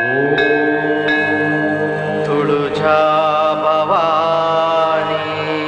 ತುಳುಜಾ ಭವಾನಿ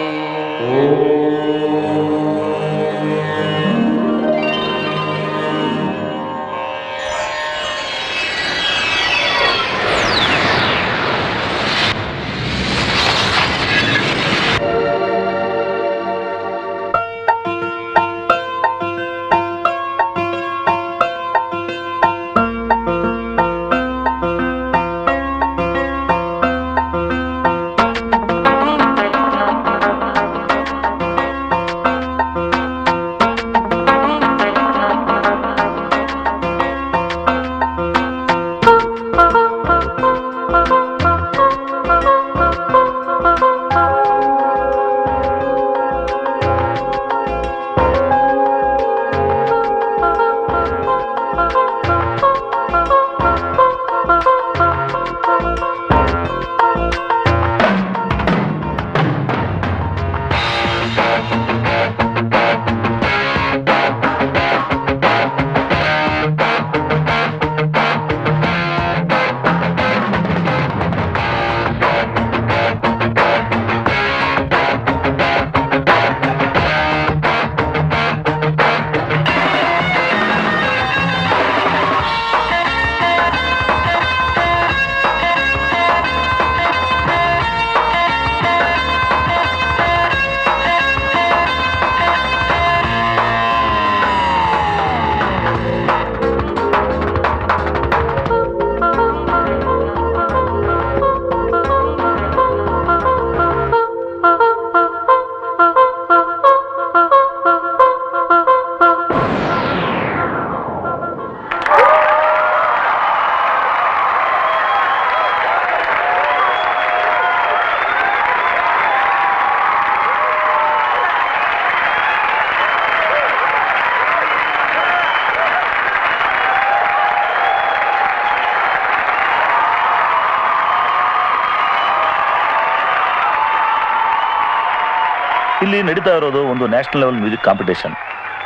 ಇಲ್ಲಿ ನಡೀತಾ ಇರೋದು ಒಂದು ನ್ಯಾಷನಲ್ ಲೆವೆಲ್ ಮ್ಯೂಸಿಕ್ ಕಾಂಪಿಟೇಷನ್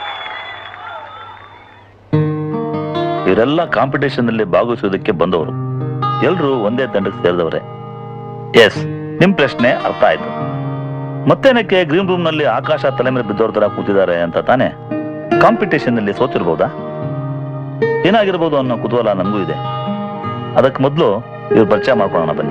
ಇವರೆಲ್ಲ ಕಾಂಪಿಟೇಷನ್ ಅಲ್ಲಿ ಭಾಗವಹಿಸೋದಕ್ಕೆ ಬಂದವರು ಎಲ್ರು ಒಂದೇ ತಂಡಕ್ಕೆ ಸೇರಿದವರೇ ಎಸ್ ನಿಮ್ ಪ್ರಶ್ನೆ ಅರ್ಥ ಆಯ್ತು ಮತ್ತೇನಕ್ಕೆ ಗ್ರೀನ್ ರೂಮ್ ನಲ್ಲಿ ಆಕಾಶ ತಲೆ ಮೇಲೆ ಬಿದ್ದವ್ರ ತರ ಕೂತಿದ್ದಾರೆ ಅಂತ ತಾನೆ ಕಾಂಪಿಟೇಷನ್ ನಲ್ಲಿ ಸೋತಿರ್ಬೋದಾ ಏನಾಗಿರ್ಬೋದು ಅನ್ನೋ ಕುತೂಹಲ ನಮಗೂ ಇದೆ ಅದಕ್ಕೆ ಮೊದಲು ಇವ್ರ ಪರಿಚಯ ಮಾಡ್ಕೊಳ್ಳೋಣ ಬನ್ನಿ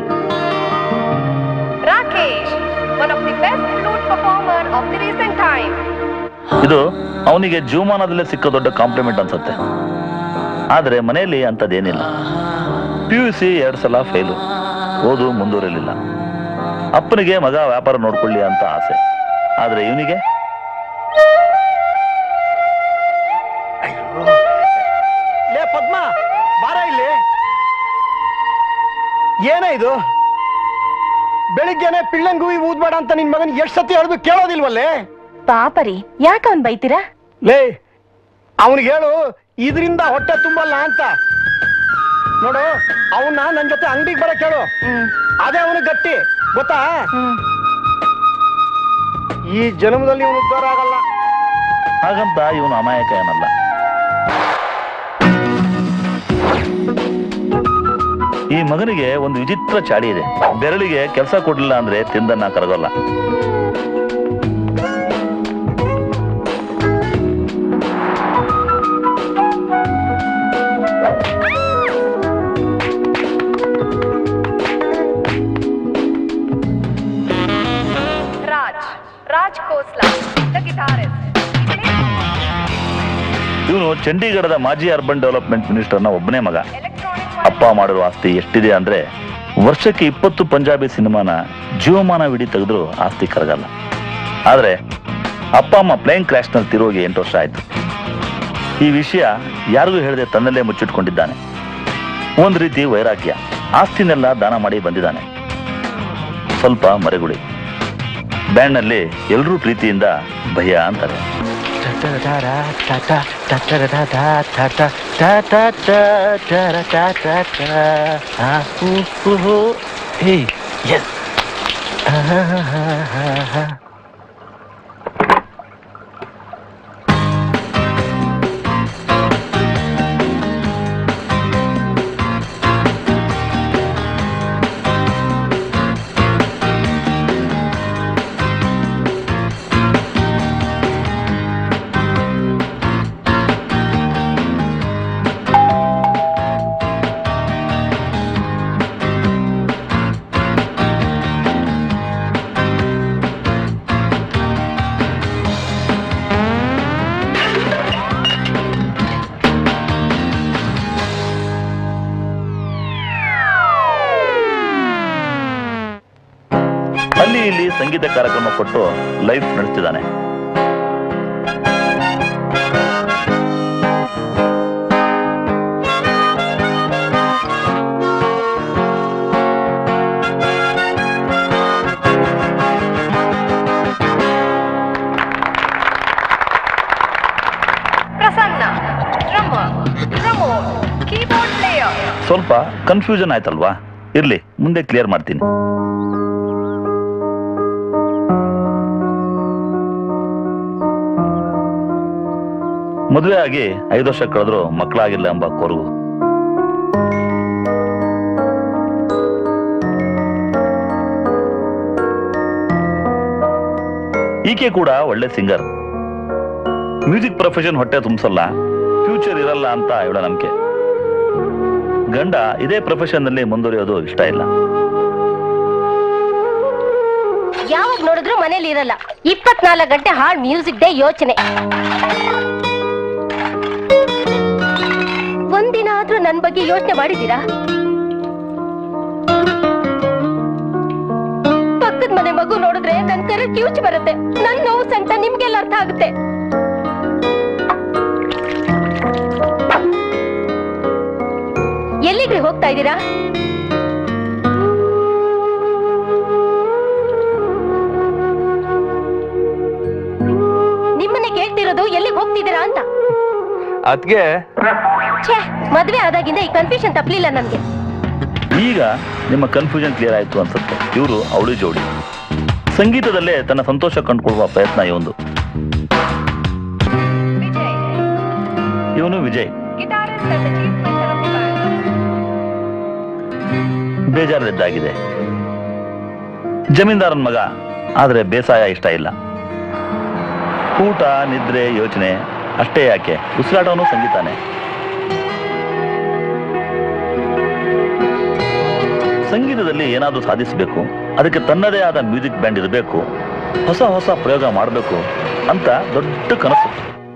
Rakesh, one of the best flute performer of the recent time. ಇದು ಅವನಿಗೆ ಜೀವಮಾನದಲ್ಲೇ ಸಿಕ್ಕ ದೊಡ್ಡ ಕಾಂಪ್ಲಿಮೆಂಟ್ ಅನ್ಸುತ್ತೆ ಆದ್ರೆ ಮನೆಯಲ್ಲಿ ಅಂಥದ್ದೇನಿಲ್ಲ ಪಿ ಯು ಸಿ ಎರಡು ಸಲ ಫೇಲು ಓದು ಮುಂದುವರಿಲಿಲ್ಲ ಅಪ್ಪನಿಗೆ ಮಗ ವ್ಯಾಪಾರ ನೋಡ್ಕೊಳ್ಳಿ ಅಂತ ಆಸೆ ಆದ್ರೆ ಇವನಿಗೆ ಲೇ ಪದ್ಮ ಬಾರ ಇಲ್ಲಿ ಏನೇ ಇದು ಬೆಳಿಗ್ಗೆನೆ ಪಿಳ್ಳಂಗುವಿ ಊದ್ಬೇಡ ಅಂತ ನಿನ್ ಮಗನ್ ಎಷ್ಟ್ ಸತಿ ಹೇಳಿದ್ರು ಕೇಳೋದಿಲ್ವಲ್ಲೇ ಪಾಪರಿ ಯಾಕ ಅವನ್ ಬೈತೀರಾ ಲೇ ಅವನಿಗೆ ಹೇಳು ಇದರಿಂದ ಹೊಟ್ಟೆ ತುಂಬಲ್ಲ ಅಂತ ನೋಡು ಅವನ್ನ ನನ್ ಜೊತೆ ಅಂಗಡಿಗೆ ಬರಕ್ ಹೇಳು ಅದೇ ಅವನು ಗಟ್ಟಿ ಗೊತ್ತಾ ಈ ಜನ್ಮದಲ್ಲಿ ಇವನು ಉದ್ಧಾರ ಆಗಲ್ಲ ಹಾಗಂತ ಇವನು ಅಮಾಯಕ ಏನಲ್ಲ ಈ ಮಗನಿಗೆ ಒಂದು ವಿಚಿತ್ರ ಚಾಡಿ ಇದೆ ಬೆರಳಿಗೆ ಕೆಲಸ ಕೊಡ್ಲಿಲ್ಲ ಅಂದ್ರೆ ತಿಂದನ್ನ ಕರಗಲ್ಲ Raj, Raj Khosla, the guitarist. ಇವನು ಚಂಡೀಗಢದ ಮಾಜಿ ಅರ್ಬನ್ ಡೆವಲಪ್ಮೆಂಟ್ ಮಿನಿಸ್ಟರ್ನ ಒಬ್ಬನೇ ಮಗ Electronic ಅಪ್ಪ ಮಾಡಿರೋ ಆಸ್ತಿ ಎಷ್ಟಿದೆ ಅಂದ್ರೆ ವರ್ಷಕ್ಕೆ ಇಪ್ಪತ್ತು ಪಂಜಾಬಿ ಸಿನಿಮಾನ ಜೀವಮಾನವಿಡೀ ತೆಗೆದ್ರು ಆಸ್ತಿ ಕರಗಲ್ಲ ಆದ್ರೆ ಅಪ್ಪ ಅಮ್ಮ ಪ್ಲೇನ್ ಕ್ರ್ಯಾಶ್ ನಲ್ಲಿ ತಿರುಗಿ ಎಂಟು ವರ್ಷ ಆಯ್ತು ಈ ವಿಷಯ ಯಾರಿಗೂ ಹೇಳದೆ ತನ್ನಲ್ಲೇ ಮುಚ್ಚಿಟ್ಕೊಂಡಿದ್ದಾನೆ ಒಂದ್ ರೀತಿ ವೈರಾಗ್ಯ ಆಸ್ತಿನೆಲ್ಲ ದಾನ ಮಾಡಿ ಬಂದಿದ್ದಾನೆ ಸ್ವಲ್ಪ ಮರೆಗುಳಿ ಬ್ಯಾಂಡ್ನಲ್ಲಿ ಎಲ್ಲರೂ ಪ್ರೀತಿಯಿಂದ ಭಯ ಅಂತಾರೆ ಇಲ್ಲಿ ಸಂಗೀತ ಕಾರ್ಯಕ್ರಮ ಕೊಟ್ಟು ಲೈಫ್ ನಡೆಸ್ತಿದ್ದಾನೆ Prasanna, drummer. Pramod, keyboard player. ಸ್ವಲ್ಪ ಕನ್ಫ್ಯೂಷನ್ ಆಯ್ತಲ್ವಾ ಇರ್ಲಿ ಮುಂದೆ ಕ್ಲಿಯರ್ ಮಾಡ್ತೀನಿ ಮದುವೆ ಆಗಿ ಐದು ವರ್ಷ ಕಳೆದ್ರು ಮಕ್ಕಳಾಗಿಲ್ಲ ಎಂಬ ಕೊರಗು ಈಕೆ ಕೂಡ ಒಳ್ಳೆ ಸಿಂಗರ್ ಮ್ಯೂಸಿಕ್ ಪ್ರೊಫೆಷನ್ ಹೊಟ್ಟೆ ತುಂಬಿಸಲ್ಲ ಫ್ಯೂಚರ್ ಇರಲ್ಲ ಅಂತ ಇವಳ ನಂಬಿಕೆ ಗಂಡ ಇದೇ ಪ್ರೊಫೆಷನ್ ನಲ್ಲಿ ಮುಂದುವರಿಯೋದು ಇಷ್ಟ ಇಲ್ಲ ಯಾವಾಗ ನೋಡಿದ್ರು ಮನೇಲಿ ಇರಲ್ಲ ಇಪ್ಪತ್ನಾಲ್ಕು ಗಂಟೆ ಹಾಡ್ ಮ್ಯೂಸಿಕ್ ಡೇ ಯೋಚನೆ ಒಂದಿನ ಆದ್ರೂ ನನ್ ಬಗ್ಗೆ ಯೋಚನೆ ಮಾಡಿದೀರಾ ಪಕ್ಕದ ಮನೆ ಮಗು ನೋಡಿದ್ರೆ ನನ್ ಕರ ಕಿವುಚಿ ಬರುತ್ತೆ ನನ್ ನೋವು ಸಂತ ನಿಮ್ಗೆಲ್ಲ ಅರ್ಥ ಆಗುತ್ತೆ ಎಲ್ಲಿಗೆ ಹೋಗ್ತಾ ಇದ್ದೀರಾ ನಿಮ್ಮನ್ನೇ ಕೇಳ್ತಿರೋದು ಎಲ್ಲಿಗೆ ಹೋಗ್ತಿದ್ದೀರಾ ಅಂತ ಅದ್ಗೆ ಛೇ ಮದ್ವೆ ಆದಾಗಿಂದ ಈ ಕನ್ಫ್ಯೂಷನ್ ತಪ್ಪಲಿಲ್ಲ ನನ್ಗೆ ಈಗ ನಿಮ್ಮ ಕನ್ಫ್ಯೂಷನ್ ಕ್ಲಿಯರ್ ಆಯ್ತು ಅನ್ಸುತ್ತೆ ಇವರು ಅವಳಿ ಜೋಡಿ ಸಂಗೀತದಲ್ಲೇ ತನ್ನ ಸಂತೋಷ ಕಂಡುಕೊಳ್ಳುವ ಪ್ರಯತ್ನ ಇವನು Vijay, ಇವನು Vijay guitarist and the chief member of the band. ಬೇಜಾರದಿದ್ದಾಗಿದೆ ಜಮೀನ್ದಾರನ ಮಗ ಆದ್ರೆ ಬೇಸಾಯ ಇಷ್ಟ ಇಲ್ಲ ಊಟ ನಿದ್ರೆ ಯೋಚನೆ ಅಷ್ಟೇ ಯಾಕೆ ಉಸಿರಾಟವನು ಸಂಗೀತಾನೆ ಸಂಗೀತದಲ್ಲಿ ಏನಾದರೂ ಸಾಧಿಸಬೇಕು ಅದಕ್ಕೆ ತನ್ನದೇ ಆದ ಮ್ಯೂಸಿಕ್ ಬ್ಯಾಂಡ್ ಇರಬೇಕು ಹೊಸ ಹೊಸ ಪ್ರಯೋಗ ಮಾಡಬೇಕು ಅಂತ ದೊಡ್ಡ ಕನಸು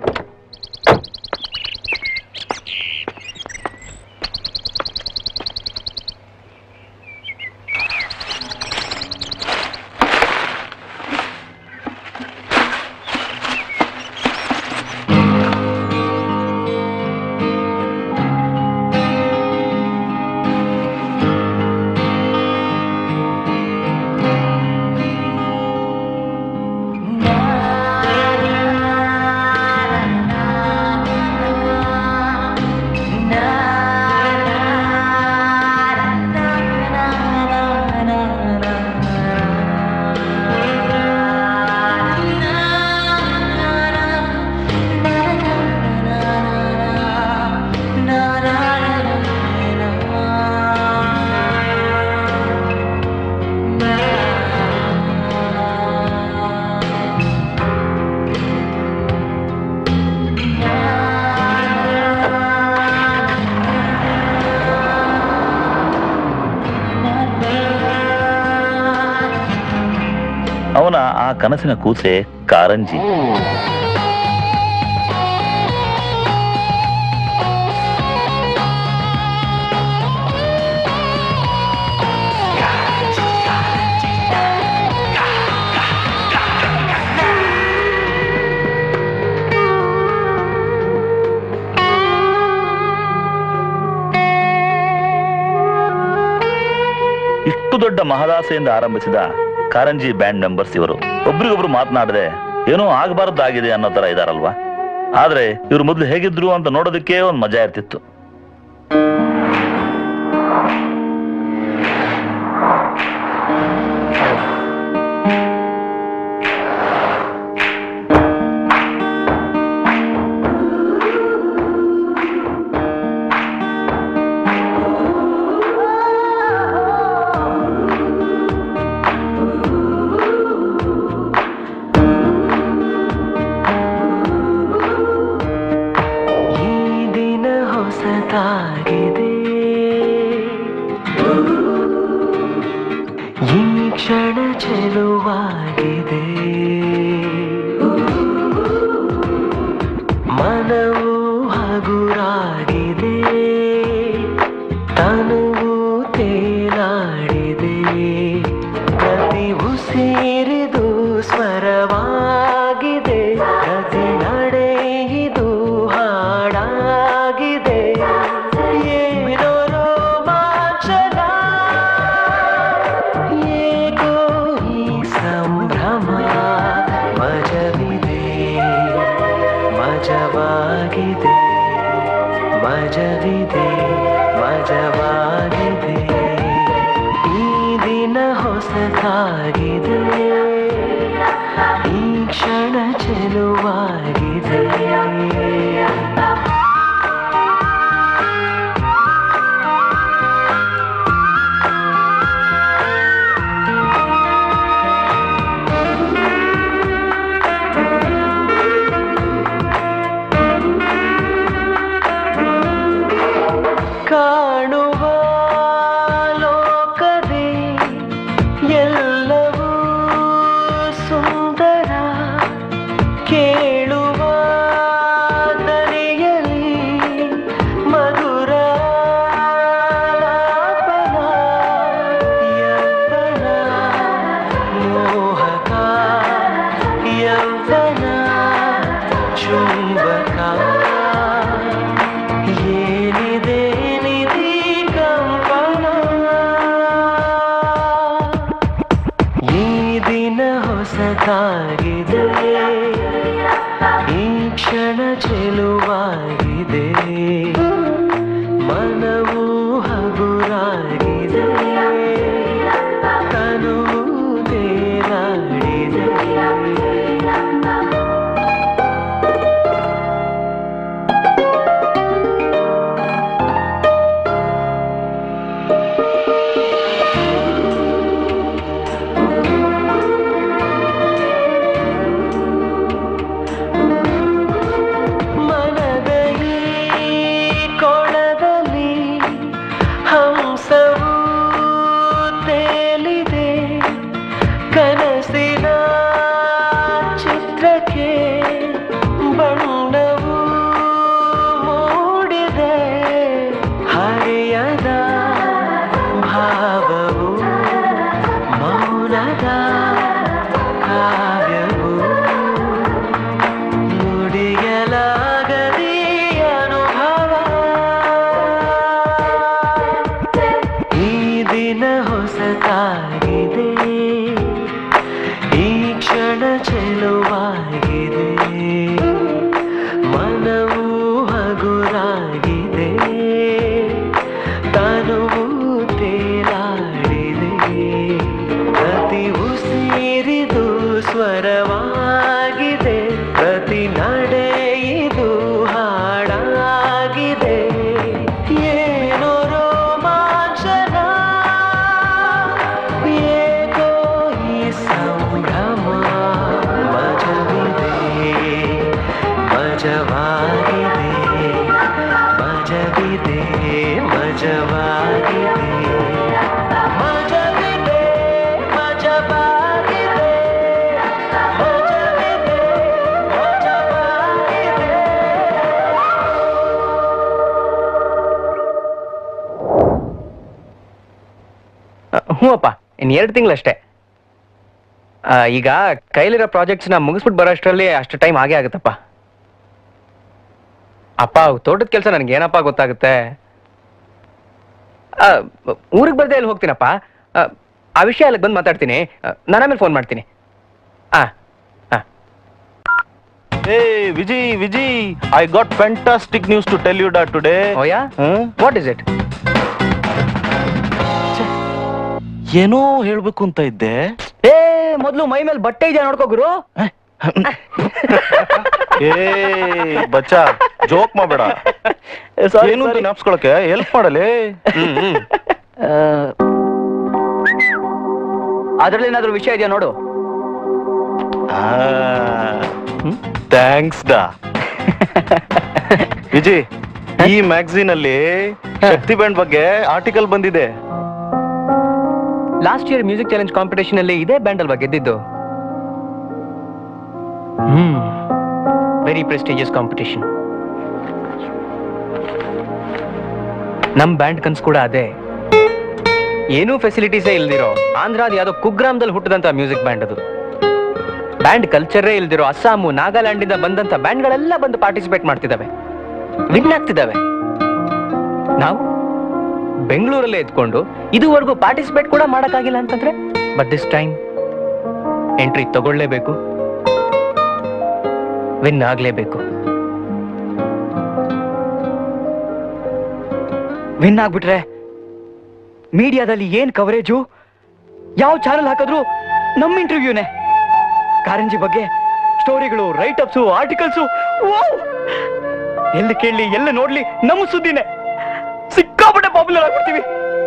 ಅವನ ಆ ಕನಸಿನ ಕೂಸೆ ಕಾರಂಜಿ ಇಷ್ಟು ದೊಡ್ಡ ಮಹದಾಸೆಯಿಂದ ಆರಂಭಿಸಿದ ಕಾರಂಜಿ ಬ್ಯಾಂಡ್ ಮೆಂಬರ್ಸ್ ಇವರು ಒಬ್ರಿಗೊಬ್ರು ಮಾತನಾಡದೆ ಏನೋ ಆಗಬಾರ್ದಾಗಿದೆ ಅನ್ನೋ ತರ ಇದಾರಲ್ವಾ ಆದ್ರೆ ಇವ್ರು ಮೊದಲು ಹೇಗಿದ್ರು ಅಂತ ನೋಡೋದಕ್ಕೆ ಒಂದು ಮಜಾ ಇರ್ತಿತ್ತು ಈ ದಿನ ಹೊಸ ಚೆಲುವಾಗಿದೆ ಈ ದಿನ ಹೊಸತಾಗಿದೆ ಈ ಕ್ಷಣ ಚೆಲುವಾಗಿದೆ ಕಾಣುವ ಲೋಕದೇ ಎಲ್ಲವೂ ಸುಂದರ ಕೇಳುವ ದನಿಯಲಿ ಮಧುರ ಲಾಪನ, ಯೌವನ ಮೋಹಕ ಯೌವನ ಚುಂಬಕ ಏನಿದೆ ನಿಧಿ ಕಂಪನ ಈ ದಿನ ಹೊಸತಾಗಿದೆ ಈ ಕ್ಷಣ ಚೆಲುವಾಗಿದೆ ಮನವು ಹಗುರಾಗಿದೆ ತನುವು ತೇಲಾಡಿದೆ ಮನದ ಈ ಕೊಳದಲ್ಲಿ ಹಂಸವು ತೇಲಿದೆ ಕನಸಿನ ಚಿತ್ರಕ್ಕೆ ಬಣ್ಣವು ಮೂಡಿದೆ ಹರೆಯದ ಭಾವವು ಮೌನದ ಕಾವ್ಯವು ನುಡಿಯಲಾಗದಿ ಅನುಭವ ಈ ದಿನ ಹೊಸತಾಗಿದೆ ಈ ಕ್ಷಣ ಚೆಲುವಾಗಿದೆ ಮನವು ಹಗುರಾಗಿದೆ ತನುವು ತೇಲಾಡಿದೆ ಪ್ರತಿ ಉಸಿರಿದು ಸ್ವರವಾಗಿದೆ ಪ್ರತಿ ನಡೆಯಿದು ಹಾಡಾಗಿದೆ ಏನೋ ರೋಮಾಂಚನ ಏಕೋ ಈ ಸಂಭ್ರಮ ಮಜವಿದೆ ಮಜವಾಗಿದೆ ಮಜವಿದೆ ಮಜವಾಗಿದೆ ಮಜವಿದೆ ಮಜವಾಗಿದೆ ಮಜವಿದೆ ಮಜವಾಗಿದೆ ಹ್ಞೂ ಅಪ್ಪ ಇನ್ನು ಎರಡು ತಿಂಗಳಷ್ಟೇ ಈಗ ಕೈಲಿರೋ ಪ್ರಾಜೆಕ್ಟ್ಸ್ನ ಮುಗಿಸ್ಬಿಟ್ಟು ಬರೋ ಅಷ್ಟರಲ್ಲಿ ಅಷ್ಟು ಟೈಮ್ ಆಗೇ ಆಗುತ್ತಪ್ಪ ಅಪ್ಪ ತೋಟದ ಕೆಲಸ ನನಗೆ ಏನಪ್ಪ ಗೊತ್ತಾಗುತ್ತೆ ಊರಿಗೆ ಬರ್ದೆ ಎಲ್ಲಿ ಹೋಗ್ತೀನಪ್ಪ ಆ, ಆ ವಿಷಯ ಅಲ್ಲಿಗೆ ಬಂದು ಮಾತಾಡ್ತೀನಿ ನಾನು ಆಮೇಲೆ ಫೋನ್ ಮಾಡ್ತೀನಿ ಆ ಏ Viji Viji I got fantastic news to tell you ಡಾ ಟುಡೇ ಓಯಾ ವಾಟ್ ಇಸ್ ಇಟ್ ಏನೋ ಹೇಳ್ಬೇಕು ಅಂತ ಇದ್ದೆ ಏ ಮೊದಲು ಮೈ ಮೇಲೆ ಬಟ್ಟೆ ಇದೆಯಾ ನೋಡ್ಕೋ ಗುರು ಏ ಬಚ್ಚ ಜೋಕ್ ಮಾಡಬೇಡ ಏನು ಅಂತ ಜ್ಞಾಪಿಸ್ಕೊಳಕ್ಕೆ ಹೆಲ್ಪ್ ಮಾಡಲಿ ಅದ್ರಲ್ಲಿ ಏನಾದ್ರು ವಿಷಯ ಇದೆಯಾ ನೋಡು ಥ್ಯಾಂಕ್ಸ್ ಡಾ ವಿಜಿ ಈ ಮ್ಯಾಗಝೀನ್ ಅಲ್ಲಿ ಶಕ್ತಿ ಬ್ಯಾಂಡ್ ಬಗ್ಗೆ ಆರ್ಟಿಕಲ್ ಬಂದಿದೆ last year music challenge competition ಅಲ್ಲಿ ಇದೇ ಬ್ಯಾಂಡ್ ಅಲ್ವಾ ಗೆದ್ದಿದ್ದು ಹ್ಮ್ ವೆರಿ ಪ್ರೆಸ್ಟೀಜಿಯಸ್ ಕಾಂಪಿಟೇಷನ್ ನಮ್ ಬ್ಯಾಂಡ್ ಕನ್ಸ್ ಕೂಡ ಅದೇ ಏನೂ ಫೆಸಿಲಿಟೀಸೇ ಇಲ್ದಿರೋ ಆಂಧ್ರಾದ ಯಾವ್ದೋ ಕುಗ್ರಾಮದಲ್ಲಿ ಹುಟ್ಟಿದಂತ ಮ್ಯೂಸಿಕ್ ಬ್ಯಾಂಡ್ ಅದು ಬ್ಯಾಂಡ್ ಕಲ್ಚರೇ ಇಲ್ದಿರೋ ಅಸ್ಸಾಮು ನಾಗಾಲ್ಯಾಂಡ್ ಇಂದ ಬಂದಂತ ಬ್ಯಾಂಡ್ಗಳೆಲ್ಲ ಬಂದು ಪಾರ್ಟಿಸಿಪೇಟ್ ಮಾಡ್ತಿದ್ದಾವೆ ವಿನ್ ಆಗ್ತಿದ್ದಾವೆ ನಾವು ಬೆಂಗಳೂರಲ್ಲೇ ಎತ್ಕೊಂಡು ಇದುವರೆಗೂ ಪಾರ್ಟಿಸಿಪೇಟ್ ಕೂಡ ಮಾಡಕ್ಕಾಗಿಲ್ಲ ಅಂತಂದ್ರೆ ಬಟ್ ದಿಸ್ ಟೈಮ್ ಎಂಟ್ರಿ ತಗೊಳ್ಳೇಬೇಕು ವಿನ್ ಆಗ್ಲೇಬೇಕು ವಿನ್ ಆಗ್ಬಿಟ್ರೆ ಮೀಡಿಯಾದಲ್ಲಿ ಏನ್ ಕವರೇಜು ಯಾವ ಚಾನೆಲ್ ಹಾಕಿದ್ರು ನಮ್ಮ ಇಂಟರ್ವ್ಯೂನೇ ಕಾರಂಜಿ ಬಗ್ಗೆ ಸ್ಟೋರಿಗಳು ರೈಟ್ ಅಪ್ಸು ಆರ್ಟಿಕಲ್ಸು ಎಲ್ಲಿ ಕೇಳಲಿ ಎಲ್ಲ ನೋಡ್ಲಿ ನಮ್ಮ ಸುದ್ದಿನೇ ಸಿಕ್ಕಾಪಟ್ಟೆ ಪಾಪ್ಯುಲರ್ ಆಗ್ಬಿಡ್ತೀವಿ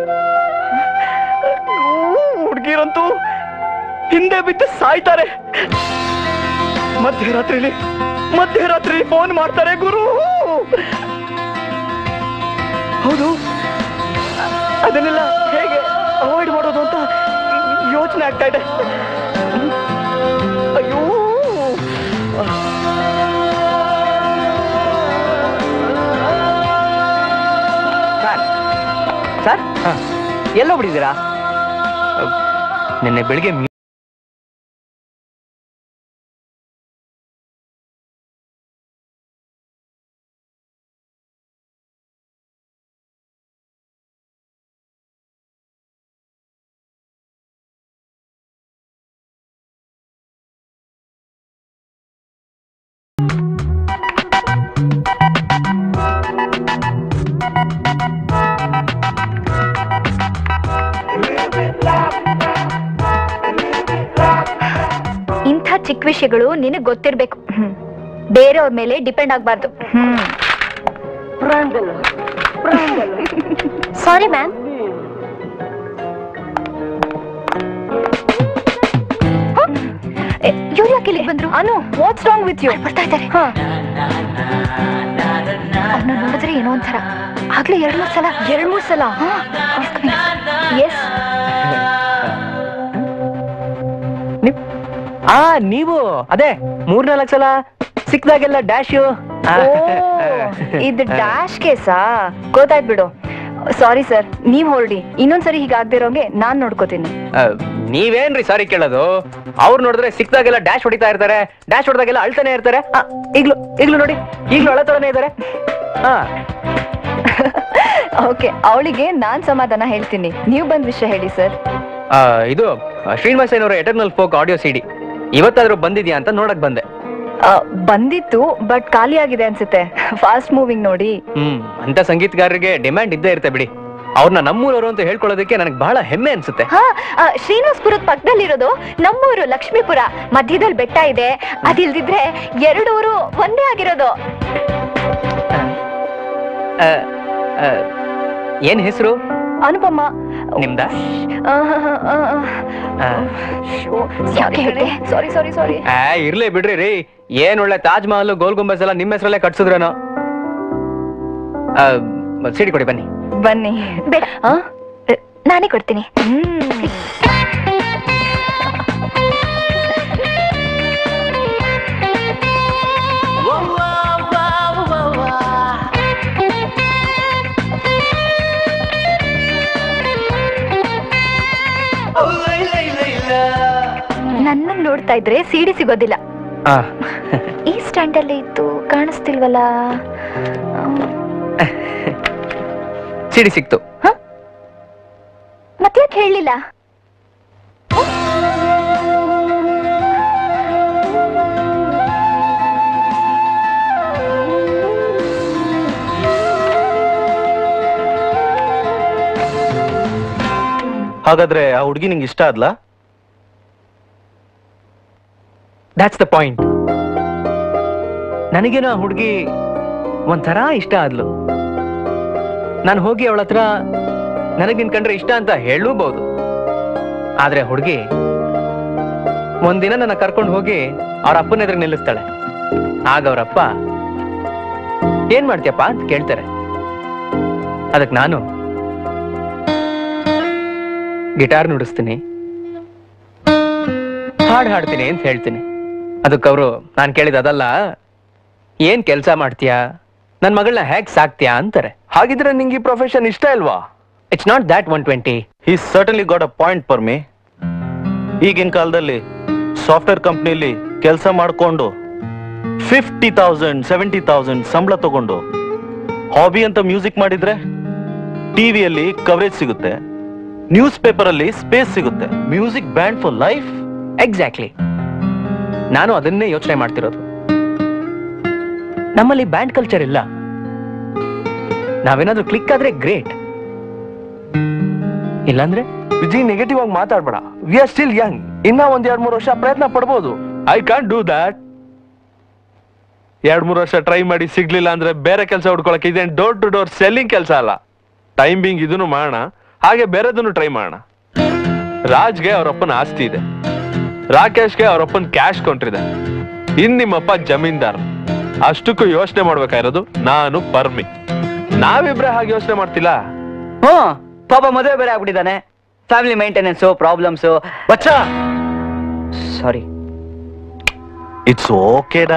ಹುಡುಗಿರಂತೂ ಹಿಂದೆ ಬಿದ್ದು ಸಾಯ್ತಾರೆ ಮಧ್ಯರಾತ್ರಿಲಿ ಮಧ್ಯರಾತ್ರಿ ಫೋನ್ ಮಾಡ್ತಾರೆ ಗುರು ಹೌದು ಅದನ್ನೆಲ್ಲ ಹೇಗೆ ಅವಾಯ್ಡ್ ಮಾಡೋದು ಅಂತ ಯೋಚನೆ ಆಗ್ತಾ ಇದೆ ಅಯ್ಯೋ ಸರ್ ಸರ್ ಎಲ್ಲೋ ಬಿಡಿದ್ದೀರಾ ನಿನ್ನೆ ಬೆಳಿಗ್ಗೆ ಮೀ- ಇಂಥ ಚಿಕ್ಕ ವಿಷಯಗಳು ನಿನಗ್ ಗೊತ್ತಿರ್ಬೇಕು ಹ್ಮ್. ಬೇರೆಯವ್ರ ಮೇಲೆ ಡಿಪೆಂಡ್ ಆಗ್ಬಾರ್ದು ಹ್ಮ್ ಸಾರಿ ಮ್ಯಾಮ್ ಇವ್ರು ಯಾಕೆ ಇಲ್ಲಿಗೆ ಬಂದ್ರು Anu what's wrong with you ಬರ್ತಾ ಇದ್ದಾರೆ ಅವ್ನ ನೋಡಿದ್ರೆ ಏನೋ ಒಂಥರ ಆಗ್ಲೇ ಎರಡ್ ಮೂರ್ ಸಲ ಎರಡ್ ಮೂರ್ ಸಲ ಎಸ್ ನೀವ್- ಆ ನೀವು ಅದೇ ಮೂರ್ನಾಲ್ಕು ಸಲ ಸಿಕ್ದಾಗೆಲ್ಲ ಡ್ಯಾಶ್ ಇದು ಡ್ಯಾಶ್ ಕೇಸಾ ಗೊತ್ತಾಯ್ತು ಬಿಡು ಸಾರಿ ಸರ್ ನೀವ್ ಹೊರಡಿ ಇನ್ನೊಂದ್ಸರಿ ಹೀಗಾಗ್ದಿರೋಂಗೆ ನಾನ್ ನೋಡ್ಕೋತೀನಿ ನೀವೇನ್ರಿ ಸಾರಿ ಕೇಳೋದು ಅವ್ರು ನೋಡಿದ್ರೆ ಸಿಕ್ದಾಗೆಲ್ಲ ಡ್ಯಾಶ್ ಹೊಡಿತಾ ಇರ್ತಾರೆ ಡ್ಯಾಶ್ ಹೊಡೆದಾಗೆಲ್ಲ ಅಳ್ತಾನೆ ಇರ್ತಾರೆ ಆ, ಈಗ್ಲೂ ಈಗ್ಲೂ ನೋಡಿ ಈಗ್ಲೂ ಅಳತೊಳನೆ ಇದ್ದಾರೆ ಹಾ ಓಕೆ ಅವಳಿಗೆ ನಾನ್ ಸಮಾಧಾನ ಹೇಳ್ತೀನಿ ನೀವು ಬಂದ್ ವಿಷಯ ಹೇಳಿ ಸರ್ ಆ, ಇದು ಶ್ರೀನಿವಾಸಯ್ಯನವರ ಎಟರ್ನಲ್ ಫೋಕ್ ಆಡಿಯೋ ಸಿಡಿ ಇವತ್ತಾದ್ರೂ ಬಂದಿದ್ಯಾ ಅಂತ ನೋಡಕ್ ಬಂದೆ ಬಂದಿತ್ತು ಬಟ್ ಖಾಲಿ ಆಗಿದೆ ಅನ್ಸುತ್ತೆ ಫಾಸ್ಟ್ ಮೂವಿಂಗ್ ನೋಡಿ ಹ್ಮ್ ಅಂತ ಸಂಗೀತಗಾರರಿಗೆ ಡಿಮ್ಯಾಂಡ್ ಇದ್ದೇ ಇರುತ್ತೆ ಬಿಡಿ ಅವ್ರನ್ನ ನಮ್ಮೂರವರು ಅಂತ ಹೇಳ್ಕೊಳ್ಳೋದಕ್ಕೆ ನನಗೆ ಬಹಳ ಹೆಮ್ಮೆ ಅನ್ಸುತ್ತೆ ಹಾ ಆ, ಶ್ರೀನಿವಾಸ್ಪುರದ ಪಕ್ಕದಲ್ಲಿರೋದು ನಮ್ಮೂರು ಲಕ್ಷ್ಮೀಪುರ ಮಧ್ಯದಲ್ಲಿ ಬೆಟ್ಟ ಇದೆ ಅದಿಲ್ದಿದ್ರೆ ಎರಡು ಊರು ಒಂದೇ ಆಗಿರೋದು ಆ, ಆ, ಏನ್ ಹೆಸರು ಅನುಪಮ ನಿಮ್ದ ಆ. ಸಾರಿ ಸಾರಿ ಸಾರಿ ಆ, ಇರ್ಲಿ ಬಿಡ್ರಿ ರೀ ಏನ್ ಒಳ್ಳೆ ತಾಜ್ ಮಹಲ್ ಗೋಲ್ ಗುಂಬಸ್ ಎಲ್ಲ ನಿಮ್ಮ ಹೆಸರಲ್ಲೇ ಕಟ್ಸಿದ್ರೇನೋ ಆ, ಸಿಡಿ ಕೊಡಿ ಬನ್ನಿ ಬನ್ನಿ ಬೇಡ ನಾನೇ ಕೊಡ್ತೀನಿ ನನ್ನ ನೋಡ್ತಾ ಇದ್ರೆ ಸಿಡಿ ಸಿಗೋದಿಲ್ಲ ಆ, ಈ ಸ್ಟ್ಯಾಂಡ್ ಅಲ್ಲಿ ಇತ್ತು ಕಾಣಿಸ್ತಿಲ್ವಲ್ಲ ಸಿಡಿ ಸಿಕ್ತು ಮತ್ತ್ಯಾಕೆ ಹೇಳಲಿಲ್ಲ ಹಾಗಾದ್ರೆ ಆ ಹುಡುಗಿ ನಿಂಗೆ ಇಷ್ಟ ಆದ್ಲಾ ದಾಟ್ಸ್ ದ ಪಾಯಿಂಟ್ ನನಗೇನೋ ಆ ಹುಡುಗಿ ಒಂಥರ ಇಷ್ಟ ಆದ್ಲು ನಾನು ಹೋಗಿ ಅವಳ ಹತ್ರ ನನಗ್ ನಿನ್ ಕಂಡ್ರೆ ಇಷ್ಟ ಅಂತ ಹೇಳಲೂಬಹುದು ಆದ್ರೆ ಹುಡುಗಿ ಒಂದಿನ ನನ್ನ ಕರ್ಕೊಂಡು ಹೋಗಿ ಅವ್ರ ಅಪ್ಪನ ಎದುರು ನಿಲ್ಲಿಸ್ತಾಳೆ ಆಗ ಅವ್ರಪ್ಪ ಏನ್ ಮಾಡ್ತೀಯಪ್ಪ ಅಂತ ಕೇಳ್ತಾರೆ ಅದಕ್ಕೆ ನಾನು ಗಿಟಾರ್ ನುಡಿಸ್ತೀನಿ ಹಾಡು ಹಾಡ್ತೀನಿ ಅಂತ ಹೇಳ್ತೀನಿ ಅದಕ್ಕೆ ಅವರು ನಾನು ಕೇಳಿದ ಅದಲ್ಲ ಏನ್ ಕೆಲಸ ಮಾಡ್ತೀಯಾ ನನ್ನ ಮಗಳನ್ನ ಹೇಗ್ ಸಾಕ್ತೀಯಾ ಅಂತಾರೆ ಹಾಗಿದ್ರೆ ನಿಂಗೆ ಈ ಪ್ರೊಫೆಷನ್ ಇಷ್ಟ ಇಲ್ವಾ it's not that one twenty ಈ certainly got a point for me ಈಗಿನ ಕಾಲದಲ್ಲಿ ಸಾಫ್ಟ್ವೇರ್ ಕಂಪ್ನಿಲಿ ಕೆಲಸ ಮಾಡ್ಕೊಂಡು ಫಿಫ್ಟಿ ತೌಸಂಡ್ ಸೆವೆಂಟಿ ತೌಸಂಡ್ ಸಂಬಳ ತಗೊಂಡು ಹಾಬಿ ಅಂತ ಮ್ಯೂಸಿಕ್ ಮಾಡಿದ್ರೆ ಟಿವಿಯಲ್ಲಿ ಕವರೇಜ್ ಸಿಗುತ್ತೆ ನ್ಯೂಸ್ ಪೇಪರ್ ಅಲ್ಲಿ ಸ್ಪೇಸ್ ಸಿಗುತ್ತೆ music band for life exactly ನಾನು ಅದನ್ನೇ ಯೋಚನೆ ಮಾಡ್ತಿರೋದು ನಮ್ಮಲ್ಲಿ ಬ್ಯಾಂಡ್ ಕಲ್ಚರ್ ಇಲ್ಲ ನಾವೇನಾದ್ರೂ ಕ್ಲಿಕ್ ಆದ್ರೆ ಗ್ರೇಟ್ ಇಲ್ಲಾಂದ್ರೆ ವಿಜಿ ನೆಗೆಟಿವ್ ಆಗಿ ಮಾತಾಡ್ಬೇಡ ವಿ ಆರ್ ಸ್ಟಿಲ್ ಯಂಗ್ ಇನ್ನ ಒಂದ್ ಎರಡ್ ಮೂರು ವರ್ಷ ಪ್ರಯತ್ನ ಪಡ್ಬೋದು ಐ ಕಾಂಟ್ ಡೂ ದಟ್ ಎರಡ್ ಮೂರು ವರ್ಷ ಟ್ರೈ ಮಾಡಿ ಸಿಗ್ಲಿಲ್ಲ ಅಂದ್ರೆ ಬೇರೆ ಕೆಲಸ ಹುಡ್ಕೊಳಕ್ಕೆ ಇದೇನ್ ಡೋರ್ ಟು ಡೋರ್ ಸೆಲ್ಲಿಂಗ್ ಕೆಲಸ ಅಲ್ಲ ಟೈಮ್ ಬಿಂಗ್ ಇದನ್ನು ಮಾಡೋಣ ಹಾಗೆ ಬೇರೆದನ್ನು ಟ್ರೈ ಮಾಡೋಣ ರಾಜ್ಗೆ ಅವರಪ್ಪನ ಆಸ್ತಿ ಇದೆ ರಾಕೇಶ್ಗೆ ಅವರಪ್ಪನ ಕ್ಯಾಶ್ ಕೊಂಟ್ರಿದೆ ಇನ್ ನಿಮ್ಮಪ್ಪ ಜಮೀನ್ದಾರ್ ಅಷ್ಟಕ್ಕೂ ಯೋಚನೆ ಮಾಡ್ಬೇಕಾಗಿರೋದು ನಾನು ಪರ್ಮಿ ನಾವಿಬ್ರೆ ಹಾಗೆ ಯೋಚನೆ ಮಾಡ್ತಿಲ್ಲ ಹ್ಞೂ ಪಾಪ ಮದುವೆ ಬೇರೆ ಆಗ್ಬಿಟ್ಟಿದ್ದಾನೆ ಫ್ಯಾಮಿಲಿ ಮೇಂಟೆನೆನ್ಸು ಪ್ರಾಬ್ಲಮ್ಸು ಬಚ್ಚ ಸಾರಿ ಇಟ್ಸ್ ಓಕೆಡಾ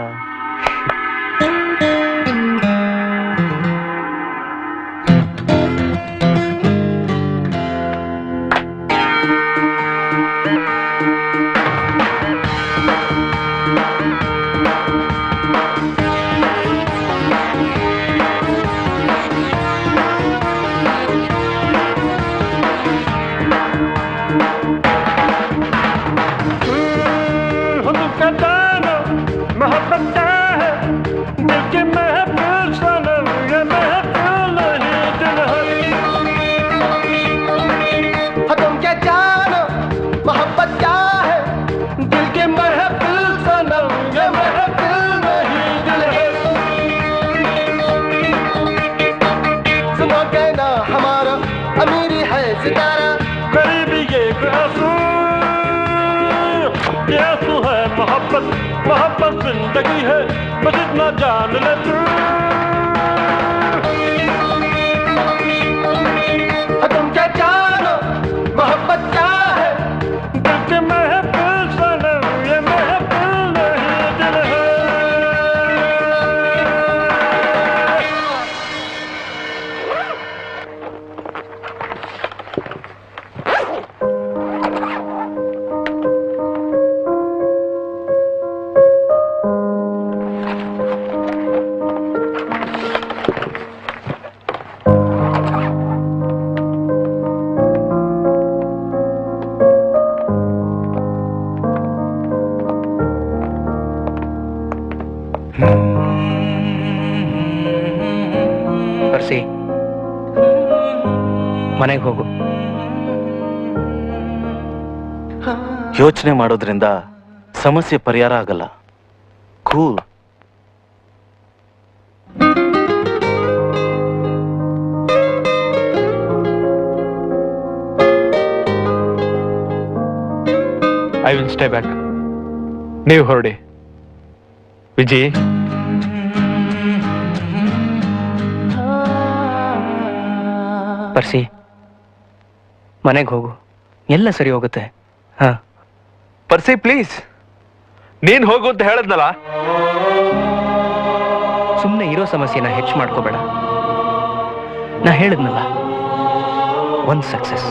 तुम क्या जानो मोहब्बत क्या है दिल के महफिल सनम ये महफिल नहीं दिल है सुनो कहना हमारा अमीरी है सितारा गरीबी ये आंसू ये आंसू है मोहब्बत मोहब्बत जिंदगी है बस इतना जान ले तू तुम क्या जानो मोहब्बत क्या है दिल के महफिल सनम ये महफिल नहीं दिल है ಬರ್ಸಿ ಮನೆಗೆ ಹೋಗು ಯೋಚನೆ ಮಾಡೋದ್ರಿಂದ ಸಮಸ್ಯೆ ಪರಿಹಾರ ಆಗಲ್ಲ cool I will stay back ನೀವು ಹೊರಡಿ ವಿಜಿ ಬರ್ಸಿ ಮನೆಗೆ ಹೋಗು ಎಲ್ಲ ಸರಿ ಹೋಗುತ್ತೆ ಹಾ ಪರ್ಸಿ ಪ್ಲೀಸ್ ನೀನ್ ಹೋಗು ಅಂತ ಹೇಳದ್ನಲ್ಲ ಸುಮ್ಮನೆ ಇರೋ ಸಮಸ್ಯೆನ ಹೆಚ್ಚು ಮಾಡ್ಕೋಬೇಡ ನಾ ಹೇಳಿದ್ನಲ್ಲ ಒಂದು ಸಕ್ಸಸ್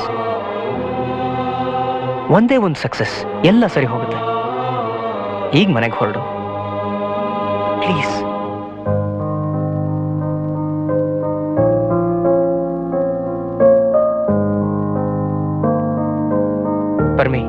ಒಂದೇ ಒಂದು ಸಕ್ಸಸ್ ಎಲ್ಲ ಸರಿ ಹೋಗುತ್ತೆ ಈಗ ಮನೆಗೆ ಹೊರಡು ಪ್ಲೀಸ್ ಪರ್ಮಿ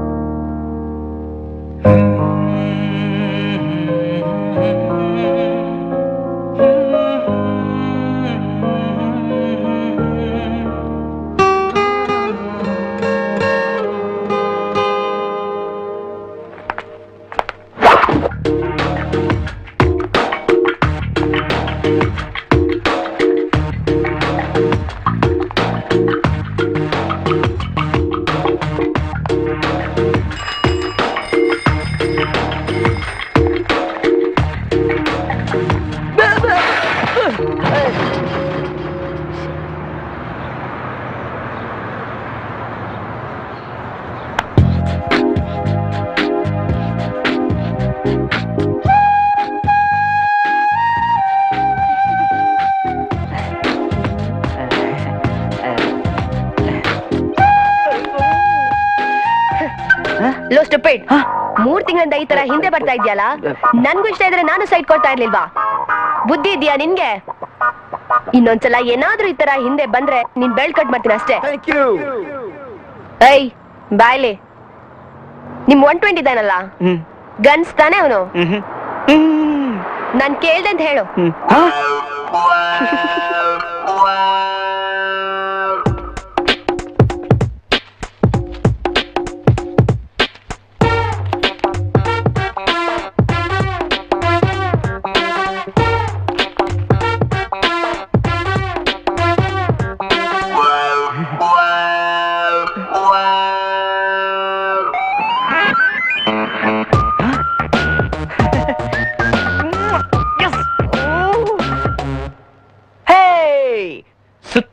ಲೋ ಸ್ಟುಪಿಡ್ ಮೂರ್ ತಿಂಗಳಿಂದ ಈ ತರ ಹಿಂದೆ ಬರ್ತಾ ಇದ್ಯಲ್ಲ ನನ್ಗೂ ಇಷ್ಟ ಇದ್ರೆ ನಾನು ಸೈಡ್ ಕೊಡ್ತಾ ಇರ್ಲಿಲ್ವಾ ಬುದ್ಧಿ ಇದೆಯಾ ನಿನ್ಗೆ ಇನ್ನೊಂದ್ಸಲ ಏನಾದ್ರೂ ಈ ತರ ಹಿಂದೆ ಬಂದ್ರೆ ನೀನ್ ಬೆಳ್ ಕಟ್ ಮಾಡ್ತೀನಿ ಅಷ್ಟೇ ಐ ಬಾಯ್ಲಿ ನಿಮ್ ಒನ್ ಟ್ವೆಂಟಿ ಇದಾನಲ್ಲ ಗನ್ಸ್ ತಾನೇ ಅವನು ನಾನ್ ಕೇಳ್ದೆ ಅಂತ ಹೇಳು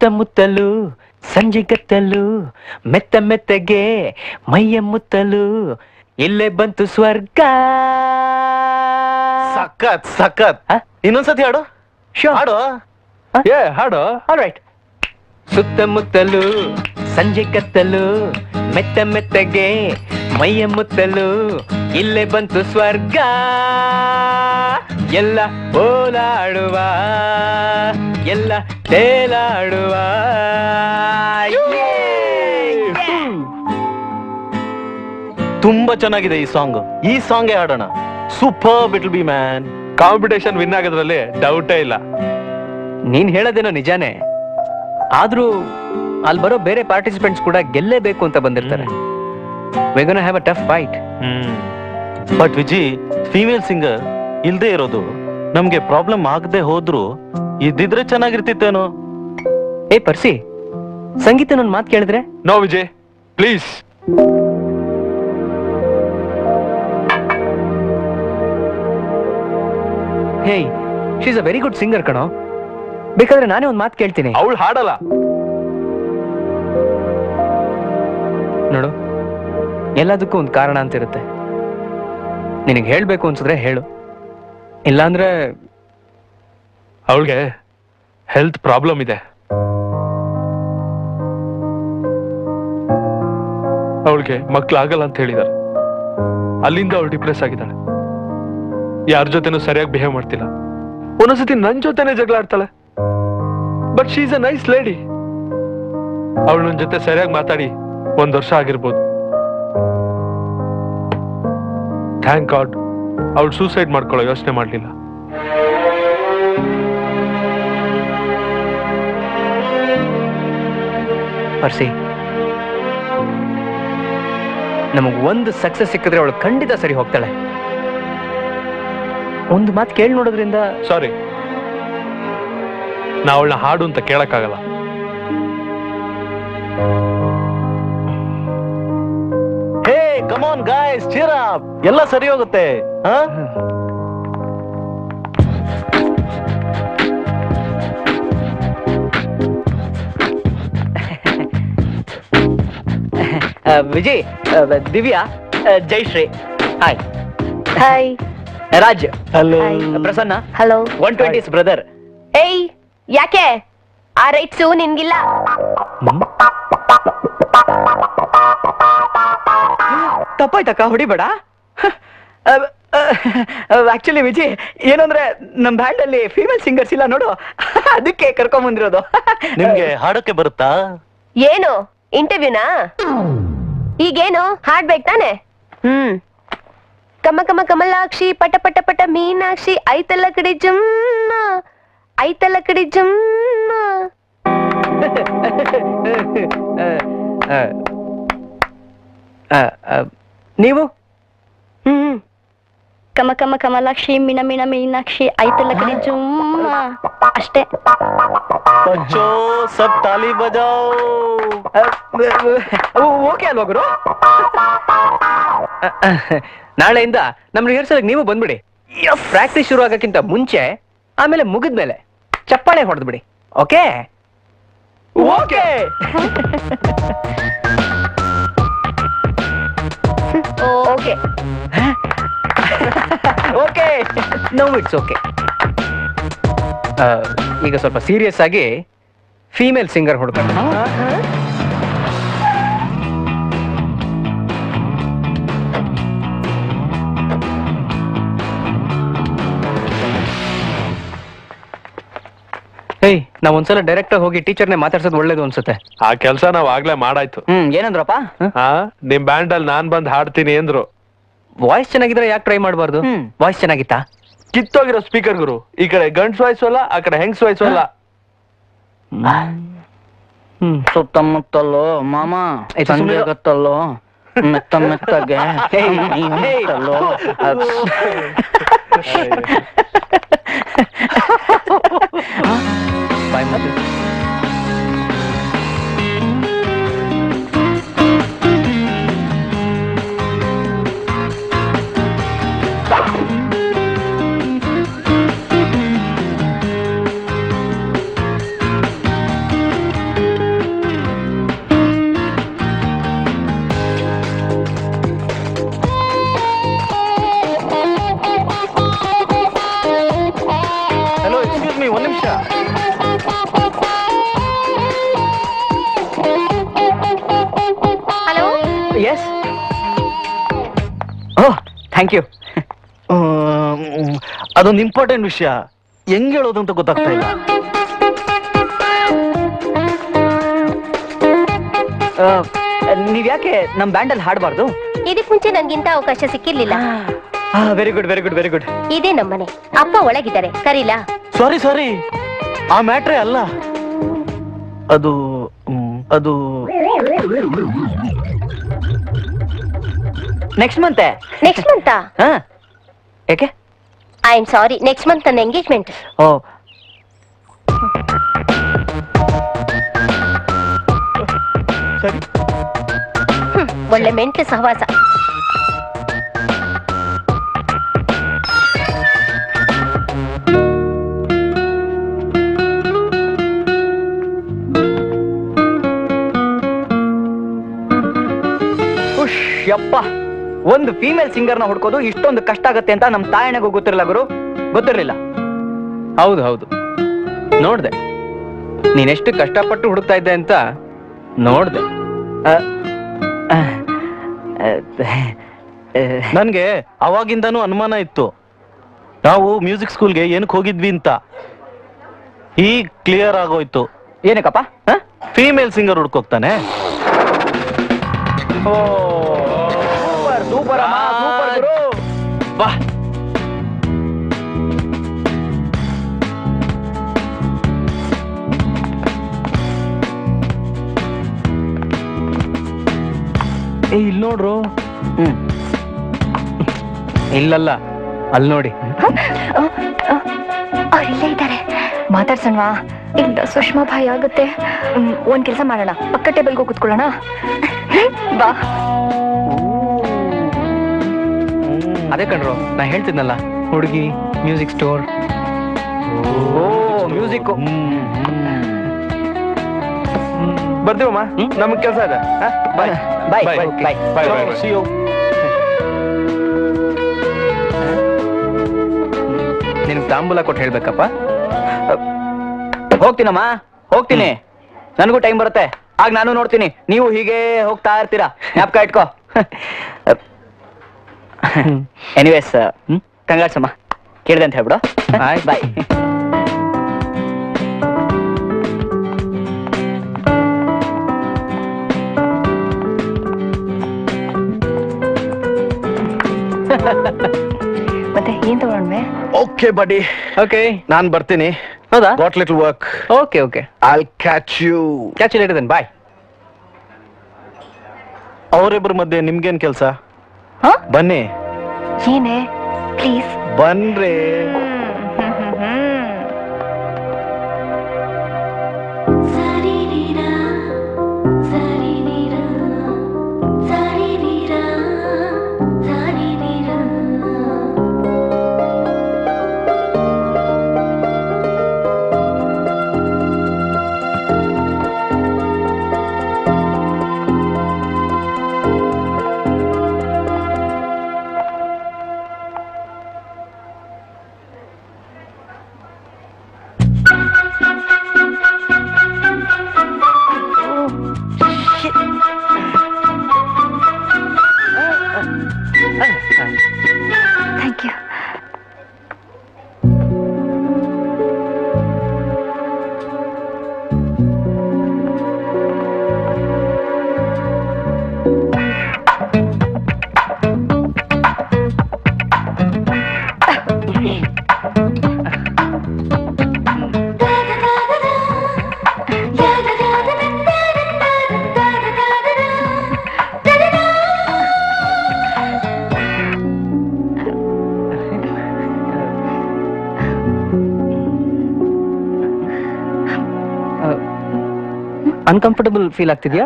ಸುತ್ತಮುತ್ತಲು ಸಂಜೆ ಗತ್ತಲು ಮೆತ್ತ ಮೆತ್ತಗೆ ಮೈಯ ಮುತ್ತಲು ಇಲ್ಲೇ ಬಂತು ಸ್ವರ್ಗ ಸಖತ್ ಸಖತ್ ಇನ್ನೊಂದ್ಸತಿ ಹಾಡು ಹಾಡು ಏ ಹಾಡು ರೈಟ್ ಸುತ್ತಮುತ್ತಲು ಸಂಜೆ ಕತ್ತಲು ಮೆತ್ತ ಮೆತ್ತಗೆ ಮೈಯ ಮುತ್ತಲು ಇಲ್ಲೇ ಬಂತು ಸ್ವರ್ಗ ಎಲ್ಲ ಓಲಾಡುವ ಎಲ್ಲ ತೇಲಾಡುವ ತುಂಬಾ ಚೆನ್ನಾಗಿದೆ ಈ ಸಾಂಗ್ ಈ ಸಾಂಗೇ ಹಾಡೋಣ ಸೂಪರ್ ಬಿಟ್ಲ್ ಬಿ ಮ್ಯಾನ್ ಕಾಂಪಿಟೇಷನ್ ವಿನ್ ಆಗೋದ್ರಲ್ಲಿ ಡೌಟೇ ಇಲ್ಲ ನೀನ್ ಹೇಳೋದೇನೋ ನಿಜಾನೇ ಆದ್ರೂ ಅಲ್ಲಿ ಬರೋ ಬೇರೆ ಪಾರ್ಟಿಸಿಪೆಂಟ್ಸ್ ಕೂಡ ಗೆಲ್ಲೇಬೇಕು ಅಂತ ಬಂದಿರ್ತಾರೆ we gonna have a tough fight but Viji female singer ಇಲ್ದೇ ಇರೋದು ನಮ್ಗೆ ಪ್ರಾಬ್ಲಮ್ ಆಗದೆ ಹೋದ್ರು ಇದ್ದಿದ್ರೆ ಚೆನ್ನಾಗಿರ್ತಿತ್ತೇನೋ ಏ ಪರ್ಸಿ ಸಂಗೀತ ಒಂದ್ ಮಾತು ಕೇಳಿದ್ರೆ no Vijay please hey she's a very good singer ಕಣೋ ಬೇಕಾದ್ರೆ ನಾನೇ ಒಂದ್ ಮಾತು ಕೇಳ್ತೀನಿ ಅವಳು ಹಾಡಲ್ಲ ನೋಡು ಎಲ್ಲದಕ್ಕೂ ಒಂದು ಕಾರಣ ಅಂತ ಇರುತ್ತೆ ನಿನಗೆ ಹೇಳ್ಬೇಕು ಅನ್ಸಿದ್ರೆ ಹೇಳು ಇಲ್ಲಾಂದ್ರೆ ಅವಳಿಗೆ ಹೆಲ್ತ್ ಪ್ರಾಬ್ಲಮ್ ಇದೆ ಅವಳಿಗೆ ಮಕ್ಳಾಗಲ್ಲ ಅಂತ ಹೇಳಿದಾರೆ ಅಲ್ಲಿಂದ ಅವಳು ಡಿಪ್ರೆಸ್ ಆಗಿದ್ದಾಳೆ ಯಾರ ಜೊತೆನೂ ಸರಿಯಾಗಿ ಬಿಹೇವ್ ಮಾಡ್ತಿಲ್ಲ ಒಂದೊಂದ್ಸತಿ ನನ್ ಜೊತೆನೆ ಜಗಳ ಆಡ್ತಾಳೆ but she is a nice lady ಅವಳು ನನ್ನ ಜೊತೆ ಸರಿಯಾಗಿ ಮಾತಾಡಿ ಒಂದ್ ವರ್ಷ ಆಗಿರ್ಬೋದು ಥ್ಯಾಂಕ್ ಗಾಡ್ ಅವಳು ಸೂಸೈಡ್ ಮಾಡ್ಕೊಳ್ಳೋ ಯೋಚನೆ ಮಾಡ್ಲಿಲ್ಲ ಪರ್ಸಿ ನಮಗ್ ಒಂದು ಸಕ್ಸಸ್ ಸಿಕ್ಕಿದ್ರೆ ಅವಳು ಖಂಡಿತ ಸರಿ ಹೋಗ್ತಾಳೆ ಒಂದು ಮಾತು ಕೇಳಿ ನೋಡೋದ್ರಿಂದ ಸಾರಿ ನಾ ಅವಳನ್ನ ಹಾಡು ಅಂತ ಕೇಳಕ್ಕಾಗಲ್ಲ ಹೇ ಕಮಾನ್ ಗಾಯ್ಸ್ ಚೀರ ಎಲ್ಲ ಸರಿ ಹೋಗುತ್ತೆ ಹಾ Vijay Divya Jaishree hi hi Raj hello Prasanna hello one twenties brother ಏಯ್ ಯಾಕೆ ಆ ರೈಟ್ಸು ನಿನ್ಗಿಲ್ಲ ತಪ್ಪಾಯ್ತಕ್ಕ ಹೊಡಿಬೇಡ ಆಕ್ಚುಲಿ ವಿಜಯ್ ಏನಂದ್ರೆ ನಮ್ ಬ್ಯಾಂಡ್ ಅಲ್ಲಿ ಫೀಮೇಲ್ ಸಿಂಗರ್ಸ್ ಇಲ್ಲ ನೋಡು ಅದಕ್ಕೆ ಕರ್ಕೊಂಡ್ ಬಂದಿರೋದು ನಿಮ್ಗೆ ಹಾಡೋಕೆ ಬರುತ್ತಾ ಏನು ಇಂಟರ್ವ್ಯೂನಾ ಈಗೇನು ಹಾಡ್ಬೇಕು ತಾನೆ ಹ್ಮ್ ಕಮ ಕಮ ಕಮಲಾಕ್ಷಿ ಪಟ ಪಟ ಪಟ ಮೀನಾಕ್ಷಿ ಐತಲ್ಲ ಕಡೆ ಜುಮ್ಮ ಐತಲ್ಲ ಕಡೆ ಜುಮ್ಮ ನೀವು ಹ್ಮ್ ಕಮ ಕಮ ಕಮಲಾಕ್ಷಿ ಮಿಣ ಮಿಣ ಮೀನಾಕ್ಷಿ ಐತಲ್ಲ ಕಡೆ ಜುಮ್ಮ ಅಷ್ಟೇ ಬಚ್ಚೋ ಸಬ್ ತಾಲಿ ಬಜಾओ ಓಕೆ ಅಲ್ವಾ ಗುರು ನಾಳೆಯಿಂದ ನಮ್ ರಿಹರ್ಸಲ್ ನೀವು ಬಂದ್ಬಿಡಿ ಪ್ರಾಕ್ಟೀಸ್ ಶುರು ಆಗಕ್ಕಿಂತ ಮುಂಚೆ ಆಮೇಲೆ ಮುಗಿದ್ಮೇಲೆ ಚಪ್ಪಾಳೆ ಹೊಡೆದ್ಬಿಡಿ okay okay okay okay no it's okay ಈಗ ಸ್ವಲ್ಪ ಸೀರಿಯಸ್ ಆಗಿ ಫೀಮೇಲ್ ಸಿಂಗರ್ ಹುಡುಗ ಏಯ್ ನಾವ್ ಒಂದ್ಸಲ ಡೈರೆಕ್ಟ್ ಹೋಗಿ ಟೀಚರ್ನೇ ಮಾತಾಡ್ಸೋದು ಒಳ್ಳೇದು ಅನ್ಸುತ್ತೆ ಆ ಕೆಲಸ ನಾವ್ ಆಗ್ಲೇ ಮಾಡಾಯ್ತು ಹ್ಮ್ ಏನಂದ್ರಪ್ಪ ಹಾ ನಿಮ್ ಬ್ಯಾಂಡ್ ಅಲ್ಲಿ ನಾನ್ ಬಂದ್ ಹಾಡ್ತೀನಿ ಅಂದ್ರು ವಾಯ್ಸ್ ಚೆನ್ನಾಗಿದ್ರೆ ಯಾಕೆ ಟ್ರೈ ಮಾಡಬಾರ್ದು ಹ್ಮ್. ವಾಯ್ಸ್ ಚೆನ್ನಾಗಿತ್ತಾ ಕಿತ್ತೋಗಿರೋ ಸ್ಪೀಕರ್ ಗುರು ಈ ಕಡೆ ಗಂಡ್ಸ್ ವಾಯ್ಸು ಅಲ್ಲ ಆ ಕಡೆ ಹೆಂಗ್ಸ್ ವಾಯ್ಸು ಅಲ್ಲ ಹ್ಮ್ ಸುತ್ತಮುತ್ತಲು ಮಾಮ ಆಯ್ತು, ಸಂಜೆ ಸುಮ್ನಿರು. ಗೊತ್ತಲ್ಲೋ ಮೆತ್ತ ಮೆತ್ತಗೆ ಹೇಯ್, ಹೇಯ್. ಮುತ್ತಲು. ಬಾಯ್ ಮುಚ್ಚು. Yes oh thank you hmm, ಅದೊಂದು ಇಂಪಾರ್ಟೆಂಟ್ ವಿಷಯ ಹೆಂಗ್ ಹೇಳೋದು ಅಂತ ಗೊತ್ತಾಗ್ತಾ ಇಲ್ಲ ನೀವ್ ಯಾಕೆ ನಮ್ ಬ್ಯಾಂಡಲ್ಲಿ ಹಾಡಬಾರ್ದು ಇದಕ್ ಮುಂಚೆ ನನ್ಗಿಂತ ಅವಕಾಶ ಸಿಕ್ಕಿರ್ಲಿಲ್ಲ very good very good very good ಇದೇ ನಮ್ಮನೆ ಅಪ್ಪ ಒಳಗಿದ್ದಾರೆ ಕರೀಲಾ ಸಾರಿ ಸಾರಿ ಆ ಮ್ಯಾಟ್ರೇ ಅಲ್ಲ ಅದು ಹ್ಮ್, ಅದು ನೆಕ್ಸ್ಟ್ ಮಂತೆ ನೆಕ್ಸ್ಟ್ ಮಂತ್ ಹಾ ಯಾಕೆ I am sorry next month ನನ್ನ ಎಂಗೇಜ್ಮೆಂಟ್ ಓ ಸರಿ ಒಳ್ಳೆ ಮೆಂಟ್ಲು ಸಹವಾಸ ಉಶ್ ಯಪ್ಪ ಒಂದು ಫೀಮೇಲ್ ಸಿಂಗರ್ನ ಹುಡ್ಕೋದು ಇಷ್ಟೊಂದು ಕಷ್ಟ ಆಗತ್ತೆ ಅಂತ ನಮ್ ತಾಯಣಗೂ ಗೊತ್ತಿರಲ್ಲ ಗುರು ಗೊತ್ತಿರ್ಲಿಲ್ಲ ಹೌದು ಹೌದು ನೋಡ್ದೆ ನೀನೆಷ್ಟು ಕಷ್ಟಪಟ್ಟು ಹುಡುಕ್ತಾ ಇದ್ದೆ ಅಂತ ನೋಡ್ದೆ ನನ್ಗೆ ಅವಾಗಿಂದನೂ ಅನುಮಾನ ಇತ್ತು ನಾವು ಮ್ಯೂಸಿಕ್ ಸ್ಕೂಲ್ಗೆ ಏನಕ್ಕೆ ಹೋಗಿದ್ವಿ ಅಂತ ಈಗ ಕ್ಲಿಯರ್ ಆಗೋಯ್ತು ಏನಕ್ಕಪ್ಪ ಫೀಮೇಲ್ ಸಿಂಗರ್ ಹುಡ್ಕೋಗ್ತಾನೆ ಸೂಪರ್ ಸೂಪರ್ ಅಮ್ಮ ಸೂಪರ್ ಗುರು ಬಾ ಏ ಇಲ್ಲಿ ನೋಡ್ರು ಹ್ಮ್ ಇಲ್ಲಲ್ಲ ಅಲ್ಲಿ ನೋಡಿ ಅವ್ರಿಲ್ಲೇ ಇದ್ದಾರೆ ಮಾತಾಡ್ಸೋಣವಾ ಇಲ್ಲ ಸುಷ್ಮಾ ಭಯ ಆಗುತ್ತೆ ಹ್ಮ್, ಒಂದ್ ಕೆಲಸ ಮಾಡೋಣ ಪಕ್ಕ ಟೇಬಲ್ಗೆ ಹೋಗಿ ಕೂತ್ಕೊಳ್ಳೋಣ ಬಾ ಅದೇ ಕಣ್ರು ನಾ ಹೇಳ್ತಿದ್ನಲ್ಲ ಹುಡುಗಿ ಮ್ಯೂಸಿಕ್ ಸ್ಟೋರ್ ಓ ಮ್ಯೂಸಿಕ್ ಬರ್ತೀವಮ್ಮ ನಮಗ್ ಕೆಲಸ ಇದೆ ಬಾಯ್ ಬಾಯ್ Bye. Bye Bye, bye, bye. See you. ನಿನಗೆ ತಾಂಬೂಲ ಕೊಟ್ಟು ಹೇಳ್ಬೇಕಪ್ಪ ಹೋಗ್ತೀನಮ್ಮ ಹೋಗ್ತೀನಿ ನನಗೂ ಟೈಮ್ ಬರುತ್ತೆ ಆಗ ನಾನು ನೋಡ್ತೀನಿ ನೀವು ಹೀಗೆ ಹೋಗ್ತಾ ಇರ್ತೀರಾ ಜ್ಞಾಪಕ ಇಟ್ಕೋ ಎನಿವೇಸ್ ಕಂಗಾಡ್ಸ್ ಅಮ್ಮ ಕೇಳಿದೆ ಅಂತ ಹೇಳ್ಬಿಡು ಆಯ್ತು. ಬಾಯ್ ಮತ್ತೆ ಏನ್ ತಗೊಂಡ್ವೆ ಓಕೆ ಬಡಿ ಓಕೆ ನಾನ್ ಬರ್ತೀನಿ ಹೌದಾ got little work okay okay I'll catch you catch later then bye ಅವರಿಬ್ಬರ ಮಧ್ಯೆ ನಿಮ್ಗೇನ್ ಕೆಲ್ಸ ಹಾ? ಬನ್ನಿ ಏನೇ ಪ್ಲೀಸ್ ಬನ್ರಿ ಥ್ಯಾಂಕ್ ಯು ಅನ್ಕಂಫರ್ಟಬಲ್ ಫೀಲ್ ಆಗ್ತಿದ್ಯಾ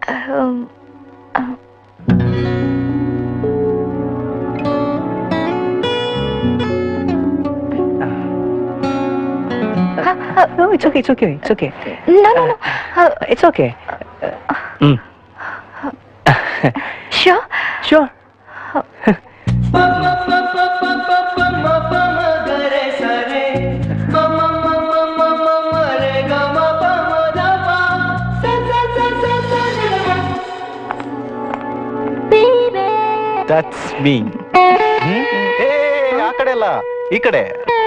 No, it's okay, it's okay, it's okay. No, no, no. It's okay. Hmm Sure. Sure. That's me ಏ ಆ ಕಡೆ ಅಲ್ಲ ಈ ಕಡೆ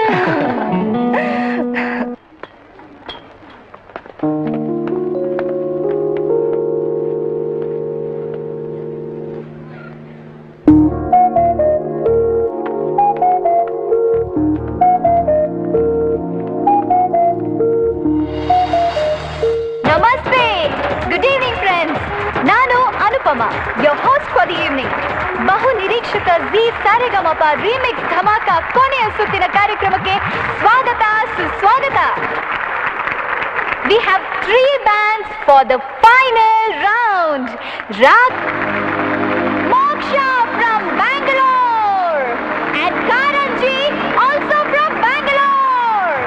ನಮಸ್ತೆ ಗುಡ್ ಈವ್ನಿಂಗ್ ಫ್ರೆಂಡ್ಸ್ ನಾನು Anupama your host for the evening ಬಹು ನಿರೀಕ್ಷಕ ಜಿ ಸಾರೆಗಮಪ ರೀಮಿಕ್ಸ್ ಧಮಾಕ ಕೊನೆಯ ಸುತ್ತಿನ ಕಾರ್ಯಕ್ರಮಕ್ಕೆ ಸ್ವಾಗತ ಸುಸ್ವಾಗತ we have three bands for the final round Raag Moksha from Bangalore and Karanji also from Bangalore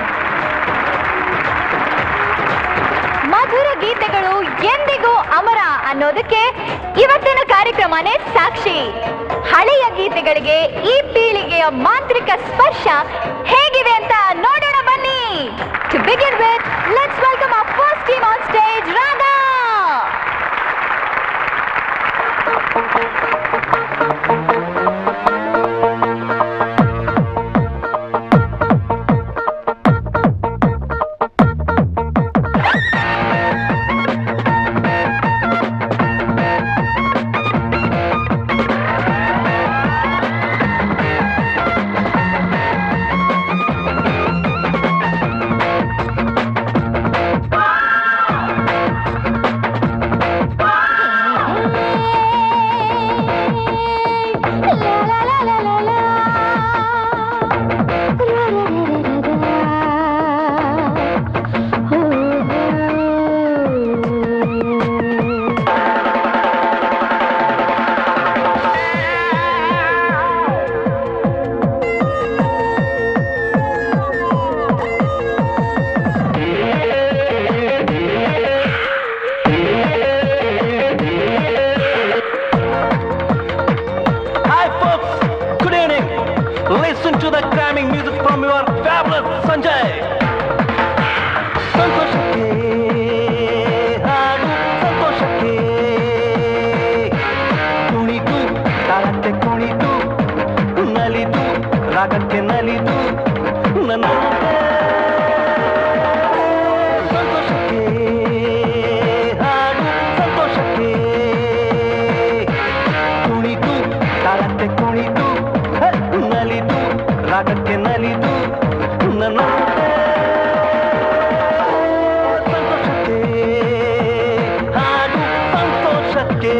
ಮಧುರ ಗೀತೆಗಳು ಎಂದಿಗೂ ಅಮರ ಅನ್ನೋದಕ್ಕೆ ಇವತ್ತಿನ ಕಾರ್ಯಕ್ರಮನೇ ಸಾಕ್ಷಿ ಹಳೆಯ ಗೀತೆಗಳಿಗೆ ಈ ಪೀಳಿಗೆಯ ಮಾಂತ್ರಿಕ ಸ್ಪರ್ಶ ಹೇಗಿದೆ ಅಂತ ನೋಡೋಣ ಬನ್ನಿ to begin with let's welcome our first team on stage Radha Hi folks, good evening. Listen to the cramming music from your fabulous Sanjay. ಸಂತೋಷಕ್ಕೆ ಹಾಡು ಸಂತೋಷಕ್ಕೆ ಕುಣಿದು ತಾಳಕ್ಕೆ ಕುಣಿದು ನಲಿದು ರಾಗಕ್ಕೆ ನಲಿದು ನನ್ನ ಸಂತೋಷಕ್ಕೆ ಹಾಡು ಸಂತೋಷಕ್ಕೆ ಕುಣಿದು ತಾಳಕ್ಕೆ ಕುಣಿದು ಹ, ನಲಿದು ರಾಗಕ್ಕೆ ನಲಿದು ನನ್ನ ಸಂತೋಷಕ್ಕೆ ಹಾಡು ಸಂತೋಷಕ್ಕೆ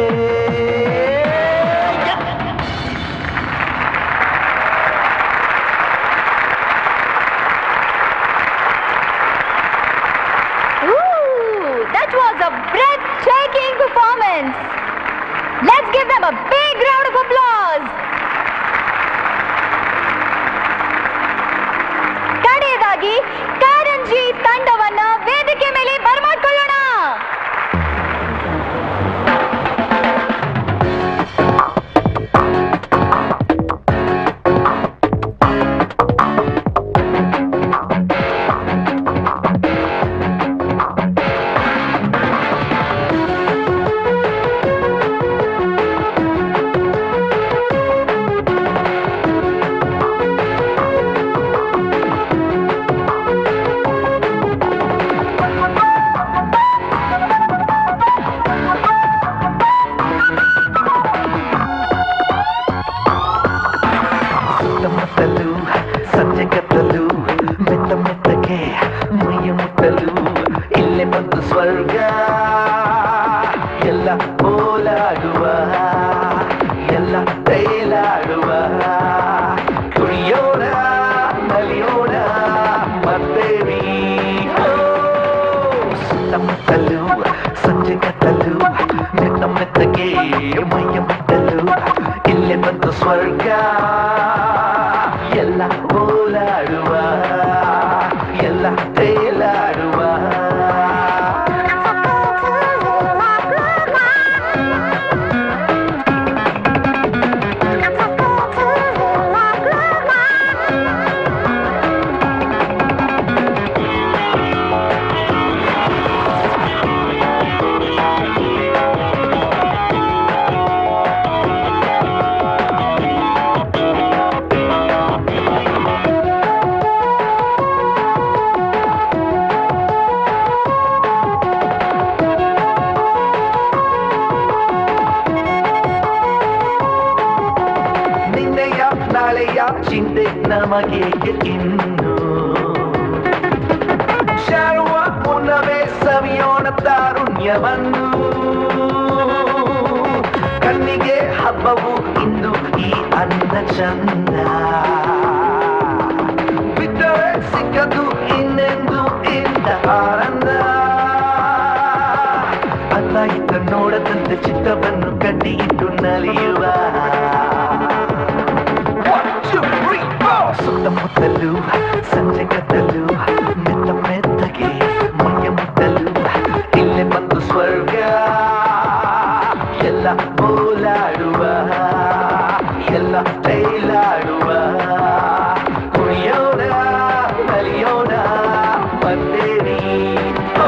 Ooh, that was a breathtaking performance. Let's give them a big round of applause. ಕಡೆಯದಾಗಿ ಕಾರಂಜಿ ತಂಡವನ್ನ ವೇದಿಕೆ ಮೇಲೆ ಬರಮಾಡ್ಕೊಳ್ಳೋಣ ಸುತ್ತಮುತ್ತಲು ಸಂಜೆ ಕತ್ತಲು ಮೆತ್ತ ಮೆತ್ತಗೆ ಮೈಯ ಮುಟ್ಟಲು ಇಲ್ಲೇ ಬಂತು ಸ್ವರ್ಗ ಎಲ್ಲ ಓಲಾಡುವ ಎಲ್ಲ ತೇಲಾಡುವ ಕುಣಿಯೋಣ ನಲಿಯೋಣ ಮತ್ತೇರಿ ಸುತ್ತಮುತ್ತಲು ಸಂಜೆ ಕತ್ತಲು ಮೆತ್ತ ಮೆತ್ತಗೆ ಮೈಯ ಮುಟ್ಟಲು ಇಲ್ಲೇ ಬಂತು ಸ್ವರ್ಗ ಎಲ್ಲ ಓಲಾಡುವ ಎಲ್ಲ ತೇಲಾಡುವ ಚಿಂತೆ ನಮಗೆ ಇನ್ನು ಶಾರುವ ಮುನ್ನವೇ ಸವಿಯೋಣ ತಾರುಣ್ಯವನ್ನು ಕಣ್ಣಿಗೆ ಹಬ್ಬವು ಇಂದು ಈ ಅನ್ನ ಚಂದ ಬಿಟ್ಟರೆ ಸಿಕ್ಕದು ಇನ್ನೆಂದು ಇಂದ ಆನಂದ ಅತ್ತ ಇತ್ತ ನೋಡದಂತೆ ಚಿತ್ತವನ್ನು ಕಟ್ಟಿ ಇಟ್ಟು ನಲಿಯುವ One, two, three, four. ಸುತ್ತಮುತ್ತಲು ಸಂಜೆ ಕತ್ತಲು ಮೆತ್ತ ಮೆತ್ತಗೆ ಮೈಯ ಮುಟ್ಟಲು ಇಲ್ಲೇ ಬಂದು ಸ್ವರ್ಗ ಎಲ್ಲ ಓಲಾಡುವ ಎಲ್ಲ ತೈಲಾಡುವ ಕುಣಿಯೋಣ ಕಲಿಯೋಣ ಬಂದೇರಿ ಓ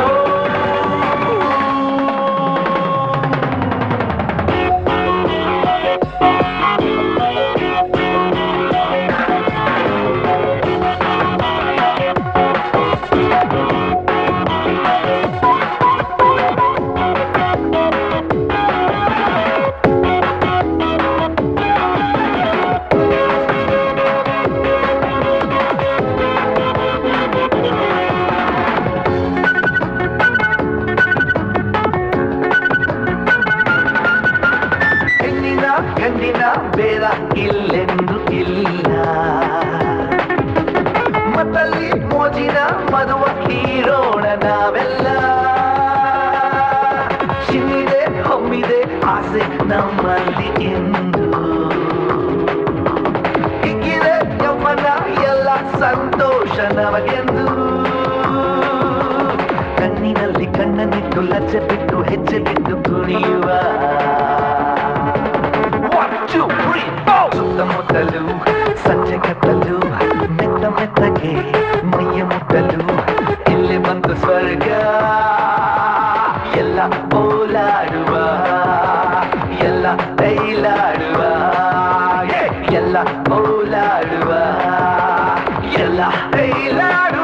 ಹೆಣ್ಣಿನ ಗಂಡಿನ ಬೇರ ಇಲ್ಲೆಂದು ಇಲ್ಲ ಮತ್ತಲ್ಲಿ ಮೋಜಿನ ಮದುವ ಹೀರೋಣ ನಾವೆಲ್ಲ ಶಿನ್ನಿದೆ ಹೊಮ್ಮಿದೆ ಆಸೆ ನಮ್ಮಲ್ಲಿ ಎಂದು ಹಿಗ್ಗಿದೆ ಯೌವನ ಎಲ್ಲ ಸಂತೋಷ ನಮಗೆಂದು ಕಣ್ಣಿನಲ್ಲಿ ಕಣ್ಣನಿಟ್ಟು ಲಜ್ಜೆ ಬಿಟ್ಟು ಹೆಜ್ಜೆ ಬಿಟ್ಟು ಕುಣಿಯುವ One, two, three, four. ಸುತ್ತಮುತ್ತಲು ಸಂಜೆ ಕತ್ತಲು ಮೆತ್ತ ಮೆತ್ತಗೆ ಮೈಯ ಮುಟ್ಟಲು ಇಲ್ಲಿ ಬಂದು ಸ್ವರ್ಗ ಎಲ್ಲ ಓಲಾಡುವ ಎಲ್ಲ ತೈಲಾಡುವ ಏ, ಎಲ್ಲ ಓಲಾಡುವ ಎಲ್ಲ ತೈಲಾಡುವ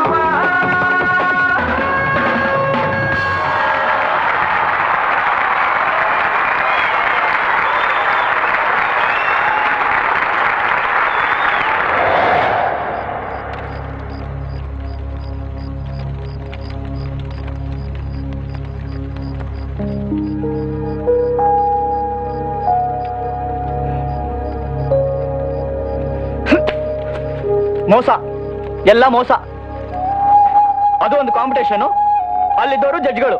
ಮೋಸ ಎಲ್ಲ ಮೋಸ ಅದು ಒಂದು ಕಾಂಪಿಟೇಷನ್ ಅಲ್ಲಿದ್ದವರು ಜಡ್ಜ್ಗಳು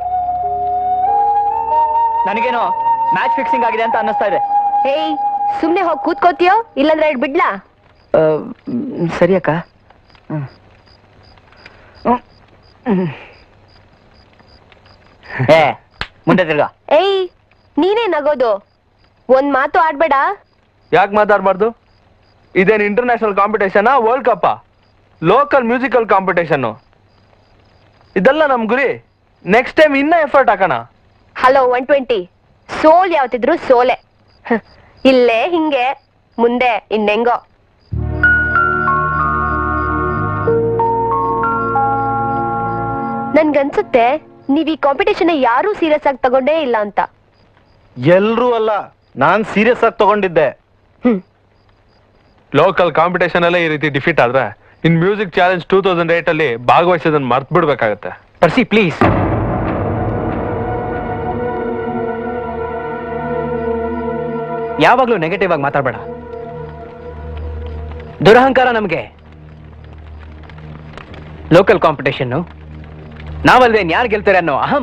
ನನಗೇನೋ ಮ್ಯಾಚ್ ಫಿಕ್ಸಿಂಗ್ ಆಗಿದೆ ಅಂತ ಅನ್ನಿಸ್ತಾ ಇದೆ ಹೇಯ್ ಸುಮ್ನೆ ಹೋಗಿ ಕೂತ್ಕೋತೀಯೋ ಇಲ್ಲಾಂದ್ರೆ ಎರಡ್ ಬಿಡ್ಲಾ ಆ, ಮ್, ಸರಿ ಅಕ್ಕ ಹ್ಮ್. ಹ್ಮ್. ಹ್ಮ್. ಏ ಮುಂದೆ ತಿರ್ಗಾ ಏಯ್ ನೀನೇ ನಗೋದು ಒಂದ್ ಮಾತು ಆಡ್ಬೇಡ ಯಾಕೆ ಮಾತಾಡಬಾರ್ದು ಇದೇನು ಇಂಟರ್ನ್ಯಾಷನಲ್ ಕಾಂಪಿಟೇಷನಾ ವರ್ಲ್ಡ್ ಕಪ್ಪ ಲೋಕಲ್ ಮ್ಯೂಸಿಕಲ್ ಕಾಂಪಿಟೇಷನ್ನು ಇದೆಲ್ಲ ನಮ್ ಗುರಿ ನೆಕ್ಸ್ಟ್ ಟೈಮ್ ಇನ್ನೂ ಎಫರ್ಟ್ ಹಾಕೋಣ ಹಲೋ ಒನ್ ಟ್ವೆಂಟಿ ಸೋಲ್ ಯಾವತ್ತಿದ್ರು ಸೋಲೆ ಹ, ಇಲ್ಲೇ ಹಿಂಗೆ ಮುಂದೆ ಇನ್ನೆಂಗೋ ನನ್ಗನ್ಸುತ್ತೆ ನೀವ್ ಈ ಕಾಂಪಿಟೇಷನ್ ಯಾರೂ ಸೀರಿಯಸ್ ಆಗಿ ತಗೊಂಡೇ ಇಲ್ಲ ಅಂತ ಎಲ್ರೂ ಅಲ್ಲ ನಾನ್ ಸೀರಿಯಸ್ ಆಗಿ ತಗೊಂಡಿದ್ದೆ ಲೋಕಲ್ ಕಾಂಪಿಟೇಷನ್ ಅಲ್ಲೇ ಈ ರೀತಿ ಡಿಫೀಟ್ ಆದ್ರೆ in music challenge two thousand eight ಅಲ್ಲಿ ಭಾಗವಹಿಸೋದನ್ನ ಮರ್ತ್ ಬಿಡ್ಬೇಕಾಗತ್ತೆ ಪರ್ಸಿ ಪ್ಲೀಸ್ ಯಾವಾಗ್ಲೂ ನೆಗೆಟಿವ್ ಆಗಿ ಮಾತಾಡಬೇಡ ದುರಹಂಕಾರ ನಮಗೆ ಲೋಕಲ್ ಕಾಂಪಿಟೇಷನ್ ನಾವಲ್ವೇ ಯಾರು ಗೆಲ್ತಾರೆ ಅನ್ನೋ ಅಹಂ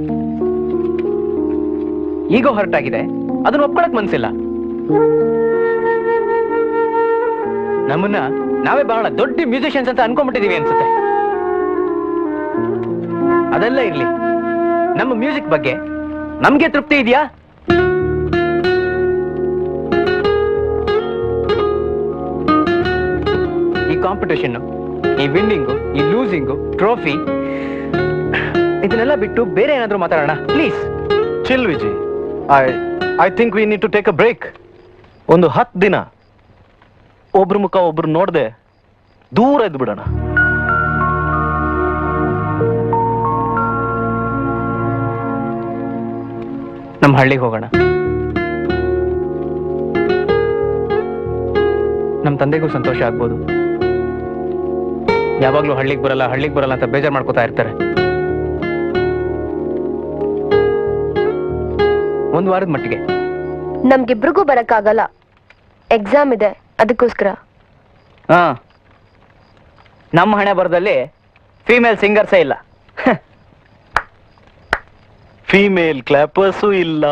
ಈಗೋ ಹೊರಟಾಗಿದೆ ಅದನ್ನ ಒಪ್ಕೊಳಕ್ ಮನ್ಸಿಲ್ಲ ನಮ್ಮನ್ನ ನಾವೇ ಬಹಳ ದೊಡ್ಡ ಮ್ಯೂಸಿಷಿಯನ್ಸ್ ಅಂತ ಅನ್ಕೊಂಡ್ಬಿಟ್ಟಿದೀವಿ ಅನ್ಸುತ್ತೆ ಅದೆಲ್ಲ ಇರ್ಲಿ ನಮ್ಮ ಮ್ಯೂಸಿಕ್ ಬಗ್ಗೆ ನಮ್ಗೆ ತೃಪ್ತಿ ಇದೆಯಾ ಈ ಕಾಂಪಿಟೇಷನ್ ಈ ವಿನ್ನಿಂಗು ಈ ಲೂಸಿಂಗು ಟ್ರೋಫಿ ಇದನ್ನೆಲ್ಲ ಬಿಟ್ಟು ಬೇರೆ ಏನಾದ್ರೂ ಮಾತಾಡೋಣ please chill Viji I I think we need to take a break ಒಂದು ಹತ್ತು ದಿನ ಒಬ್ರ ಮುಖ ಒಬ್ರು ನೋಡ್ದೆ ದೂರ ಇದ್ದು ಬಿಡೋಣ ನಮ್ಮ ಹಳ್ಳಿಗೆ ಹೋಗೋಣ ನಮ್ಮ ತಂದೆಗೂ ಸಂತೋಷ ಆಗ್ಬೋದು ಯಾವಾಗ್ಲೂ ಹಳ್ಳಿಗೆ ಬರಲ್ಲ ಹಳ್ಳಿಗೆ ಬರಲ್ಲ ಅಂತ ಬೇಜಾರು ಮಾಡ್ಕೋತಾ ಇರ್ತಾರೆ ಒಂದ್ ವಾರದ ಮಟ್ಟಿಗೆ ನಮ್ಗಿಬ್ರಿಗೂ ಬರಕ್ಕಾಗಲ್ಲ ಎಕ್ಸಾಮ್ ಇದೆ ಅದಕ್ಕೋಸ್ಕರ ಹಾ ನಮ್ಮ ಹಣೆ ಬರದಲ್ಲಿ ಫೀಮೇಲ್ ಸಿಂಗರ್ಸೇ ಇಲ್ಲ ಫೀಮೇಲ್ ಕ್ಲಾಪರ್ಸು ಇಲ್ಲ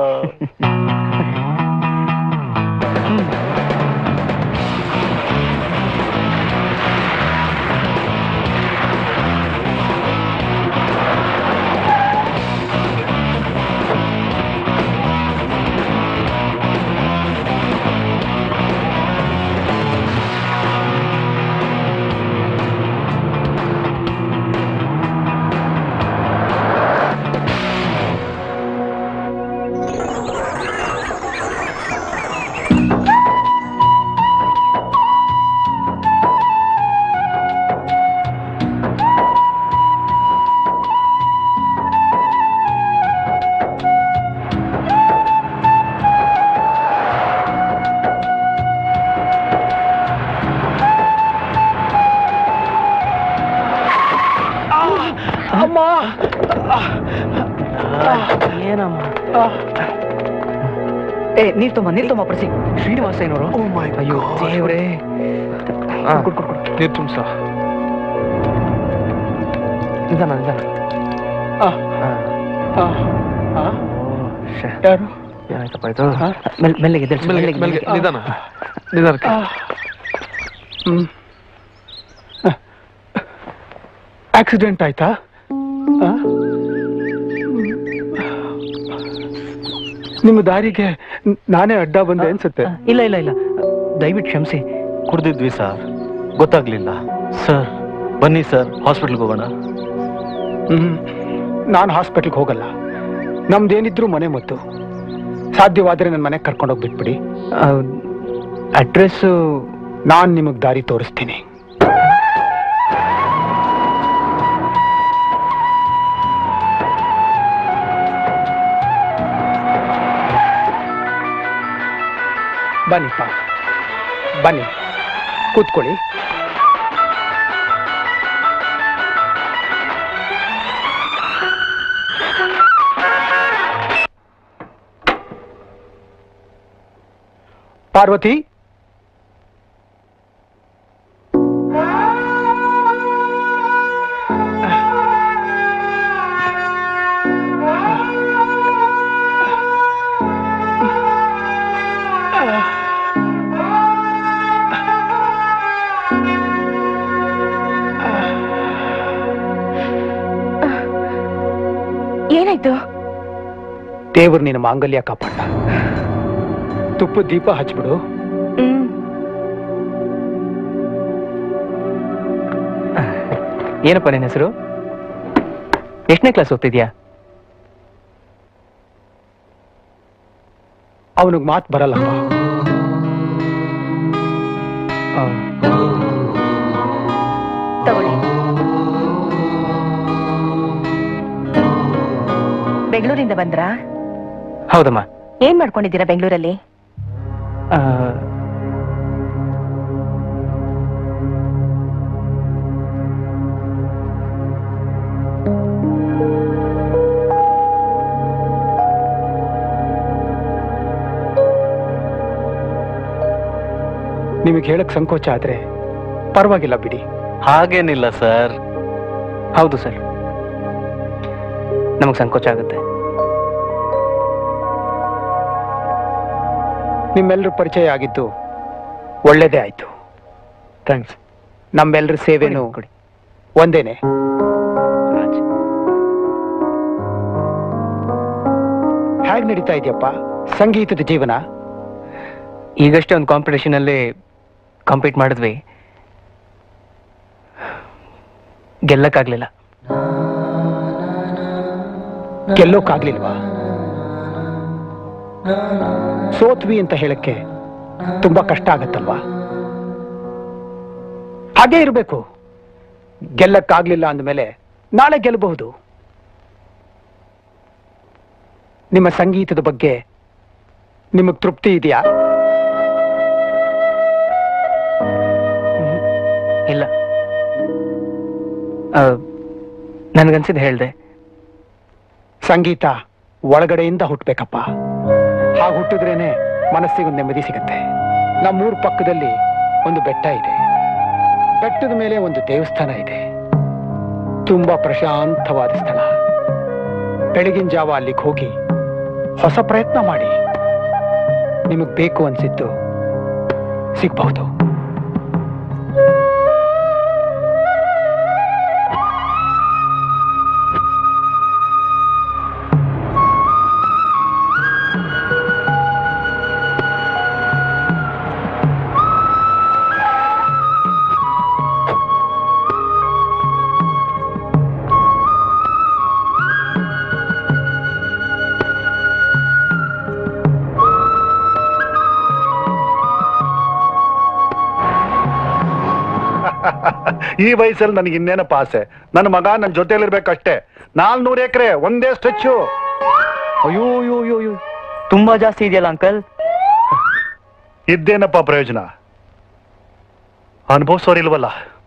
ಅಮ್ಮ ಏನಮ್ಮ ಏ ನೀರ್ ತುಂಬ ನೀರ್ ತುಂಬ ಪ್ರಸಿ ಶ್ರೀನಿವಾಸ ಏನವರು ಓ ಮೈ ಅಯ್ಯೋ ದೇವ್ರೇ ನೀರು ತುಂಬ್ಸ ನಿಧಾನ ನಿಧಾನ ಯಾರು ಏನಾಯ್ತಪ್ಪ ಇದು ಮೆಲ್- ಮೆಲ್ಲಗೆ ಎದ್ದೇಳ್ಸು, ಮೆಲ್ಗೆ ಮೆಲ್ಲಗೆ, ಮೆಲ್ಗೆ ನಿಧಾನ ನಿಧಾನಕ್ಕೆ ಆಕ್ಸಿಡೆಂಟ್ ಆಯ್ತಾ ಆ? ನಿಮ್ಮ ದಾರಿಗೆ ನ್- ನಾನೇ ಅಡ್ಡ ಬಂದೆ ಅನ್ಸುತ್ತೆ ಇಲ್ಲ ಇಲ್ಲ ಇಲ್ಲ ದಯವಿಟ್ಟು ಕ್ಷಮಿಸಿ ಕುಡ್ದಿದ್ವಿ ಸರ್ ಗೊತ್ತಾಗ್ಲಿಲ್ಲ ಸರ್ ಬನ್ನಿ ಸರ್ ಹಾಸ್ಪಿಟ್ಲ್ಗೆ ಹೋಗೋಣ ಹ್ಮ್ ನಾನು ಹಾಸ್ಪಿಟ್ಲ್ಗೆ ಹೋಗಲ್ಲ ನಮ್ದೇನಿದ್ರು ಮನೆ ಮತ್ತು ಸಾಧ್ಯವಾದ್ರೆ ನನ್ನ ಮನೆಗೆ ಕರ್ಕೊಂಡೋಗಿ ಬಿಟ್ಬಿಡಿ ಅಡ್ರೆಸ್ಸು ನಾನ್ ನಿಮಗ್ ದಾರಿ ತೋರಿಸ್ತೀನಿ ಬನ್ನಿಪ್ಪ ಬನ್ನಿ ಕೂತ್ಕೊಳ್ಳಿ ಪಾರ್ವತಿ ಏನಾಯ್ತು ದೇವ್ರು ನಿನ್ನ ಮಾಂಗಲ್ಯ ಕಾಪಾಡ ತುಪ್ಪ ದೀಪ ಹಚ್ಬಿಡು ಹ್ಮ್ ಏನಪ್ಪ ನಿನ್ನ ಹೆಸರು ಎಷ್ಟನೇ ಕ್ಲಾಸ್ ಓದ್ತಿದ್ಯಾ ಅವನಿಗೆ ಮಾತು ಬರಲ್ಲಪ್ಪ ತಗೊಳ್ಳಿ ಬೆಂಗಳೂರಿಂದ ಬಂದ್ರಾ ಹೌದಮ್ಮ ಏನ್ ಮಾಡ್ಕೊಂಡಿದ್ದೀರಾ ಬೆಂಗಳೂರಲ್ಲಿ ಆ, ನಿಮಗೆ ಹೇಳಕ್ ಸಂಕೋಚ ಆದ್ರೆ ಪರವಾಗಿಲ್ಲ ಬಿಡಿ ಹಾಗೇನಿಲ್ಲ ಸರ್ ಹೌದು ಸರ್ ನಮಗೆ ಸಂಕೋಚ ಆಗುತ್ತೆ ನಿಮ್ಮೆಲ್ಲರ ಪರಿಚಯ ಆಗಿದ್ದು ಒಳ್ಳೇದೇ ಆಯ್ತು ಥ್ಯಾಂಕ್ಸ್ ನಮ್ಮೆಲ್ಲರ ಸೇವೆನೂ ಕೊಡಿ ಒಂದೇನೆ ರಾಜ್ ಹೇಗ್ ನಡೀತಾ ಇದೆಯಪ್ಪ ಸಂಗೀತದ ಜೀವನ ಈಗಷ್ಟೇ ಒಂದು ಕಾಂಪಿಟೇಷನ್ ಅಲ್ಲಿ ಕಾಂಪೀಟ್ ಮಾಡಿದ್ವಿ ಗೆಲ್ಲಕ್ಕಾಗ್ಲಿಲ್ಲ ಗೆಲ್ಲೋಕ್ಕಾಗ್ಲಿಲ್ವಾ ಸೋತ್ವಿ ಅಂತ ಹೇಳಕ್ಕೆ ತುಂಬಾ ಕಷ್ಟ ಆಗತ್ತಲ್ವಾ ಹಾಗೇ ಇರಬೇಕು ಗೆಲ್ಲಕ್ಕಾಗ್ಲಿಲ್ಲ ಅಂದಮೇಲೆ ನಾಳೆ ಗೆಲ್ಲಬಹುದು ನಿಮ್ಮ ಸಂಗೀತದ ಬಗ್ಗೆ ನಿಮಗ್ ತೃಪ್ತಿ ಇದೆಯಾ ನನ್ಗನ್ಸಿದ್ ಹೇಳ್ದೆ ಸಂಗೀತ ಒಳಗಡೆಯಿಂದ ಹುಟ್ಟಬೇಕಪ್ಪ ಹಾಗೆ ಹುಟ್ಟಿದ್ರೇನೆ ಮನಸ್ಸಿಗೆ ಒಂದು ನೆಮ್ಮದಿ ಸಿಗುತ್ತೆ ನಮ್ಮೂರ್ ಪಕ್ಕದಲ್ಲಿ ಒಂದು ಬೆಟ್ಟ ಇದೆ ಬೆಟ್ಟದ ಮೇಲೆ ಒಂದು ದೇವಸ್ಥಾನ ಇದೆ ತುಂಬಾ ಪ್ರಶಾಂತವಾದ ಸ್ಥಳ ಬೆಳಗಿನ ಜಾವ ಅಲ್ಲಿಗೆ ಹೋಗಿ ಹೊಸ ಪ್ರಯತ್ನ ಮಾಡಿ ನಿಮಗ್ ಬೇಕು ಅನ್ಸಿದ್ದು ಸಿಗ್ಬಹುದು ಈ ವಯಸ್ಸಲ್ಲಿ ನನಗೆ ಇನ್ನೇನಪ್ಪ ಆಸೆ ನನ್ನ ಮಗ ನನ್ನ ಜೊತೆಲಿರ್ಬೇಕಷ್ಟೇ ನಾಲ್ನೂರು ಎಕರೆ ಒಂದೇ ಸ್ಟ್ರೆಚ್ಚು ಅಯ್ಯೋ ಅಯ್ಯೋ ಅಯ್ಯೋ ಅಯ್ಯೋ ತುಂಬಾ ಜಾಸ್ತಿ ಇದೆಯಲ್ಲ ಅಂಕಲ್ ಇದ್ದೇನಪ್ಪ ಪ್ರಯೋಜನ ಅನುಭವಿಸೋರಿಲ್ವಲ್ಲ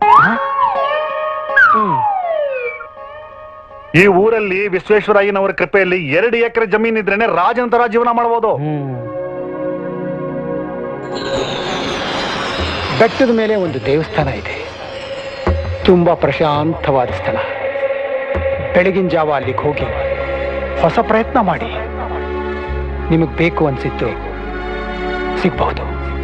ಈ ಊರಲ್ಲಿ ವಿಶ್ವೇಶ್ವರಯ್ಯನವರ ಕೃಪೆಯಲ್ಲಿ ಎರಡು ಎಕರೆ ಜಮೀನ್ ಇದ್ರೇನೆ ರಾಜನಂತರ ಜೀವನ ಮಾಡಬಹುದು ಬೆಟ್ಟದ ಮೇಲೆ ಒಂದು ದೇವಸ್ಥಾನ ಇದೆ ತುಂಬಾ ಪ್ರಶಾಂತವಾದ ಸ್ಥಳ ಬೆಳಗಿನ ಜಾವ ಅಲ್ಲಿಗೆ ಹೋಗಿ ಹೊಸ ಪ್ರಯತ್ನ ಮಾಡಿ ನಿಮಗ್ ಬೇಕು ಅನ್ಸಿದ್ದು ಸಿಗ್ಬಹುದು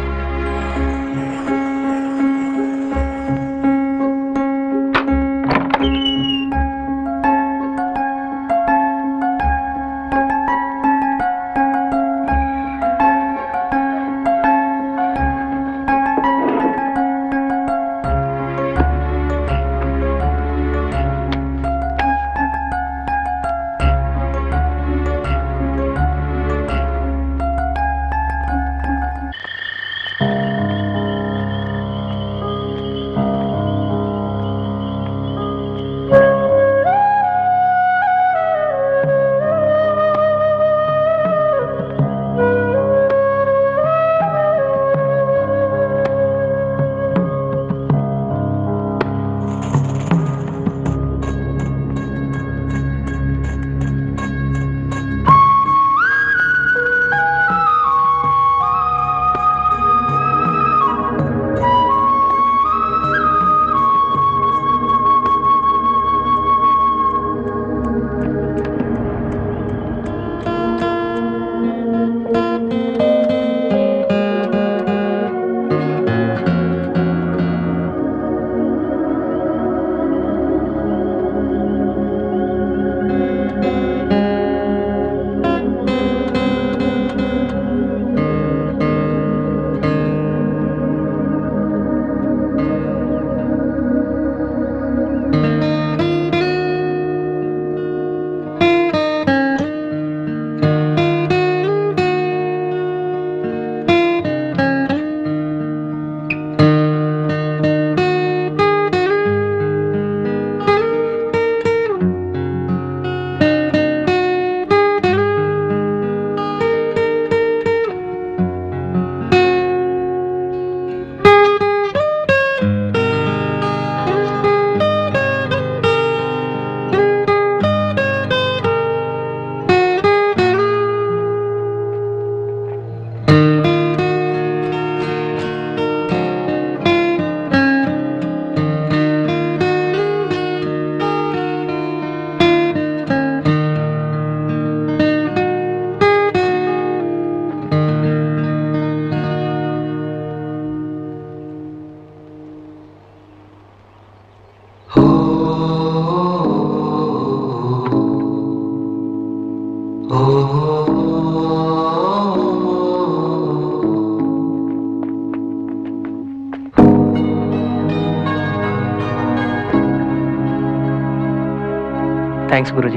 ಥ್ಯಾಂಕ್ಸ್ ಗುರುಜಿ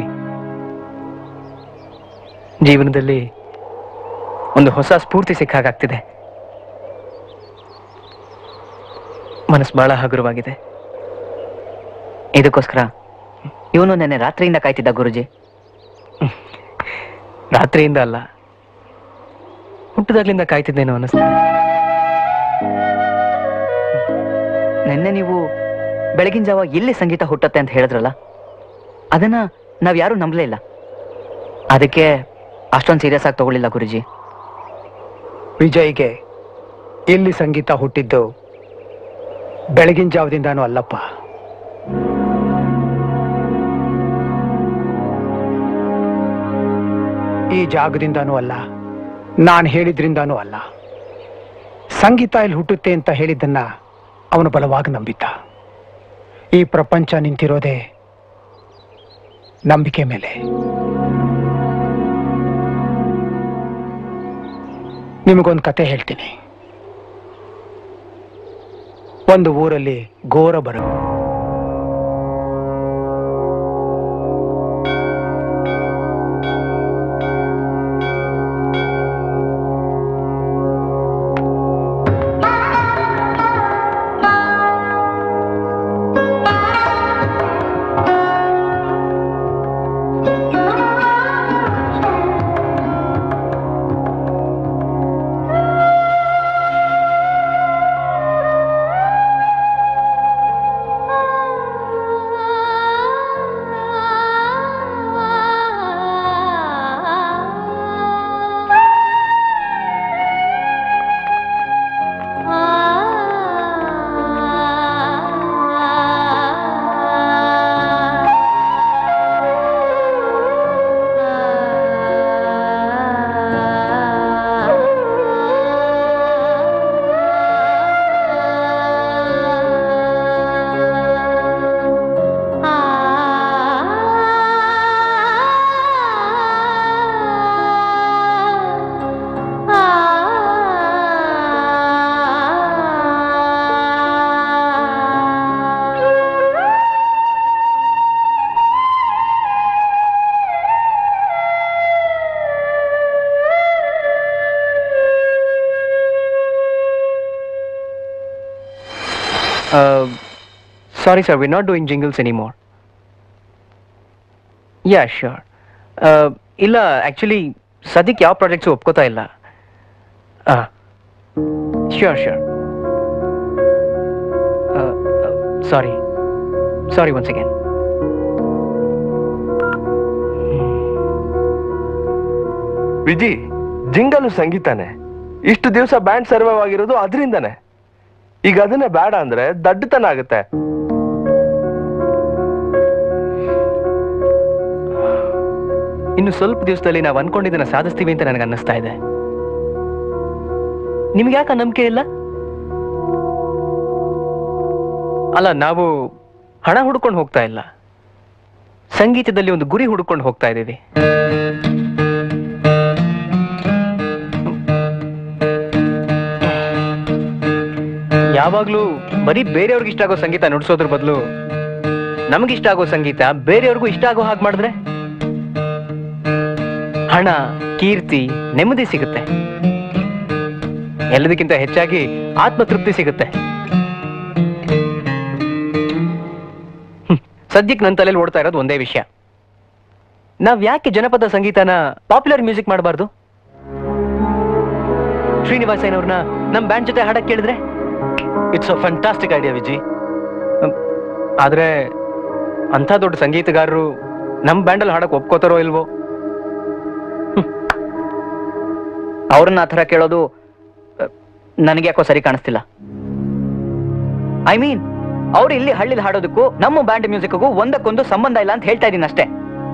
ಜೀವನದಲ್ಲಿ ಒಂದು ಹೊಸ ಸ್ಫೂರ್ತಿ ಸಿಕ್ಕಾಗ್ತಿದೆ ಮನಸ್ಸು ಬಹಳ ಹಗುರವಾಗಿದೆ ಇದಕ್ಕೋಸ್ಕರ ಇವನು ನೆನ್ನೆ ರಾತ್ರಿಯಿಂದ ಕಾಯ್ತಿದ್ದ ಗುರುಜಿ ರಾತ್ರಿಯಿಂದ ಅಲ್ಲ ಹುಟ್ಟದಾಗ್ಲಿಂದ ಕಾಯ್ತಿದ್ದೇನೋ ಅನಿಸ್ತು ನಿನ್ನೆ ನೀವು ಬೆಳಗಿನ ಜಾವ ಎಲ್ಲಿ ಸಂಗೀತ ಹುಟ್ಟತ್ತೆ ಅಂತ ಹೇಳಿದ್ರಲ್ಲ ಅದನ್ನ ನಾವ್ ಯಾರು ನಂಬಲೇ ಇಲ್ಲ ಅದಕ್ಕೆ ಅಷ್ಟೊಂದು ಸೀರಿಯಸ್ ಆಗಿ ತಗೊಳ್ಳಿಲ್ಲ ಗುರುಜಿ ವಿಜಯ್ಗೆ ಇಲ್ಲಿ ಸಂಗೀತ ಹುಟ್ಟಿದ್ದು ಬೆಳಗಿನ ಜಾವದಿಂದಾನು ಅಲ್ಲಪ್ಪ ಈ ಜಾಗದಿಂದಾನೂ ಅಲ್ಲ ನಾನು ಹೇಳಿದ್ರಿಂದಾನೂ ಅಲ್ಲ ಸಂಗೀತ ಇಲ್ಲಿ ಹುಟ್ಟುತ್ತೆ ಅಂತ ಹೇಳಿದ್ದನ್ನ ಅವನು ಬಲವಾಗಿ ನಂಬಿದ್ದ ಈ ಪ್ರಪಂಚ ನಿಂತಿರೋದೇ ನಂಬಿಕೆ ಮೇಲೆ ನಿಮಗೊಂದು ಕತೆ ಹೇಳ್ತೀನಿ ಒಂದು ಊರಲ್ಲಿ ಘೋರ ಬರ sorry sir we not doing jingles anymore yeah sure ಇಲ್ಲ ಆ್ಯಕ್ಚುಲಿ ಸದ್ಯಕ್ಕೆ ಯಾವ ಪ್ರಾಜೆಕ್ಟ್ಸು ಒಪ್ಕೋತಾ ಇಲ್ಲ ಹಾಂ sure sure sorry sorry once again Viji jingle ಸಂಗೀತನೇ ಇಷ್ಟು ದಿವಸ ಬ್ಯಾಂಡ್ ಸರ್ವೈವ್ ಆಗಿರೋದು ಅದರಿಂದನೇ ಈಗ ಅದನ್ನೇ ಬೇಡ ಅಂದ್ರೆ ದಡ್ಡತನ ಆಗುತ್ತೆ ಇನ್ನು ಸ್ವಲ್ಪ ದಿವಸದಲ್ಲಿ ನಾವು ಅನ್ಕೊಂಡಿದ್ದನ್ನ ಸಾಧಿಸ್ತೀವಿ ಅಂತ ನನಗೆ ಅನ್ನಿಸ್ತಾ ಇದೆ ನಿಮ್ಗೆ ಯಾಕೆ ಆ ನಂಬಿಕೆ ಇಲ್ಲ ಅಲ್ಲ ನಾವು ಹಣ ಹುಡ್ಕೊಂಡು ಹೋಗ್ತಾ ಇಲ್ಲ ಸಂಗೀತದಲ್ಲಿ ಒಂದು ಗುರಿ ಹುಡ್ಕೊಂಡು ಹೋಗ್ತಾ ಇದ್ದೀವಿ ಯಾವಾಗ್ಲೂ ಬರೀ ಬೇರೆಯವ್ರಿಗೆ ಇಷ್ಟ ಆಗೋ ಸಂಗೀತ ನುಡ್ಸೋದ್ರ ಬದಲು ನಮಗಿಷ್ಟ ಆಗೋ ಸಂಗೀತ ಬೇರೆಯವ್ರಿಗೂ ಇಷ್ಟ ಆಗೋ ಹಾಗೆ ಮಾಡಿದ್ರೆ ಹಣ ಕೀರ್ತಿ ನೆಮ್ಮದಿ ಸಿಗುತ್ತೆ ಎಲ್ಲದಕ್ಕಿಂತ ಹೆಚ್ಚಾಗಿ ಆತ್ಮತೃಪ್ತಿ ಸಿಗುತ್ತೆ ಹ್ಮ್. ಸದ್ಯಕ್ಕೆ ನನ್ನ ತಲೆಯಲ್ಲಿ ಓಡ್ತಾ ಇರೋದು ಒಂದೇ ವಿಷಯ ನಾವ್ ಯಾಕೆ ಜನಪದ ಸಂಗೀತನ ಪಾಪ್ಯುಲರ್ ಮ್ಯೂಸಿಕ್ ಮಾಡಬಾರ್ದು ಶ್ರೀನಿವಾಸಯ್ಯನವ್ರನ್ನ ನಮ್ ಬ್ಯಾಂಡ್ ಜೊತೆ ಹಾಡಕ್ ಕೇಳಿದ್ರೆ it's a fantastic idea Viji ಆದ್ರೆ ಅಂಥ ದೊಡ್ಡ ಸಂಗೀತಗಾರರು ನಮ್ ಬ್ಯಾಂಡಲ್ಲಿ ಹಾಡಕ್ ಒಪ್ಕೋತಾರೋ ಇಲ್ವೋ ಅವ್ರನ್ನ ಆ ಥರ ಕೇಳೋದು ನನಗೆ ಯಾಕೋ ಸರಿ ಕಾಣಿಸ್ತಿಲ್ಲ ಐ ಮೀನ್ ಅವ್ರು ಇಲ್ಲಿ ಹಳ್ಳಿಲಿ ಹಾಡೋದಕ್ಕೂ ನಮ್ಮ ಬ್ಯಾಂಡ್ ಮ್ಯೂಸಿಕ್ಗೂ ಒಂದಕ್ಕೊಂದು ಸಂಬಂಧ ಇಲ್ಲ ಅಂತ ಹೇಳ್ತಾ ಇದ್ದೀನಿ ಅಷ್ಟೇ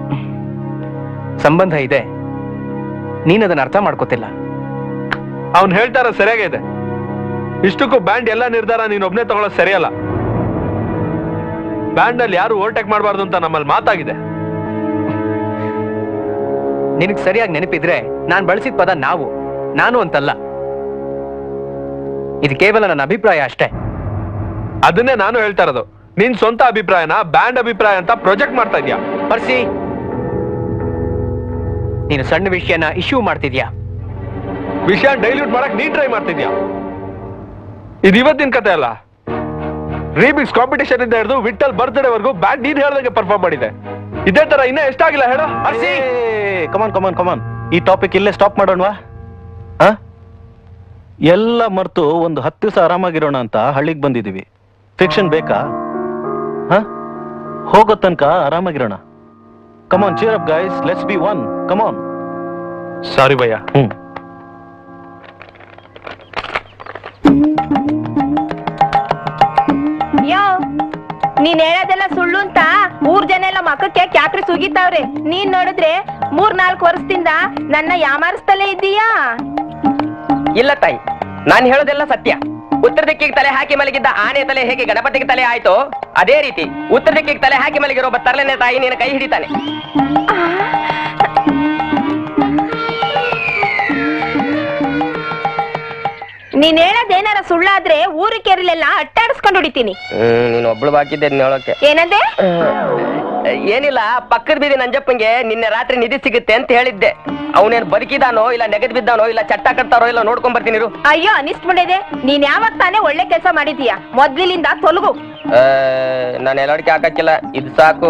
ಸಂಬಂಧ ಇದೆ ನೀನ್ ಅದನ್ನ ಅರ್ಥ ಮಾಡ್ಕೋತಿಲ್ಲ ಅವ್ನು ಹೇಳ್ತಾರ ಸರಿಯಾಗೇ ಇದೆ ಇಷ್ಟಕ್ಕೂ ಬ್ಯಾಂಡ್ ಎಲ್ಲ ನಿರ್ಧಾರ ನೀನ್ ಒಬ್ನೇ ತಗೊಳ್ಳೋದು ಸರಿಯಲ್ಲ ಬ್ಯಾಂಡ್ ಅಲ್ಲಿ ಯಾರು ಓವರ್ಟೇಕ್ ಮಾಡಬಾರ್ದು ಅಂತ ನಮ್ಮಲ್ಲಿ ಮಾತಾಗಿದೆ ನಿನಗ್ ಸರಿಯಾಗಿ ನೆನಪಿದ್ರೆ ನಾನ್ ಬಳಸಿದ ಪದ ನಾವು ನಾನು ಅಂತಲ್ಲ ಇದು ಕೇವಲ ನನ್ನ ಅಭಿಪ್ರಾಯ ಅಷ್ಟೇ ಅದನ್ನೇ ನಾನು ಹೇಳ್ತಾ ಇರೋದು ನಿನ್ ಸ್ವಂತ ಅಭಿಪ್ರಾಯನ ಬ್ಯಾಂಡ್ ಅಭಿಪ್ರಾಯ ಅಂತ ಪ್ರೊಜೆಕ್ಟ್ ಮಾಡ್ತಾ ಇದ್ಯಾ ಪರ್ಸಿ ನೀನು ಸಣ್ಣ ವಿಷಯನ ಇಶ್ಯೂ ಮಾಡ್ತಿದ್ಯಾ ವಿಷಯ ಡೈಲ್ಯೂಟ್ ಮಾಡಕ್ ನೀನ್ ಟ್ರೈ ಮಾಡ್ತಿದ್ಯಾ ಇದು ಇವತ್ತಿನ ಕತೆ ಅಲ್ಲ ರೀಮಿಕ್ಸ್ ಕಾಂಪಿಟೇಷನ್ ಇಂದ ಹಿಡಿದು ವಿಟ್ಟಲ್ ಬರ್ತ್ಡೇ ವರ್ಗು ಬ್ಯಾಂಡ್ ನೀನ್ ಹೇಳ್ದಂಗೆ ಪರ್ಫಾರ್ಮ್ ಮಾಡಿದೆ ಇದೇ ತರ ಇನ್ನೂ ಎಷ್ಟಾಗಿಲ್ಲ ಹೇಳೋ ಕಮಾನ್ ಕಮಾನ್ ಕಮಾನ್ ಈ ಟಾಪಿಕ್ ಇಲ್ಲೇ ಸ್ಟಾಪ್ ಮಾಡೋಣವಾ ಆ? ಎಲ್ಲ ಮರ್ತು ಒಂದು ಹತ್ತು ದಿವಸ ಆರಾಮಾಗಿರೋಣ ಅಂತ ಹಳ್ಳಿಗೆ ಬಂದಿದೀವಿ ಫಿಕ್ಷನ್ ಬೇಕಾ ಹ ಹೋಗೋ ತನಕ ಆರಾಮಾಗಿರೋಣ come on cheer up guys let's be one come on sorry ಭಯ್ಯ ಹ್ಮ್ ಯೋ ನೀನ್ ಹೇಳೋದೆಲ್ಲ ಸುಳ್ಳು ಅಂತ ಊರ್ ಜನ ಎಲ್ಲ ಮಕ್ಕಕ್ಕೆ ಕ್ಯಾಕ್ರಿ ಸುಗಿತಾವ್ರೆ ನೀನ್ ನೋಡಿದ್ರೆ ಮೂರ್ ನಾಲ್ಕು ವರ್ಷದಿಂದ ನನ್ನ ಯಾಮಾರಿಸ್ತಲೇ ಇದ್ದೀಯಾ ಇಲ್ಲ ತಾಯಿ ನಾನು ಹೇಳೋದೆಲ್ಲ ಸತ್ಯ ಉತ್ತರ ದಿಕ್ಕಿಗೆ ತಲೆ ಹಾಕಿ ಮಲಗಿದ್ದ ಆನೆ ತಲೆ ಹೇಗೆ ಗಣಪತಿಗೆ ತಲೆ ಆಯ್ತೋ ಅದೇ ರೀತಿ ಉತ್ತರ ದಿಕ್ಕಿಗೆ ತಲೆ ಹಾಕಿ ಮಲಗಿರೋ ಒಬ್ಬ ತರಲೆನೆ ತಾಯಿ ನಿನ್ನ ಕೈ ಹಿಡಿತಾನೆ ನೀನ್ ಹೇಳೋದೇನಾರ ಸುಳ್ಳಾದ್ರೆ ಊರು ಕೆರಲೆಲ್ಲ ಅಟ್ಟಾಡಿಸ್ಕೊಂಡು ಹೊಡಿತೀನಿ ಹ್ಮ್ ನೀನು ಒಬ್ಳು ಬಾಕಿದ್ದೆ ಅದ್ನ ಹೇಳೋಕೆ ಏನಂದೆ ಏನಿಲ್ಲ ಪಕ್ಕದ ಬೀದಿ ನಂಜಪ್ಪಂಗೆ ನಿನ್ನೆ ರಾತ್ರಿ ನಿಧಿ ಸಿಗುತ್ತೆ ಅಂತ ಹೇಳಿದ್ದೆ ಅವನೇನ್ ಬದುಕಿದಾನೋ ಇಲ್ಲ ನೆಗದ್ ಬಿದ್ದಾನೋ ಇಲ್ಲ ಚಟ್ಟ ಕಟ್ತಾರೋ ಇಲ್ಲ ನೋಡ್ಕೊಂಡ್ ಬರ್ತೀನಿ ಇರು. ಅಯ್ಯೋ ಅನಿಸ್ಬಿಟ್ಟಿದೆ ನೀನ್ ಯಾವಾಗ ತಾನೇ ಒಳ್ಳೆ ಕೆಲಸ ಮಾಡಿದೀಯ ಮೊದ್ಲಿನಿಂದ ತೊಲಗು ಆ, ನಾನು ಎಲ್ಲಡಿಕೆ ಹಾಕಕ್ಕಿಲ್ಲ ಇದು ಸಾಕು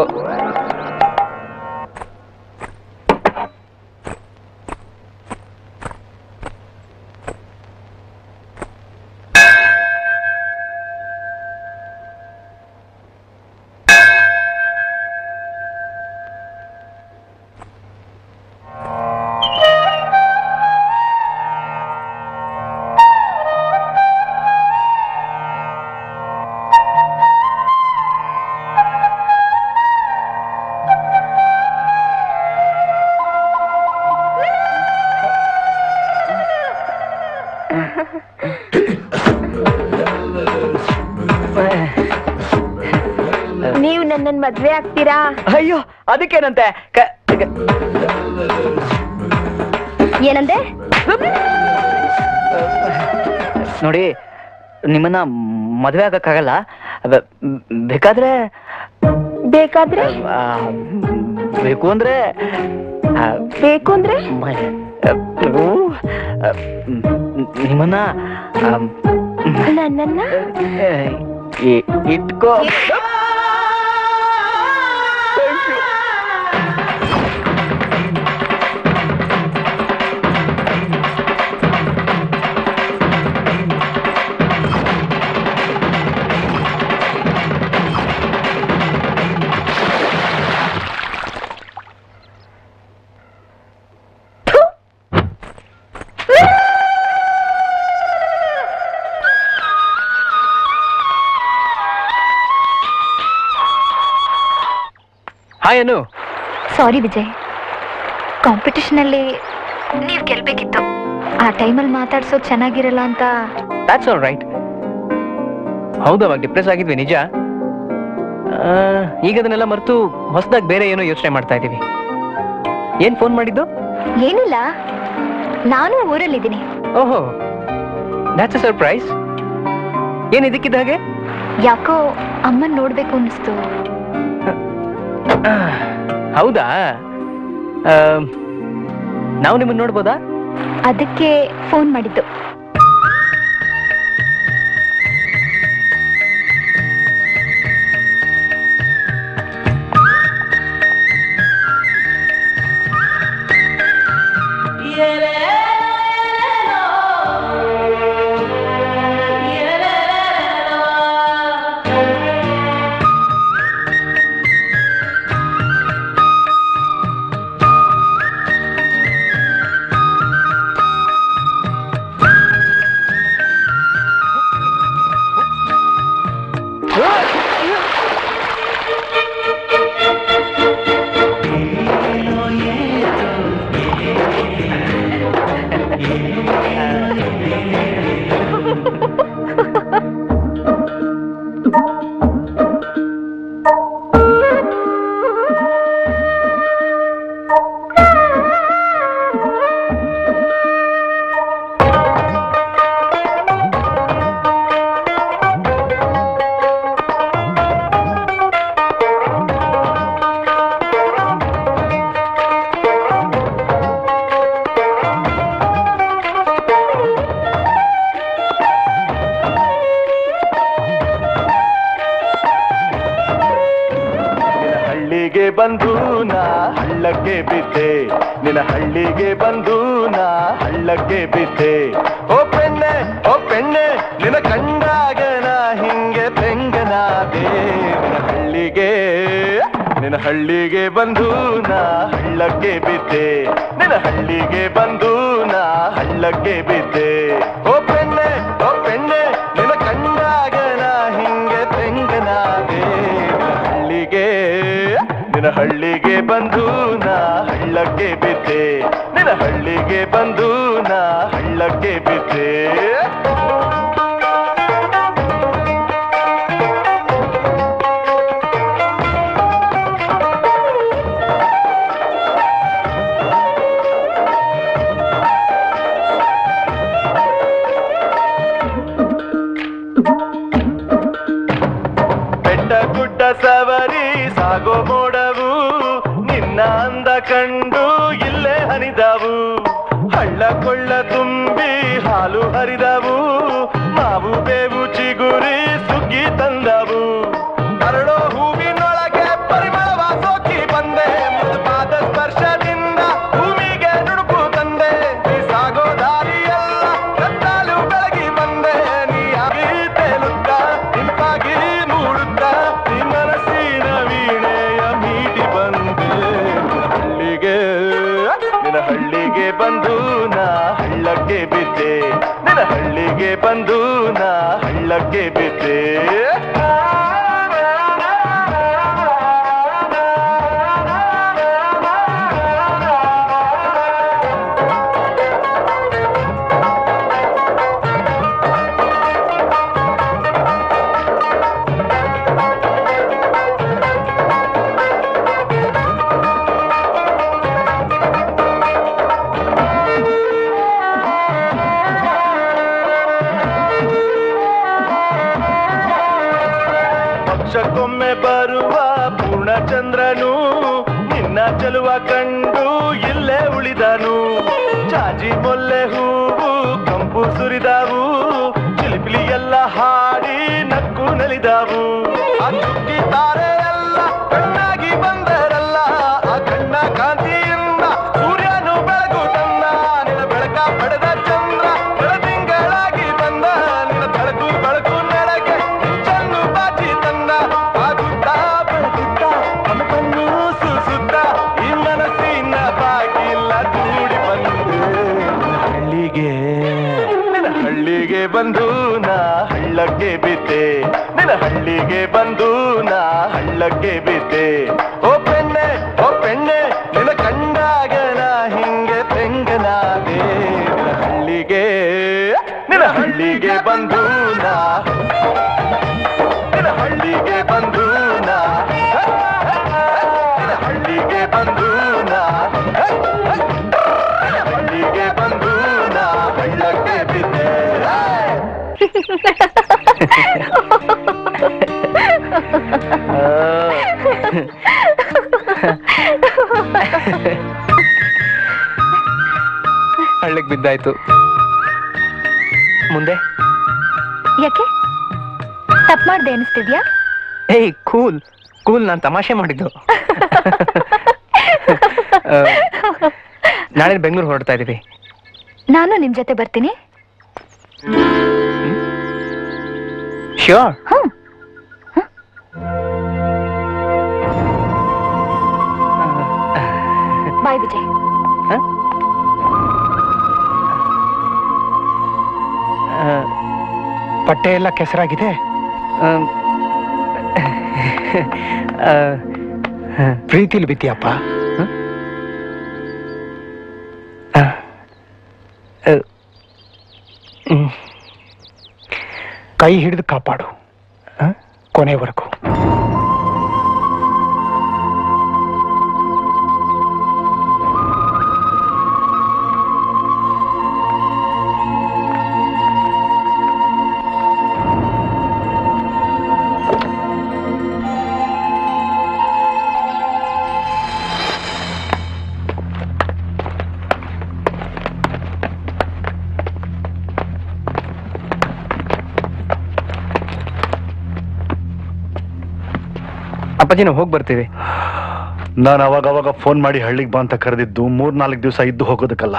ನೀವು ನನ್ನನ್ ಮದ್ವೆ ಆಗ್ತೀರಾ ಅಯ್ಯೋ ಅದಕ್ಕೇನಂತೆ ಕ- ಕ- ಏನಂದೆ ನೋಡಿ ನಿಮ್ಮನ್ನ ಮದುವೆ ಆಗಕ್ಕಾಗಲ್ಲ ಬ- ಬೇಕಾದ್ರೆ ಬೇಕಾದ್ರೆ ಆ, ಬೇಕು ಅಂದ್ರೆ ಆ, ಬೇಕು ಅಂದ್ರೆ ಮ- ನೀವು, ಆ, ನಿಮ್ಮನ್ನ ಆ, ನನ್ನನ್ನ ಇ- ಇಟ್ಕೋ hi Anu sorry Vijay competition ಅಲ್ಲಿ ನೀವು ಗೆಲ್ಬೇಕಿತ್ತು ಆ ಟೈಮಲ್ಲಿ ಮಾತಾಡ್ಸೋದು ಚೆನ್ನಾಗಿರಲ್ಲ ಅಂತ ದಾಟ್ಸ್ ಆಲ್ ರೈಟ್ ಹೌದು ಅವಾಗ ಡಿಪ್ರೆಸ್ ಆಗಿದ್ವಿ ನಿಜ ಆ, ಈಗ ಅದನ್ನೆಲ್ಲ ಮರೆತು ಹೊಸದಾಗಿ ಬೇರೆ ಏನೋ ಯೋಚನೆ ಮಾಡ್ತಾ ಇದೀವಿ ಏನ್ ಫೋನ್ ಮಾಡಿದ್ದು ಏನಿಲ್ಲ ನಾನು ಊರಲ್ಲಿದ್ದೀನಿ ಓಹೋ ದಾಟ್ಸ್ ಅ ಸರ್ಪ್ರೈಸ್ ಏನ್ ಇದಕ್ಕಿದ್ದ ಹಾಗೆ ಯಾಕೋ ಅಮ್ಮನ್ ನೋಡ್ಬೇಕು ಅನ್ನಿಸ್ತು ಹೌದಾ ಆ, ನಾವು ನಿಮ್ಮನ್ನ ನೋಡ್ಬೋದಾ ಅದಕ್ಕೆ ಫೋನ್ ಮಾಡಿದ್ದು ಹಳ್ಳಿಗೆ ಬಂದು ನಾ ಹಳ್ಳಕ್ಕೆ ಬಿದ್ದೆ ನಿನ್ನ ಹಳ್ಳಿಗೆ ಬಂದು ನಾ ಹಳ್ಳಕ್ಕೆ ಬಿದ್ದೆ ಓ ಪೆಣ್ಣೆ ಓ ಪೆಣ್ಣೆ ನಿನ್ನ ಕಂಡಾಗ ನಾ ಹಿಂಗೆ ಬೆಂಗನಾದೆ ನಿನ್ನ ಹಳ್ಳಿ ಹಳ್ಳಿಗೆ ಬಂದು ನಾ ಹಳ್ಳಕ್ಕೆ ಬಿದ್ದೆ ನಿನ್ನ ಹಳ್ಳಿಗೆ ಬಂದು ನಾ ಹಳ್ಳಕ್ಕೆ ಬಿದ್ದೆ ಓ ಪೆಣ್ಣೆ ಓ ಪೆಣ್ಣೆ ನಿನ್ನ ಕಂಡಾಗ ನಾ ಹಿಂಗೆ ತೆಂಗನಾದೆ ನಿನ್ನ ಹಳ್ಳಿಗೆ ನಿನ್ನ ಹಳ್ಳಿಗೆ ಬಂದು ನಾ ಹಳ್ಳಕ್ಕೆ ಬಿದ್ದೆ ನಿನ್ನ ಹಳ್ಳಿಗೆ ಬಂದು ನಾ ಹಳ್ಳಕ್ಕೆ ಬಿದ್ದೆ ಬೆಟ್ಟ ಗುಡ್ಡ ಸವರಿ ಸಾಗೋ ಮೋಡವು ನಿನ್ನ ಅಂದ ಕಂಡು ಇಲ್ಲೇ ಹನಿದವು ಹಳ್ಳ ಕೊಳ್ಳ ತುಂಬಿ ಹಾಲು ಹರಿದವು ಮಾವು ಬೇವು ಚಿಗುರಿ ಸುಗ್ಗಿ ತಂದವು ಅರಳೋ ಹೂವಿನೊಳಗೆ ಪರಿಮಳವ ಸೋಕಿ ಬಂದೆ ಪಾದ ಸ್ಪರ್ಶದಿಂದ ಭೂಮಿಗೆ ನುಡುಕು ತಂದೆ ನೀ ಸಾಗೋ ದಾರಿಯೆಲ್ಲ ಕತ್ತಾಲು ಬೆಳಗಿ ಬಂದೆ ನೀ ಆಗಿ ತೇಲುತ್ತ ಇಂಪಾಗಿ ಮೂಡುತ್ತ ನೀ ಮನಸ್ಸಿನ ವೀಣೆಯ ಮೀಟಿ ಬಂದೆ ನಿನ್ನ ಹಳ್ಳಿಗೆ ನಿನ್ನ ಹಳ್ಳಿಗೆ ಬಂದು ನಾ ಹಳ್ಳಕ್ಕೆ ಬಿದ್ದೆ ನಿನ್ನ ಹಳ್ಳಿಗೆ ಬಂದು ನಾ ಹಳ್ಳಕ್ಕೆ ಬಿದ್ದೆ ವರ್ಷಕ್ಕೊಮ್ಮೆ ಬರುವ ಪೂರ್ಣಚಂದ್ರನು ನಿನ್ನ ಚೆಲುವ ಕಂಡು ಇಲ್ಲೇ ಉಳಿದನು ಜಾಜಿ ಮೊಲ್ಲೆ ಹೂವು ಕಂಪು ಸುರಿದವು ಚಿಲಿಪಿಲಿ ಎಲ್ಲ ಹಾಡಿ ನಕ್ಕು ನಲಿದವು ಆ ಚುಕ್ಕಿ ತಾರೆ ಎಲ್ಲ ಕಣ್ಣಾಗಿ ಬಂದರಲ್ಲ ಆ ಕಣ್ಣ ಕಾಂತಿಯಿಂದ ಸೂರ್ಯನು ಬೆಳಗು ತನ್ನ ನಿನ್ನ ಬೆಳಕ ಪಡೆದ ಚಂದ್ರ ಬೆಳದಿಂಗಳಾಗಿ ಬಂದ ನಿನ್ನ ಬೆಳಕು ಬೆಳಕು ನೆಳಗೆ ಚೆನ್ನು ಬಾಚಿ ತಂದ ಆಗುತ್ತಾ ಬೆಳಗುತ್ತಾ ಅಮಕನ್ನು ಸೂಸುತ್ತ ಈ ಮನಸ್ಸಿನ ಬಾಗಿಲ್ಲ ಕೂಡಿ ಬಂದು ನಿನ್ನ ಹಳ್ಳಿಗೆ ನಿನ್ನ ಹಳ್ಳಿಗೆ ಬಂದು ನಾ ಹಳ್ಳಕ್ಕೆ ಬಿದ್ದೆ ನಿನ್ನ ಹಳ್ಳಿಗೆ ಬಂದು ನಾ ಹಳ್ಳಕ್ಕೆ ಬಿದ್ದೆ ಓ ಪೆಣ್ಣೆ ಓ ಪೆಣ್ಣೆ ನಿನ್ನ ಕಂಡಾಗ ನಾ ಹಿಂಗೆ ತೆಂಗನಾದೆ ನಿನ್ನ ಹಳ್ಳಿಗೆ ನಿನ್ನ ಹಳ್ಳಿಗೆ ಬಂದು ನಾ ನಿನ್ನ ಹಳ್ಳಿಗೆ ಬಂದು ನಾ ನಿನ್ನ ಹಳ್ಳಿಗೆ ಬಂದು ನಾ ನಿನ್ನ ಹಳ್ಳಿಗೆ ಬಂದು ನಾ ಹಳ್ಳಕ್ಕೆ ಬಿದ್ದೆ ಹಳ್ಳಕ್ ಬಿದ್ದಾಯ್ತು ಮುಂದೆ ಯಾಕೆ ತಪ್ಪು ಮಾಡ್ದೆ ಅನಿಸ್ತಿದ್ಯಾ ಏಯ್ ಕೂಲ್ ಕೂಲ್ ನಾನು ತಮಾಷೆ ಮಾಡಿದ್ದು ಆ, ನಾಳೆ ಬೆಂಗಳೂರು ಹೊರಡ್ತಾ ಇದೀವಿ ನಾನು ನಿಮ್ ಜೊತೆ ಬರ್ತೀನಿ ಶ್ಯೂರ್ ಹ್ಮ್ ಬಾಯ್ ವಿಜಯ್ ಬಟ್ಟೆ ಎಲ್ಲ ಕೆಸರಾಗಿದೆ ಪ್ರೀತಿಲಿ ಬಿದ್ದೀಯಪ್ಪ ಕೈ ಹಿಡಿದು ಕಾಪಾಡು ಹ? ಕೊನೆವರೆಗೂ ಅಪ್ಪಾಜಿ ನಾವು ಹೋಗಿ ಬರ್ತೀವಿ ನಾನು ಅವಾಗ ಅವಾಗ ಫೋನ್ ಮಾಡಿ ಹಳ್ಳಿಗೆ ಬಾ ಅಂತ ಕರೆದಿದ್ದು ಮೂರ್ ನಾಲ್ಕು ದಿವಸ ಇದ್ದು ಹೋಗೋದಕ್ಕಲ್ಲ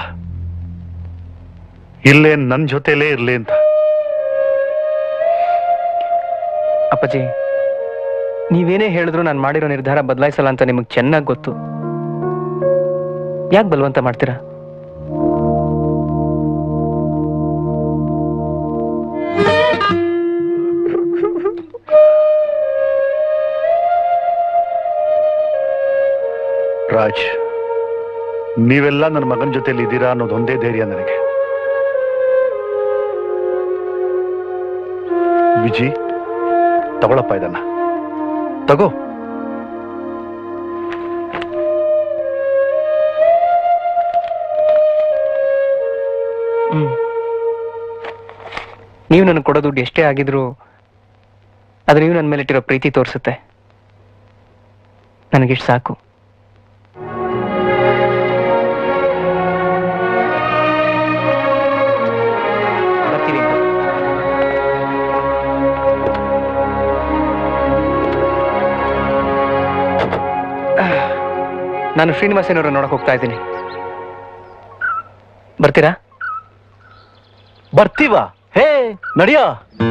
ಇಲ್ಲೇ ನನ್ನ ಜೊತೆಲೇ ಇರ್ಲಿ ಅಂತ ಅಪ್ಪಾಜಿ ನೀವೇನೇ ಹೇಳಿದ್ರು ನಾನು ಮಾಡಿರೋ ನಿರ್ಧಾರ ಬದಲಾಯಿಸಲ್ಲ ಅಂತ ನಿಮಗೆ ಚೆನ್ನಾಗಿ ಗೊತ್ತು ಯಾಕೆ ಬಲವಂತ ಮಾಡ್ತೀರಾ ರಾಜ್ ನೀವೆಲ್ಲ ನನ್ನ ಮಗನ ಜೊತೆಲಿ ಇದ್ದೀರಾ ಅನ್ನೋದು ಒಂದೇ ಧೈರ್ಯ ನನಗೆ ವಿಜಿ ತಗೊಳಪ್ಪ ಇದನ್ನ ತಗೋ ಹ್ಮ್ ನೀವು ನನಗೆ ಕೊಡೋ ದುಡ್ಡು ಎಷ್ಟೇ ಆಗಿದ್ರು ಅದು ನೀವು ನನ್ನ ಮೇಲೆ ಇಟ್ಟಿರೋ ಪ್ರೀತಿ ತೋರಿಸುತ್ತೆ ನನಗಿಷ್ಟು ಸಾಕು ಬರ್ತೀವಿ ನಾನು ಶ್ರೀನಿವಾಸನವ್ರ ನೋಡಕ್ ಹೋಗ್ತಾ ಇದ್ದೀನಿ ಬರ್ತೀರಾ ಬರ್ತೀವಾ ಹೇ ನಡಿಯೋ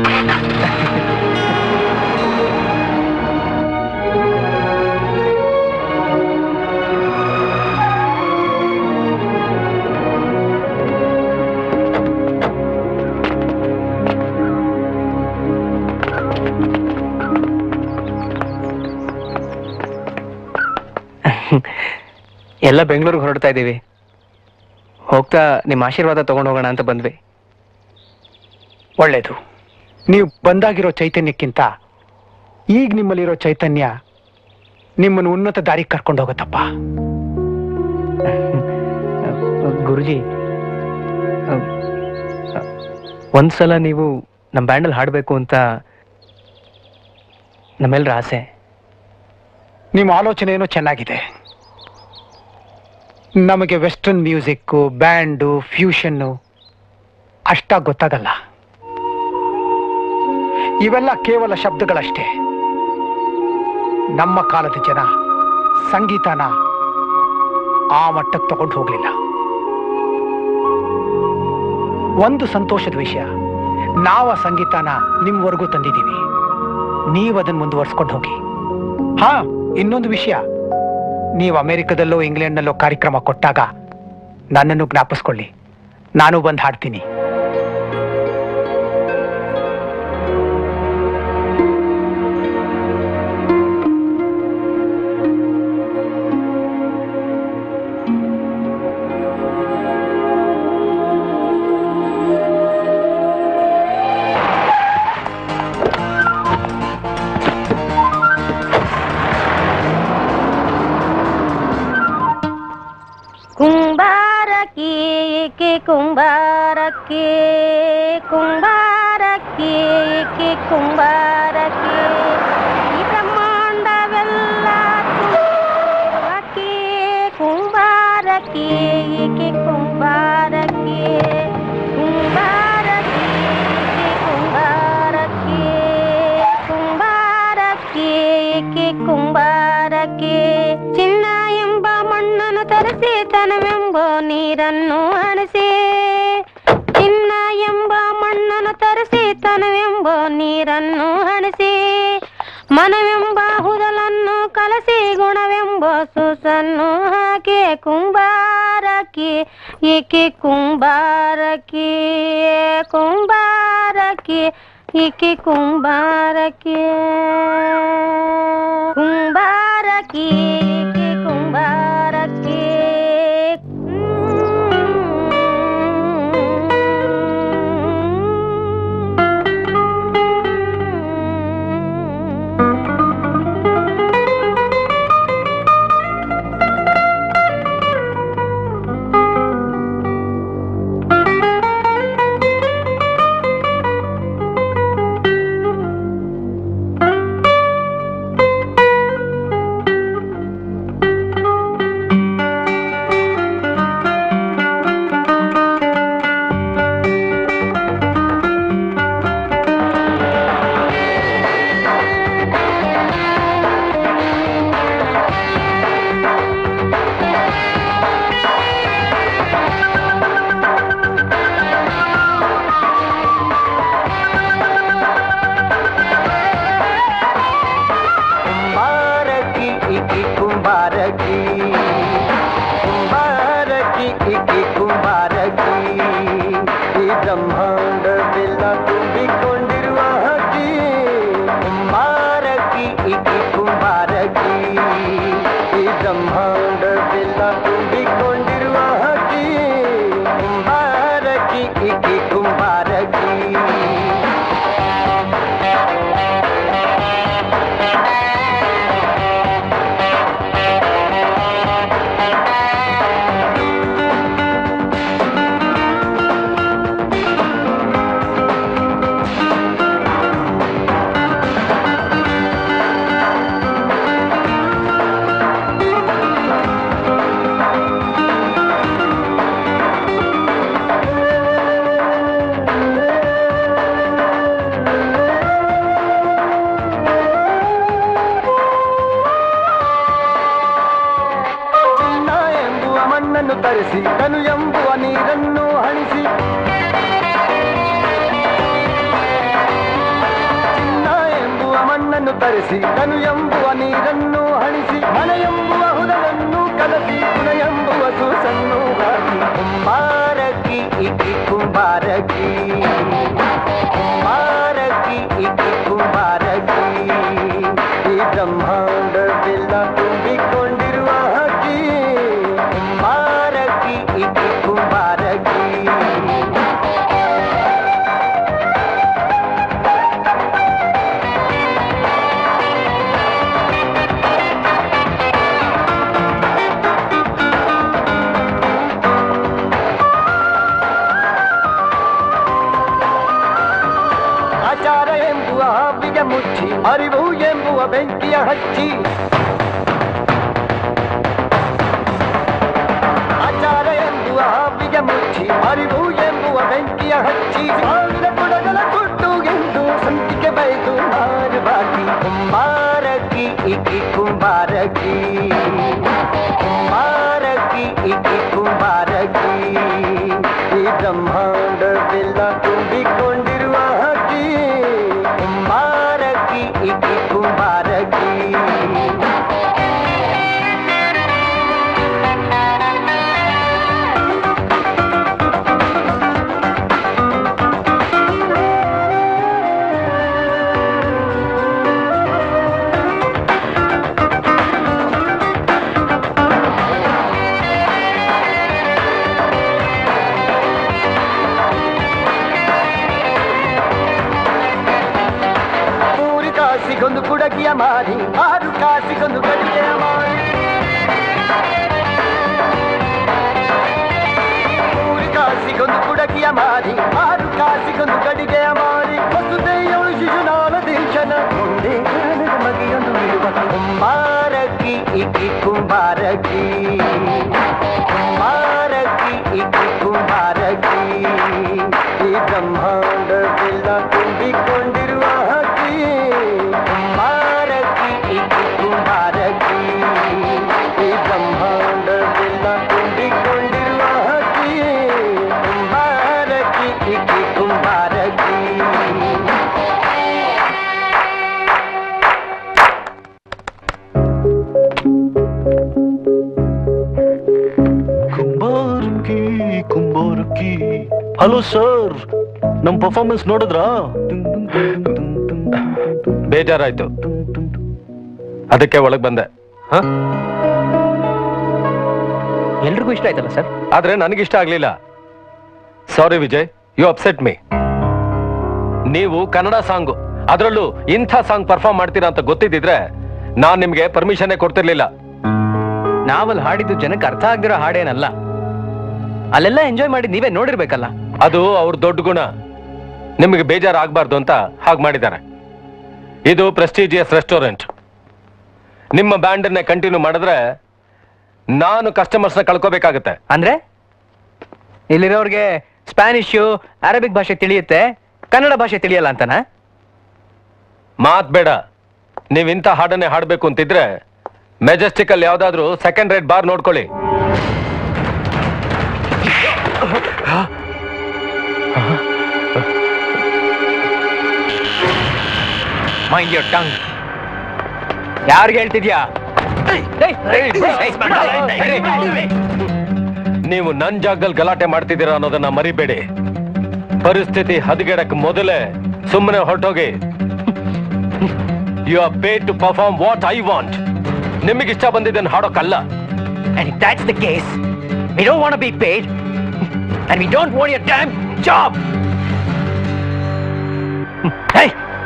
ಎಲ್ಲ ಬೆಂಗಳೂರಿಗೆ ಹೊರಡ್ತಾ ಇದ್ದೀವಿ ಹೋಗ್ತಾ ನಿಮ್ಮ ಆಶೀರ್ವಾದ ತಗೊಂಡು ಹೋಗೋಣ ಅಂತ ಬಂದ್ವಿ ಒಳ್ಳೇದು ನೀವು ಬಂದಾಗಿರೋ ಚೈತನ್ಯಕ್ಕಿಂತ ಈಗ ನಿಮ್ಮಲ್ಲಿರೋ ಚೈತನ್ಯ ನಿಮ್ಮನ್ನು ಉನ್ನತ ದಾರಿಗೆ ಕರ್ಕೊಂಡು ಹೋಗುತ್ತಪ್ಪ ಗುರುಜಿ ಅಹ್, ಒಂದ್ಸಲ ನೀವು ನಮ್ಮ ಬ್ಯಾಂಡಲ್ಲಿ ಹಾಡಬೇಕು ಅಂತ ನಮ್ಮೆಲ್ಲರ ಆಸೆ ನಿಮ್ಮ ಆಲೋಚನೆ ಏನೋ ಚೆನ್ನಾಗಿದೆ ನಮಗೆ ವೆಸ್ಟರ್ನ್ ಮ್ಯೂಸಿಕ್ಕು ಬ್ಯಾಂಡು ಫ್ಯೂಷನ್ನು ಅಷ್ಟಾಗಿ ಗೊತ್ತಾಗಲ್ಲ ಇವೆಲ್ಲ ಕೇವಲ ಶಬ್ದಗಳಷ್ಟೇ ನಮ್ಮ ಕಾಲದ ಜನ ಸಂಗೀತನ ಆ ಮಟ್ಟಕ್ಕೆ ತಗೊಂಡು ಹೋಗ್ಲಿಲ್ಲ ಒಂದು ಸಂತೋಷದ ವಿಷಯ ನಾವು ಆ ಸಂಗೀತನ ನಿಮ್ವರೆಗೂ ತಂದಿದ್ದೀವಿ ನೀವು ಅದನ್ನು ಮುಂದುವರ್ಸ್ಕೊಂಡು ಹೋಗಿ ಹಾ ಇನ್ನೊಂದು ವಿಷಯ ನೀವು ಅಮೆರಿಕದಲ್ಲೋ ಇಂಗ್ಲೆಂಡ್ನಲ್ಲೋ ಕಾರ್ಯಕ್ರಮ ಕೊಟ್ಟಾಗ ನನ್ನನ್ನು ಜ್ಞಾಪಿಸ್ಕೊಳ್ಳಿ ನಾನು ಬಂದು ಹಾಡ್ತೀನಿ ಕುಂಬಾರಕ್ಕೆ ಏಕೆ ಕುಂಬಾರಕ್ಕೆ ಕುಂಬಾರಕ್ಕೆ ಏಕೆ ಕುಂಬಾರಕ್ಕೆ ಈ ಬ್ರಹ್ಮಾಂಡವೆಲ್ಲ ಕುಂಬಾರಕ್ಕೆ ಕುಂಬಾರಕ್ಕೆ ಏಕೆ ಕುಂಬಾರಕ್ಕೆ ಕುಂಬಾರಕ್ಕೆ ಏಕೆ ಕುಂಬಾರಕ್ಕೆ ಕುಂಬಾರಕ್ಕೆ ಏಕೆ ಕುಂಬಾರಕ್ಕೆ ಚಿನ್ನ ಎಂಬ ಮಣ್ಣನ್ನು ತರಿಸಿ ತನವೆಂಬ ನೀರನ್ನು ಹಣಸಿ ಚಿನ್ನ ಎಂಬ ಮಣ್ಣನ್ನು ತರಿಸಿ ತನವೆಂಬ ನೀರನ್ನು ಹಣಸಿ ಮನವೆಂಬ ಹುದಲನ್ನು ಕಲಸಿ ಗುಣವೆಂಬ ಸುಸನ್ನು ಹಾಕಿ ಕುಂಬಾರಕ್ಕೆ ಏಕೆ ಕುಂಬಾರಕ್ಕೆ ಕುಂಬಾರಕ್ಕೆ ಏಕೆ ಕುಂಬಾರಕ್ಕೆ ಕುಂಬಾರಕ್ಕೆ ಏಕೆ ಕುಂಬಾರಕ್ಕೆ ಬೆರೆಸಿ ತನು ಎಂಬುವ ನೀರನ್ನು ಹಣಿಸಿ ಮನ ಎಂಬುವ ಹುದವನ್ನು ಕಲಸಿ ಗುಣ ಎಂಬುವ ಸೂಸನ್ನು ಹಾಕಿ ಕುಂಬಾರಕಿ ಇಕ್ಕಿ ಕುಂಬಾರಕಿ ಕುಂಬಾರಕಿ ಇಕ್ಕಿ ಕುಂಬಾರಕಿ ಈ ಬ್ರಹ್ಮಾಂಡವೆಲ್ಲ ತುಂಬಿಕೊಂಡಿರುವ ಹಕ್ಕಿ ಕುಂಬಾರಕಿ ಇಕ್ಕಿ ಕುಂಬಾರಕಿ ಆಚಾರ ಎಂಬುವ ಹಾವಿಗೆ ಮುಚ್ಚಿ ಅರಿವು ಎಂಬುವ ಬೆಂಕಿಯ ಹಚ್ಚಿ ಆಚಾರ ಎಂಬುವ ಹಾವಿಗೆ ಮುಚ್ಚಿ ಅರಿವು ಎಂಬುವ ಬೆಂಕಿಯ ಹಚ್ಚಿ ಸಾವಿರ ಗುಣಗಳ ಕೊಟ್ಟು ಎಂದು ಸಂತಿಗೆ ಬೈದು ಮಾರುಬಾಕಿ ಕುಂಬಾರಕಿ ಇಕ್ಕಿ ಕುಂಬಾರಕಿ ಕುಂಬಾರಕಿ ಇಕ್ಕಿ ಕುಂಬಾರಕಿ ಈ ಬ್ರಹ್ಮಾಂಡವೆಲ್ಲ ತುಂಬಿಕೊಂಡಿರುವ ಹಕ್ಕಿ ಕುಂಬಾರಕಿ ಇಕ್ಕಿ ಕುಂಬಾರಕಿ ಮೂರು ಕಾಸಿಗೊಂದು ಕುಡಗಿಯ ಮಾರಿ ಆರು ಕಾಸಿಗೊಂದು ಗಡಿಗೆಯ ಮಾರಿ ಮೂರು ಕಾಸಿಗೊಂದು ಕುಡಗಿಯ ಮಾರಿ ಆರು ಕಾಸಿಗೊಂದು ಗಡಿಗೆಯ ಮಾರಿ ವಸುದೆಯಳು ಶಿಶುನಾಳ ದೇಶನ ಮುಂದೆ ಕಾಣದ ಮಗಿಯೊಂದು ಇರುವ ಕುಂಬಾರಕಿ ಇಕ್ಕಿ ಕುಂಬಾರಕಿ ಕುಂಬಾರಕಿ ಇಕ್ಕಿ ಕುಂಬಾರಕಿ ಈ ಬ್ರಹ್ಮಾಂಡವೆಲ್ಲ ತುಂಬಿಕೊಂಡಿರುವ ಹಕ್ಕಿ ಕುಂಬಾರಕಿ ಇಕ್ಕಿ ಕುಂಬಾರಕಿ ಈ ಬ್ರಹ್ಮಾಂಡವೆಲ್ಲ ತುಂಬಿಕೊಂಡಿರುವ ಹಕ್ಕಿ ಕುಂಬಾರಕಿ ಇಕ್ಕಿ ಕುಂಬಾರಕಿ ಕುಂಬಾರಕಿ ಕುಂಬಾರಕಿ ಹಲೋ ಸರ್ ನಮ್ ಪರ್ಫಾರ್ಮೆನ್ಸ್ ನೋಡಿದ್ರಾ ಬೇಜಾರಾಯ್ತು ಅದಕ್ಕೆ ಒಳಗ್ ಬಂದೆ ಹ? ಎಲ್ರಿಗೂ ಇಷ್ಟ ಆಯ್ತಲ್ಲ ಸರ್ ಆದ್ರೆ ನನಗಿಷ್ಟ ಆಗ್ಲಿಲ್ಲ sorry Vijay you upset me ನೀವು ಕನ್ನಡ ಸಾಂಗ್ ಅದರಲ್ಲೂ ಇಂಥ ಸಾಂಗ್ ಪರ್ಫಾರ್ಮ್ ಮಾಡ್ತೀರಾ ಅಂತ ಗೊತ್ತಿದ್ದಿದ್ರೆ ನಾನ್ ನಿಮ್ಗೆ ಪರ್ಮಿಷನ್ನೇ ಕೊಡ್ತಿರ್ಲಿಲ್ಲ ನಾವಲ್ಲಿ ಹಾಡಿದ್ದು ಜನಕ್ಕೆ ಅರ್ಥ ಆಗ್ದಿರೋ ಹಾಡೇನಲ್ಲ ಅಲ್ಲೆಲ್ಲ ಎಂಜಾಯ್ ಮಾಡಿ ನೀವೇ ನೋಡಿರ್ಬೇಕಲ್ಲ ಅದು ಅವ್ರ ದೊಡ್ಡ ಗುಣ ನಿಮಗೆ ಬೇಜಾರಾಗಬಾರ್ದು ಅಂತ ಹಾಗೆ ಮಾಡಿದ್ದಾರೆ ಇದು ಪ್ರೆಸ್ಟೀಜಿಯಸ್ ರೆಸ್ಟೋರೆಂಟ್ ನಿಮ್ಮ ಬ್ಯಾಂಡನ್ನೇ ಕಂಟಿನ್ಯೂ ಮಾಡಿದ್ರೆ ನಾನು ಕಸ್ಟಮರ್ಸ್ನ ಕಳ್ಕೋಬೇಕಾಗತ್ತೆ ಅಂದ್ರೆ ಇಲ್ಲಿರೋರ್ಗೆ ಸ್ಪ್ಯಾನಿಷು ಅರಬಿಕ್ ಭಾಷೆ ತಿಳಿಯುತ್ತೆ ಕನ್ನಡ ಭಾಷೆ ತಿಳಿಯಲ್ಲ ಅಂತನಾ ಮಾತ್ ಬೇಡ ನೀವ್ ಇಂಥ ಹಾಡನ್ನೇ ಹಾಡ್ಬೇಕು ಅಂತಿದ್ರೆ ಮೆಜೆಸ್ಟಿಕ್ ಅಲ್ಲಿ ಯಾವ್ದಾದ್ರು ಸೆಕೆಂಡ್ ರೇಟ್ ಬಾರ್ ನೋಡ್ಕೊಳ್ಳಿ ಮೈಂಡ್ ಯೋರ್ ಟಂಗ್ ಯಾರಿಗೆ ಹೇಳ್ತಿದ್ಯಾ ನೀವು ನನ್ ಜಾಗದಲ್ಲಿ ಗಲಾಟೆ ಮಾಡ್ತಿದ್ದೀರಾ ಅನ್ನೋದನ್ನ ಮರಿಬೇಡಿ ಪರಿಸ್ಥಿತಿ ಹದಗೆಡಕ್ ಮೊದಲೇ ಸುಮ್ಮನೆ ಹೊರಟೋಗಿ you are pay to perform what I want ನಿಮಗೆ ಇಷ್ಟ ಬಂದಿದ್ದನ್ನು ಹಾಡೋಕ್ಕಲ್ಲ And if that's the case, we don't want to be paid, and we don't want your damn job. hey,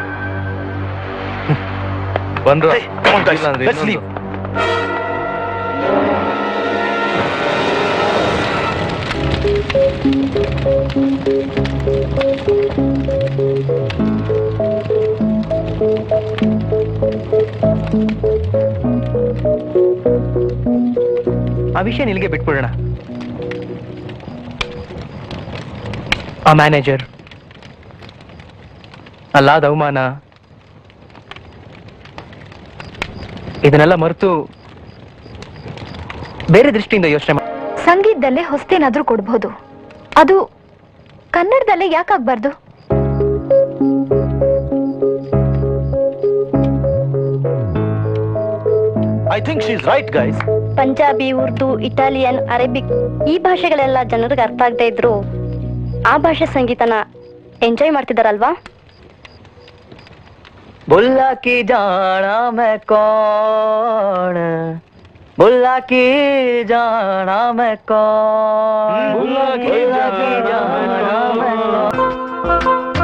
ಬಂದ್ರ let's leave. ಆ ವಿಷಯ ನಿಲ್ಗೆ ಬಿಟ್ಬಿಡೋಣ ಆ ಮ್ಯಾನೇಜರ್ ಅಲ್ಲಾದ ಅವಮಾನ ಇದನ್ನೆಲ್ಲ ಮರೆತು ಬೇರೆ ದೃಷ್ಟಿಯಿಂದ ಯೋಚನೆ ಮಾಡಿ ಸಂಗೀತದಲ್ಲೇ ಹೊಸ್ತೇನಾದ್ರೂ ಕೊಡ್ಬೋದು ಅದು ಕನ್ನಡದಲ್ಲೇ ಯಾಕಾಗ್ಬಾರ್ದು I think she is right guys Punjabi Urdu Italian Arabic ಈ ಭಾಷೆಗಳೆಲ್ಲ ಜನರಿಗೆ ಅರ್ಥ ಆಗದೆ ಇದ್ರು ಆ ಭಾಷೆ ಸಂಗೀತನ ಎಂಜಾಯ್ ಮಾಡ್ತಿದಾರಲ್ವಾ बुल्ला की जाना मैं कौन बुल्ला की जाना मैं कौन बुल्ला की जाना मैं कौन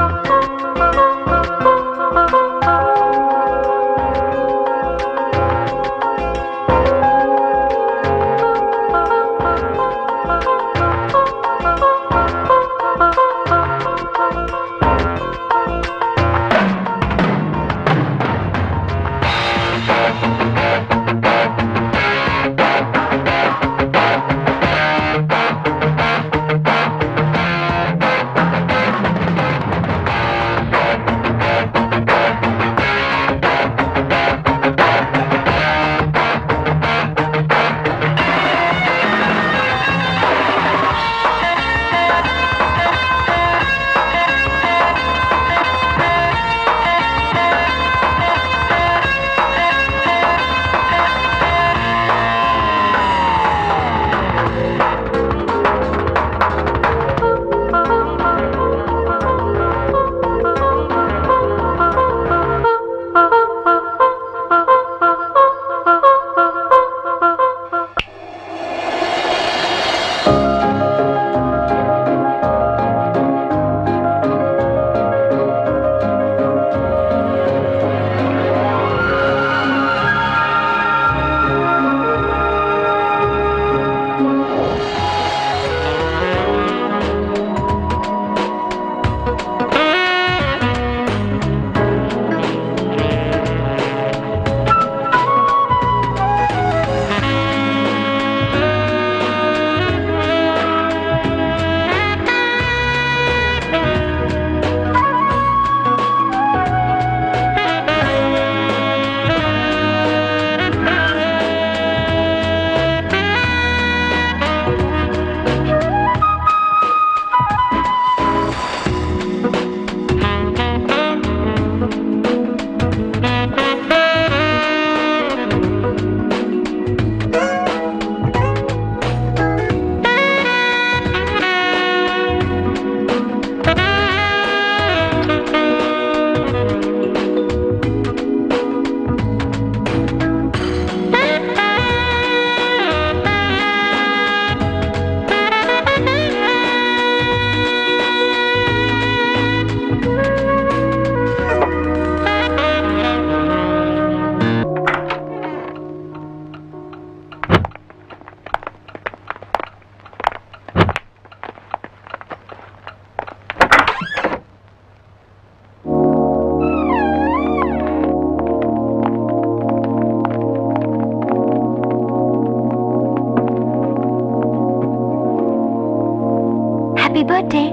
ಹ್ಯಾಪಿ ಬರ್ಡೇ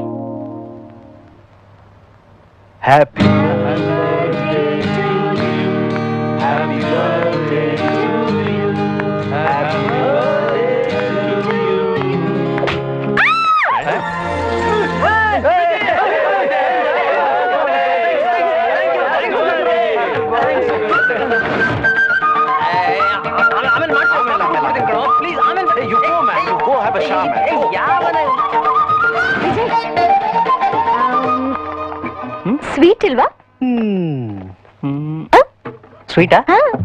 ಹ್ಯಾಪಿ ಪ್ಲೀಸ್ ಆಮೇಲೆ You go, man. You go have a shower, man. Go. Sweet ಇಲ್ವಾ ಸ್ವೀಟಾ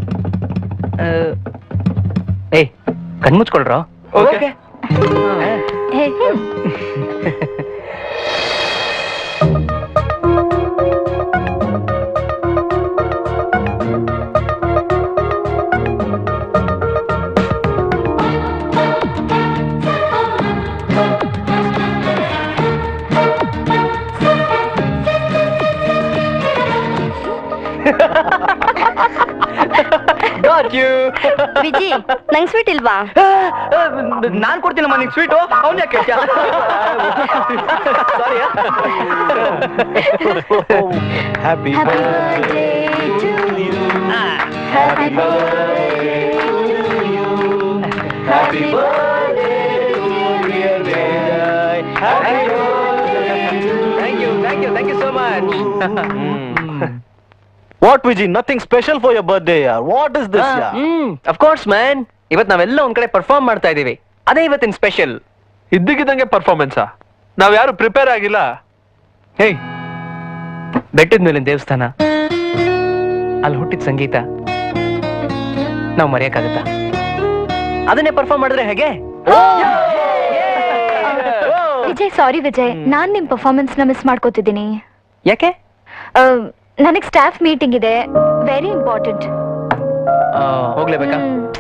ಏ ಕಣ್ಮುಚ್ಕೊಳ್ರ ಓಕೆ ಗಾಟ್ ಯು ವಿಜಿ ನಂಗ್ ಸ್ವೀಟ್ ಇಲ್ವಾ ನಾನ್ ಕೊಡ್ತೀನಮ್ಮ ನಿಂಗೆ ಸ್ವೀಟು ಅವ್ನ ಯಾಕೆ sorry happy thank you thank you thank you so much what Viji nothing special for your birthday ಯಾರ್ ವಾಟ್ ಇಸ್ ದಿಸ್ ಯಾರ್ ಹ್ಮ್ ಅಫ್ಕೋರ್ಸ್ ಮ್ಯಾನ್ ಇವತ್ ನಾವೆಲ್ಲ ಒಂದ್ ಕಡೆ ಪರ್ಫಾರ್ಮ್ ಮಾಡ್ತಾ ಇದೀವಿ ಅದೇ ಇವತ್ತಿನ ಸ್ಪೆಷಲ್ ಇದ್ದಕ್ಕಿದ್ದಂಗೆ ಪರ್ಫಾರ್ಮೆನ್ಸಾ ನಾವ್ ಯಾರು ಪ್ರಿಪೇರ್ ಆಗಿಲ್ಲ ಹೇ ಬೆಟ್ಟದ ಮೇಲಿನ ದೇವಸ್ಥಾನ ಅಲ್ಲಿ ಹುಟ್ಟಿದ ಸಂಗೀತ ನಾವು ಮರೆಯಕ್ಕಾಗತ್ತಾ ಅದನ್ನೇ ಪರ್ಫಾರ್ಮ್ ಮಾಡಿದ್ರೆ ಹೇಗೆ ವಿಜಯ್ ಸಾರಿ ವಿಜಯ್ ನಾನ್ ನಿಮ್ ಪರ್ಫಾರ್ಮೆನ್ಸ್ ನ ಮಿಸ್ ಮಾಡ್ಕೋತಿದ್ದೀನಿ ಯಾಕೆ ನನಗ್ ಸ್ಟಾಫ್ ಮೀಟಿಂಗ್ ಇದೆ ವೆರಿ ಇಂಪಾರ್ಟೆಂಟ್ ಆ, ಹೋಗ್ಲೇಬೇಕಾ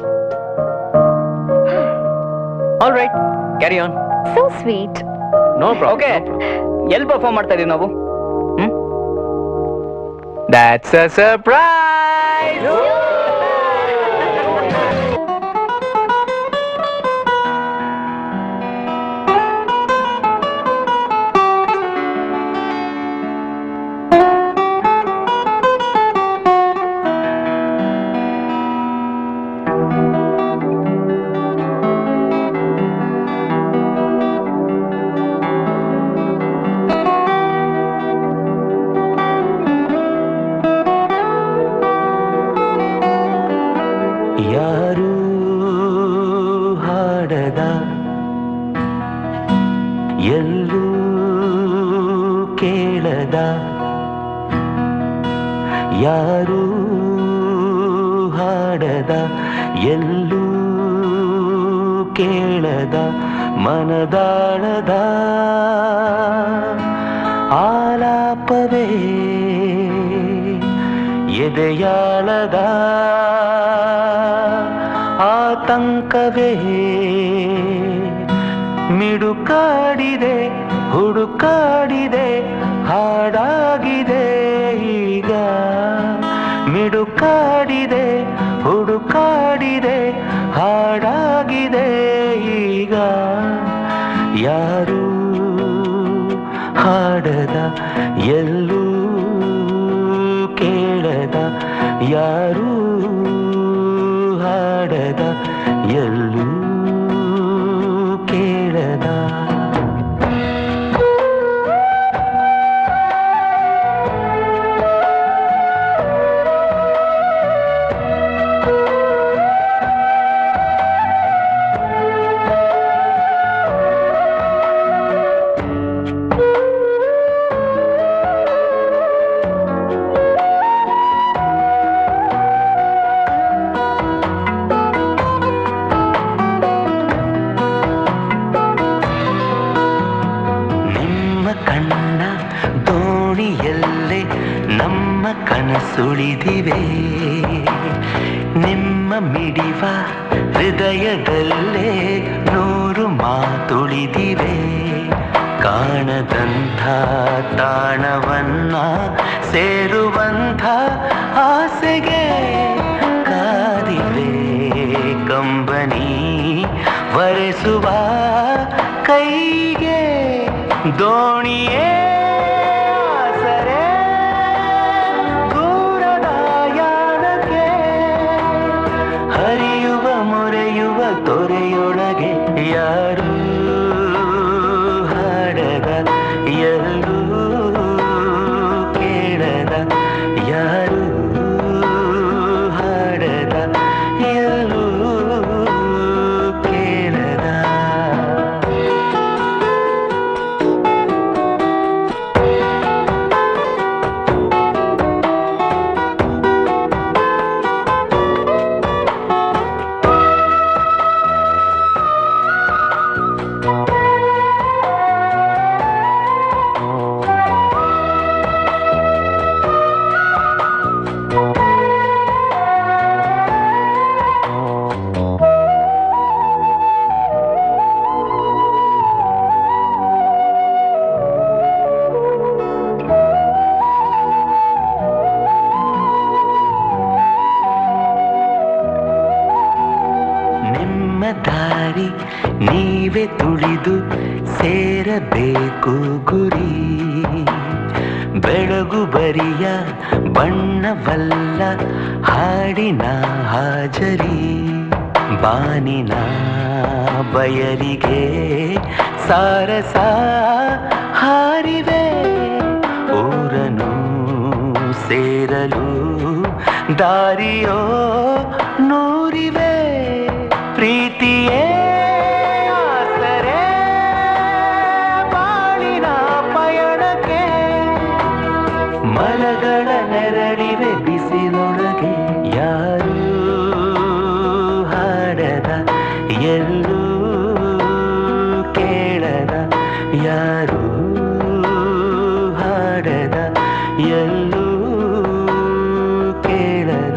all right carry on so sweet no problem okay ಎಲ್ಲಿ ಪರ್ಫಾರ್ಮ್ ಮಾಡ್ತಾ ಇದೀವಿ ನಾವು That's a surprise! ಯಾರು ಹಾಡದ ಎಲ್ಲೂ ಕೇಳದ ಯಾರು ಹಾಡದ ಎಲ್ಲೂ ಕೇಳದ ಮನದಾಳದ ಆಲಾಪವೇ ಎದೆಯಾಳದ ಆತಂಕವೇ ಮಿಡುಕಾಡಿದೆ ಹುಡುಕಾಡಿದೆ ಹಾಡಾಗಿದೆ ಈಗ ಮಿಡುಕಾಡಿದೆ ಹುಡುಕಾಡಿದೆ ಹಾಡಾಗಿದೆ ಈಗ ಯಾರು ಹಾಡದ ಎಲ್ಲೂ ಕೇಳದ ಯಾರೂ ಹಾಡದ ಎಲ್ಲೂ ಕೇಳದ ನಿಮ್ಮ ಕಣ್ಣ ದೋಣಿಯಲ್ಲೇ ನಮ್ಮ ಕನಸುಳಿದಿವೆ ನಿಮ್ಮ ಮಿಡಿವ ಹೃದಯದಲ್ಲೇ ನೂರು ಮಾತುಳಿದಿವೆ ಕಾಣದಂಥ ತಾಣವನ್ನ ಸೇರುವಂಥ ಆಸೆಗೆ ಕಾದಿವೆ ಕಂಬನಿ ವರೆಸುವ ಕೈಗೆ ದೋಣಿಯೇ ಆಸರೆ ದೂರದ ಯಾಣಕ್ಕೆ ಹರಿಯುವ ಮೊರೆಯುವ ತೊರೆಯೊಳಗೆ ಯಾರೂ ಹಾಡದ ಎಲ್ಲೂ ಕೇಳದ ಯಾರೂ ಹಾಡದ ಎಲ್ಲೂ ಕೇಳದ ನಿಮ್ಮ ದಾರಿ ನೀವೇ ತುಳಿದು ಸೇರಬೇಕು ಗುರಿ ಬೆಳಗು ಬರಿಯ ಬಣ್ಣವಲ್ಲ ಹಾಡಿನ ಹಾಜರಿ ಬಾನಿನ ಬಯಲಿಗೆ ಸಾರಸ ಹಾರಿವೆ ಊರನು ಸೇರಲು ದಾರಿಯೋ ನೂರಿವೆ ಪ್ರೀತಿಯೇ ಆಸರೆ ಬಾಳಿನ ಪಯಣಕ್ಕೆ ಮರಗಳ ನೆರಳಿವೆ ಬಿಸಿಲೊಳಗೆ ಯಾರೂ ಹಾಡದ ಎಲ್ಲೂ ಕೇಳದ ಯಾರೂ ಹಾಡದ ಎಲ್ಲೂ ಕೇಳದ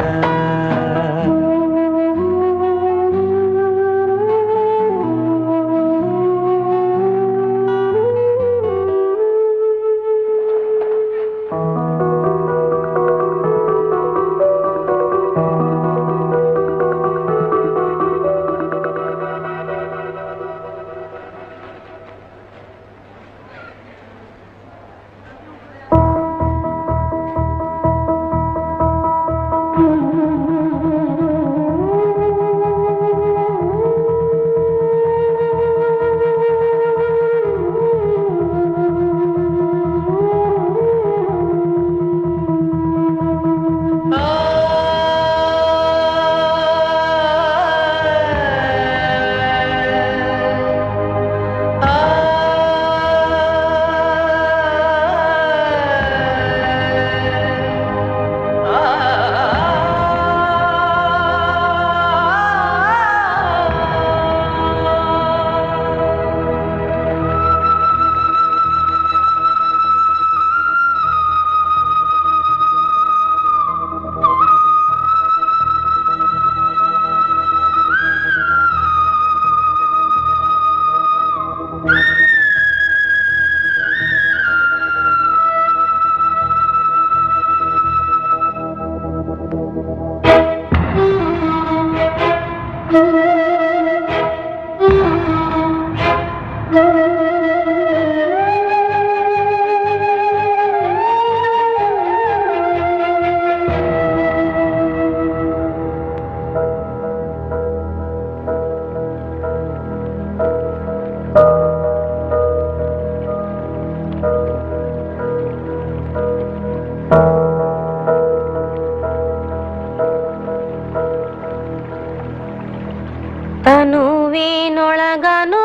ತನುವಿನೊಳಗನು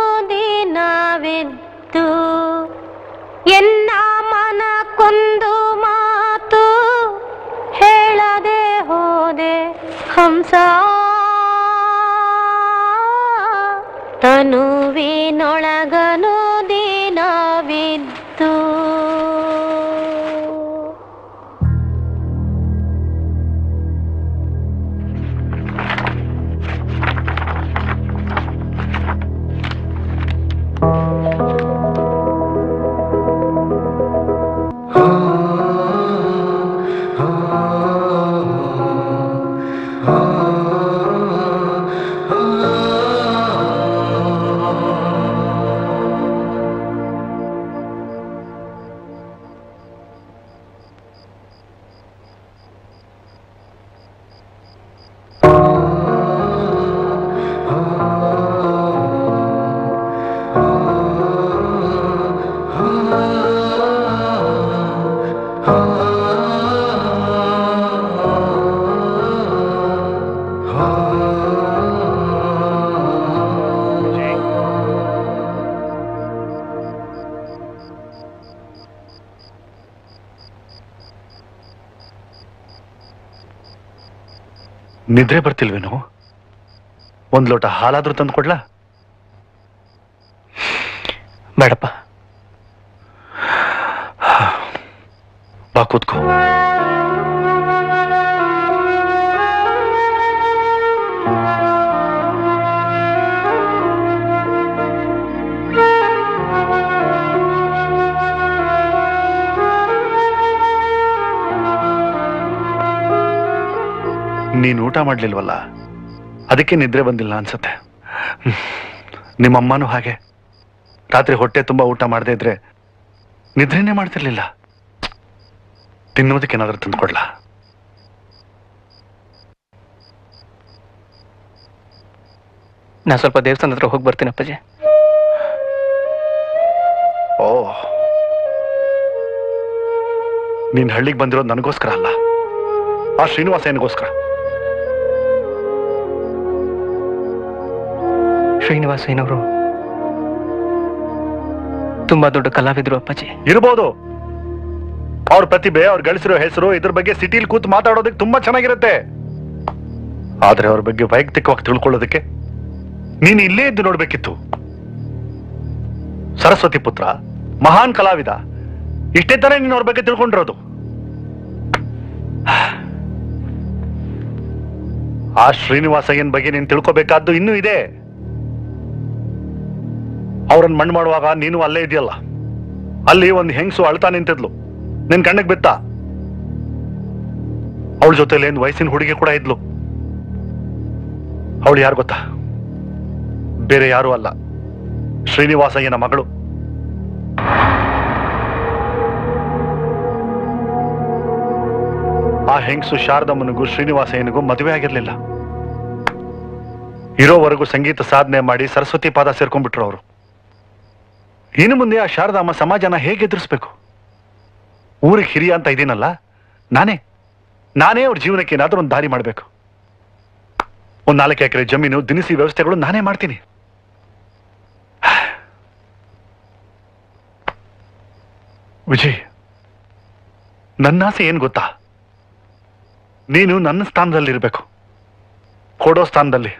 ದಿನವಿದ್ದು ಎನ್ನ ಮನ ಕೊಂದು ಮಾತು ಹೇಳದೆ ಹೋದೆ ಹಂಸ ತನುವಿನೊಳಗನು ದಿನವಿದ್ದು ನಿದ್ರೆ ಬರ್ತಿಲ್ವೇನೋ ಒಂದ್ ಲೋಟ ಹಾಲಾದ್ರೂ ತಂದು ಕೊಡ್ಲಾ ಬೇಡಪ್ಪ ಬಾ ಕೂತ್ಕೋ ನೀನ್ ಊಟ ಮಾಡ್ಲಿಲ್ವಲ್ಲ ಅದಕ್ಕೆ ನಿದ್ರೆ ಬಂದಿಲ್ಲ ಅನ್ಸತ್ತೆ ಹ್ಮ್. ನಿಮ್ಮಮ್ಮನೂ ಹಾಗೆ ರಾತ್ರಿ ಹೊಟ್ಟೆ ತುಂಬಾ ಊಟ ಮಾಡದೇ ಇದ್ರೆ ನಿದ್ರೆನೇ ಮಾಡ್ತಿರ್ಲಿಲ್ಲ ತಿನ್ನೋದಕ್ಕೆ ಏನಾದ್ರೂ ತಂದ್ಕೊಡ್ಲಾ ನಾ ಸ್ವಲ್ಪ ದೇವಸ್ಥಾನದ ಹತ್ರ ಹೋಗಿ ಬರ್ತೀನಿ ಅಪ್ಪಾಜಿ ಓ ನೀನ್ ಹಳ್ಳಿಗೆ ಬಂದಿರೋದು ನನಗೋಸ್ಕರ ಅಲ್ಲ ಆ ಶ್ರೀನಿವಾಸಯ್ಯನಿಗೋಸ್ಕರ ಶ್ರೀನಿವಾಸಯ್ಯನವರು ತುಂಬಾ ದೊಡ್ಡ ಕಲಾವಿದ್ರು ಅಪ್ಪಾಜಿ ಇರ್ಬೋದು ಅವ್ರ ಪ್ರತಿಭೆ ಅವ್ರು ಗಳಿಸಿರೋ ಹೆಸರು ಇದ್ರ ಬಗ್ಗೆ ಸಿಟಿಲಿ ಕೂತು ಮಾತಾಡೋದಕ್ಕೆ ತುಂಬಾ ಚೆನ್ನಾಗಿರುತ್ತೆ ಆದ್ರೆ ಅವ್ರ ಬಗ್ಗೆ ವೈಯಕ್ತಿಕವಾಗಿ ತಿಳ್ಕೊಳ್ಳೋದಕ್ಕೆ ನೀನು ಇಲ್ಲೇ ಇದ್ದು ನೋಡ್ಬೇಕಿತ್ತು ಸರಸ್ವತಿ ಪುತ್ರ ಮಹಾನ್ ಕಲಾವಿದ ಇಷ್ಟೇ ತಾನೇ ನೀನು ಅವ್ರ ಬಗ್ಗೆ ತಿಳ್ಕೊಂಡಿರೋದು ಆ ಶ್ರೀನಿವಾಸಯ್ಯನ್ ಬಗ್ಗೆ ನೀನು ತಿಳ್ಕೊಬೇಕಾದ್ದು ಇನ್ನೂ ಇದೆ ಅವ್ರನ್ನ ಮಣ್ಣು ಮಾಡುವಾಗ ನೀನು ಅಲ್ಲೇ ಇದೆಯಲ್ಲ ಅಲ್ಲಿ ಒಂದು ಹೆಂಗಸು ಅಳ್ತಾ ನಿಂತಿದ್ಲು ನಿನ್ ಕಣ್ಣಿಗೆ ಬಿತ್ತ ಅವಳ ಜೊತೆಲಿ ಒಂದು ವಯಸ್ಸಿನ ಹುಡುಗಿ ಕೂಡ ಇದ್ಲು ಅವಳು ಯಾರು ಗೊತ್ತಾ ಬೇರೆ ಯಾರು ಅಲ್ಲ ಶ್ರೀನಿವಾಸಯ್ಯನ ಮಗಳು ಆ ಹೆಂಗಸು ಶಾರದಮ್ಮನಿಗೂ ಶ್ರೀನಿವಾಸಯ್ಯನಿಗೂ ಮದುವೆ ಆಗಿರ್ಲಿಲ್ಲ ಇರೋವರೆಗೂ ಸಂಗೀತ ಸಾಧನೆ ಮಾಡಿ ಸರಸ್ವತಿ ಪಾದ ಸೇರ್ಕೊಂಡ್ಬಿಟ್ರು ಅವರು ಇನ್ನು ಮುಂದೆ ಆ ಶಾರದಮ್ಮ ಸಮಾಜನ ಹೇಗೆ ಎದುರಿಸ್ಬೇಕು ಊರಿಗೆ ಹಿರಿಯ ಅಂತ ಇದೀನಲ್ಲ ನಾನೇ ನಾನೇ ಅವ್ರ ಜೀವನಕ್ಕೆ ಏನಾದ್ರೂ ಒಂದು ದಾರಿ ಮಾಡಬೇಕು ಒಂದ್ ನಾಲ್ಕು ಎಕರೆ ಜಮೀನು ದಿನಸಿ ವ್ಯವಸ್ಥೆಗಳು ನಾನೇ ಮಾಡ್ತೀನಿ ವಿಜಯ್ ನನ್ನ ಆಸೆ ಏನ್ ಗೊತ್ತಾ ನೀನು ನನ್ನ ಸ್ಥಾನದಲ್ಲಿರ್ಬೇಕು ಕೊಡೋ ಸ್ಥಾನದಲ್ಲಿ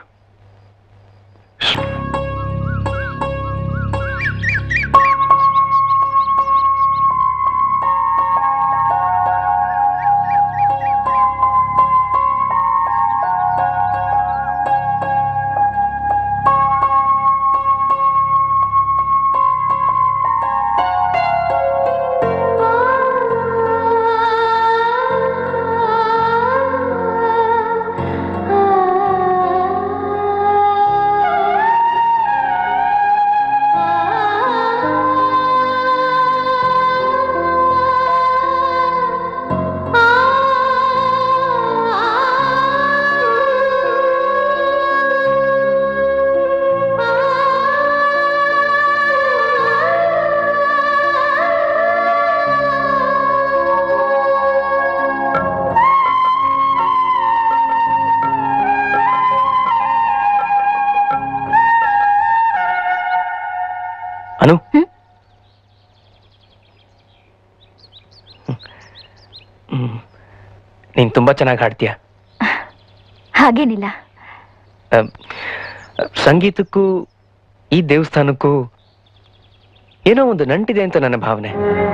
ಅನು ಹ್ಮ್. ನೀನ್ ತುಂಬಾ ಚೆನ್ನಾಗಿ ಹಾಡ್ತೀಯ ಹಾಗೇನಿಲ್ಲ ಅಮ್, ಸಂಗೀತಕ್ಕೂ ಈ ದೇವಸ್ಥಾನಕ್ಕೂ ಏನೋ ಒಂದು ನಂಟಿದೆ ಅಂತ ನನ್ನ ಭಾವನೆ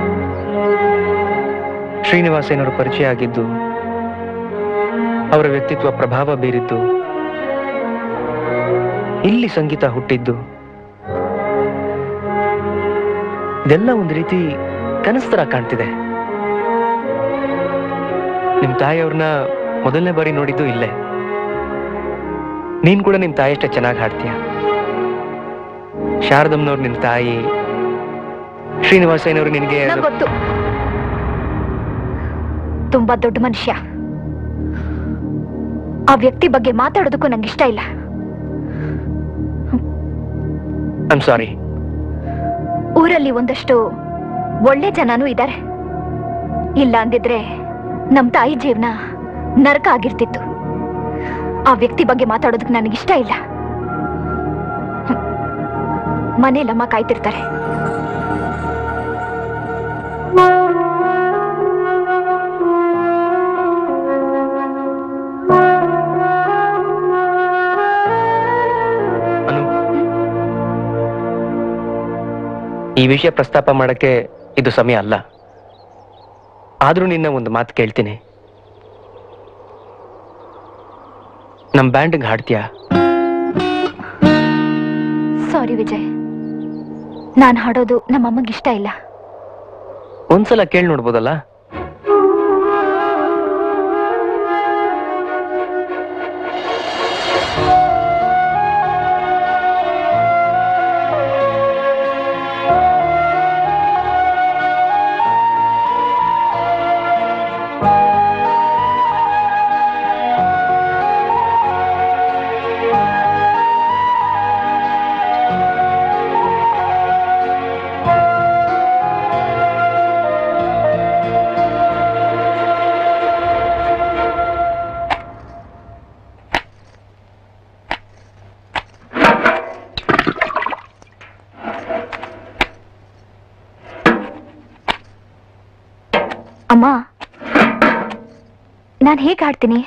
ಶ್ರೀನಿವಾಸಯ್ಯನವರು ಪರಿಚಯ ಆಗಿದ್ದು ಅವರ ವ್ಯಕ್ತಿತ್ವ ಪ್ರಭಾವ ಬೀರಿದ್ದು ಇಲ್ಲಿ ಸಂಗೀತ ಹುಟ್ಟಿದ್ದು ಇದೆಲ್ಲ ಒಂದು ರೀತಿ ಕನಸು ತರ ಕಾಣ್ತಿದೆ ನಿಮ್ ತಾಯಿಯವ್ರನ್ನ ಮೊದಲನೇ ಬಾರಿ ನೋಡಿದ್ದು ಇಲ್ಲೇ ನೀನ್ ಕೂಡ ನಿಮ್ ತಾಯಿ ಅಷ್ಟೇ ಚೆನ್ನಾಗಿ ಹಾಡ್ತೀಯ ಶಾರದಮ್ಮನವ್ರು ನಿನ್ ತಾಯಿ ಶ್ರೀನಿವಾಸಯ್ಯನವರು ನಿನಗೆ ನಂಗ್ ಗೊತ್ತು ತುಂಬಾ ದೊಡ್ಡ ಮನುಷ್ಯ ಆ ವ್ಯಕ್ತಿ ಬಗ್ಗೆ ಮಾತಾಡೋದಕ್ಕೂ ನಂಗೆ ಇಷ್ಟ ಇಲ್ಲ ಐಮ್ ಸಾರಿ ಊರಲ್ಲಿ ಒಂದಷ್ಟು ಒಳ್ಳೆ ಜನನೂ ಇದ್ದಾರೆ ಇಲ್ಲ ಅಂದಿದ್ರೆ ನಮ್ ತಾಯಿ ಜೀವನ ನರಕ ಆಗಿರ್ತಿತ್ತು ಆ ವ್ಯಕ್ತಿ ಬಗ್ಗೆ ಮಾತಾಡೋದಕ್ಕೆ ನನಗಿಷ್ಟ ಇಲ್ಲ ಹ್ಮ್. ಮನೇಲಮ್ಮ ಕಾಯ್ತಿರ್ತಾರೆ ಈ ವಿಷಯ ಪ್ರಸ್ತಾಪ ಮಾಡಕ್ಕೆ ಇದು ಸಮಯ ಅಲ್ಲ ಆದ್ರೂ ನಿನ್ನ ಒಂದು ಮಾತು ಕೇಳ್ತೀನಿ ನಮ್ ಬ್ಯಾಂಡ್ಗೆ ಹಾಡ್ತೀಯಾ ಸಾರಿ ವಿಜಯ್ ನಾನ್ ಹಾಡೋದು ನಮ್ಮಮ್ಮಂಗೆ ಇಷ್ಟ ಇಲ್ಲ ಒಂದ್ಸಲ ಕೇಳಿ ನೋಡ್ಬೋದಲ್ಲ ಅಮ್ಮ ನಾನು ಹೇಗೆ ಹಾಡ್ತೀನಿ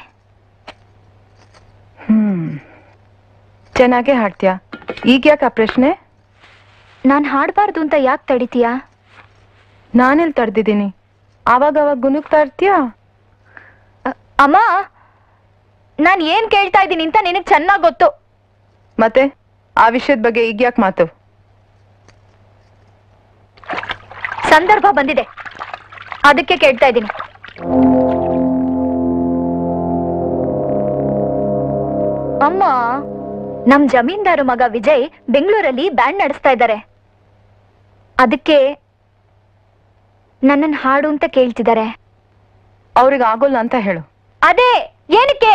ಹ್ಮ್ ಚೆನ್ನಾಗೇ ಹಾಡ್ತೀಯಾ ಈಗ ಯಾಕೆ ಆ ಪ್ರಶ್ನೆ ನಾನು ಹಾಡಬಾರ್ದು ಅಂತ ಯಾಕೆ ತಡಿತೀಯಾ ನಾನೆಲ್ಲಿ ತಡ್ದಿದ್ದೀನಿ ಆವಾಗ ಅವಾಗ ಗುನುಗ್ತಾ ಇರ್ತೀಯಾ ಅಮ್ಮ ನಾನು ಏನ್ ಕೇಳ್ತಾ ಇದ್ದೀನಿ ಅಂತ ನಿನಗೆ ಚೆನ್ನಾಗಿ ಗೊತ್ತು ಮತ್ತೆ ಆ ವಿಷಯದ ಬಗ್ಗೆ ಈಗ ಯಾಕೆ ಮಾತು ಸಂದರ್ಭ ಬಂದಿದೆ ಅದಕ್ಕೆ ಕೇಳ್ತಾ ಇದ್ದೀನಿ ಅಮ್ಮ ನಮ್ ಜಮೀನ್ದಾರು ಮಗ ವಿಜಯ್ ಬೆಂಗಳೂರಲ್ಲಿ ಬ್ಯಾಂಡ್ ನಡೆಸ್ತಾ ಇದ್ದಾರೆ ಅದಕ್ಕೆ ನನ್ನನ್ ಹಾಡು ಅಂತ ಕೇಳ್ತಿದ್ದಾರೆ ಅವ್ರಿಗೆ ಆಗೋಲ್ಲ ಅಂತ ಹೇಳು ಅದೇ ಏನಕ್ಕೆ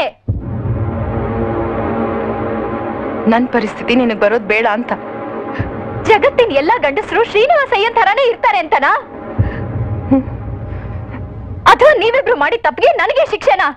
ನನ್ ಪರಿಸ್ಥಿತಿ ನಿನಗೆ ಬರೋದ್ ಬೇಡ ಅಂತ ಜಗತ್ತಿನ ಎಲ್ಲಾ ಗಂಡಸರು ಶ್ರೀನಿವಾಸ ಅಯ್ಯನ್ ಥರಾನೇ ಇರ್ತಾರೆ ಅಂತನಾ ಅಥವಾ ನೀವಿಬ್ರು ಮಾಡಿ ತಪ್ಪಿಗೆ ನನಗೆ ಶಿಕ್ಷೆನಾ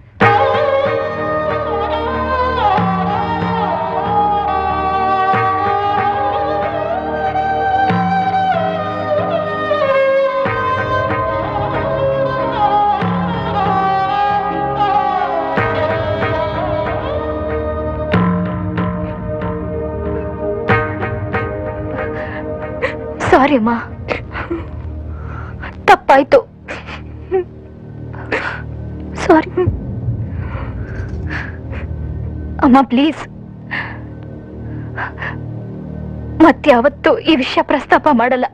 ಸಾರಿ ಅಮ್ಮ ತಪ್ಪಾಯ್ತು ಸಾರಿ ಅಮ್ಮ ಪ್ಲೀಸ್ ಮತ್ಯಾವತ್ತು ಈ ವಿಷಯ ಪ್ರಸ್ತಾಪ ಮಾಡಲ್ಲ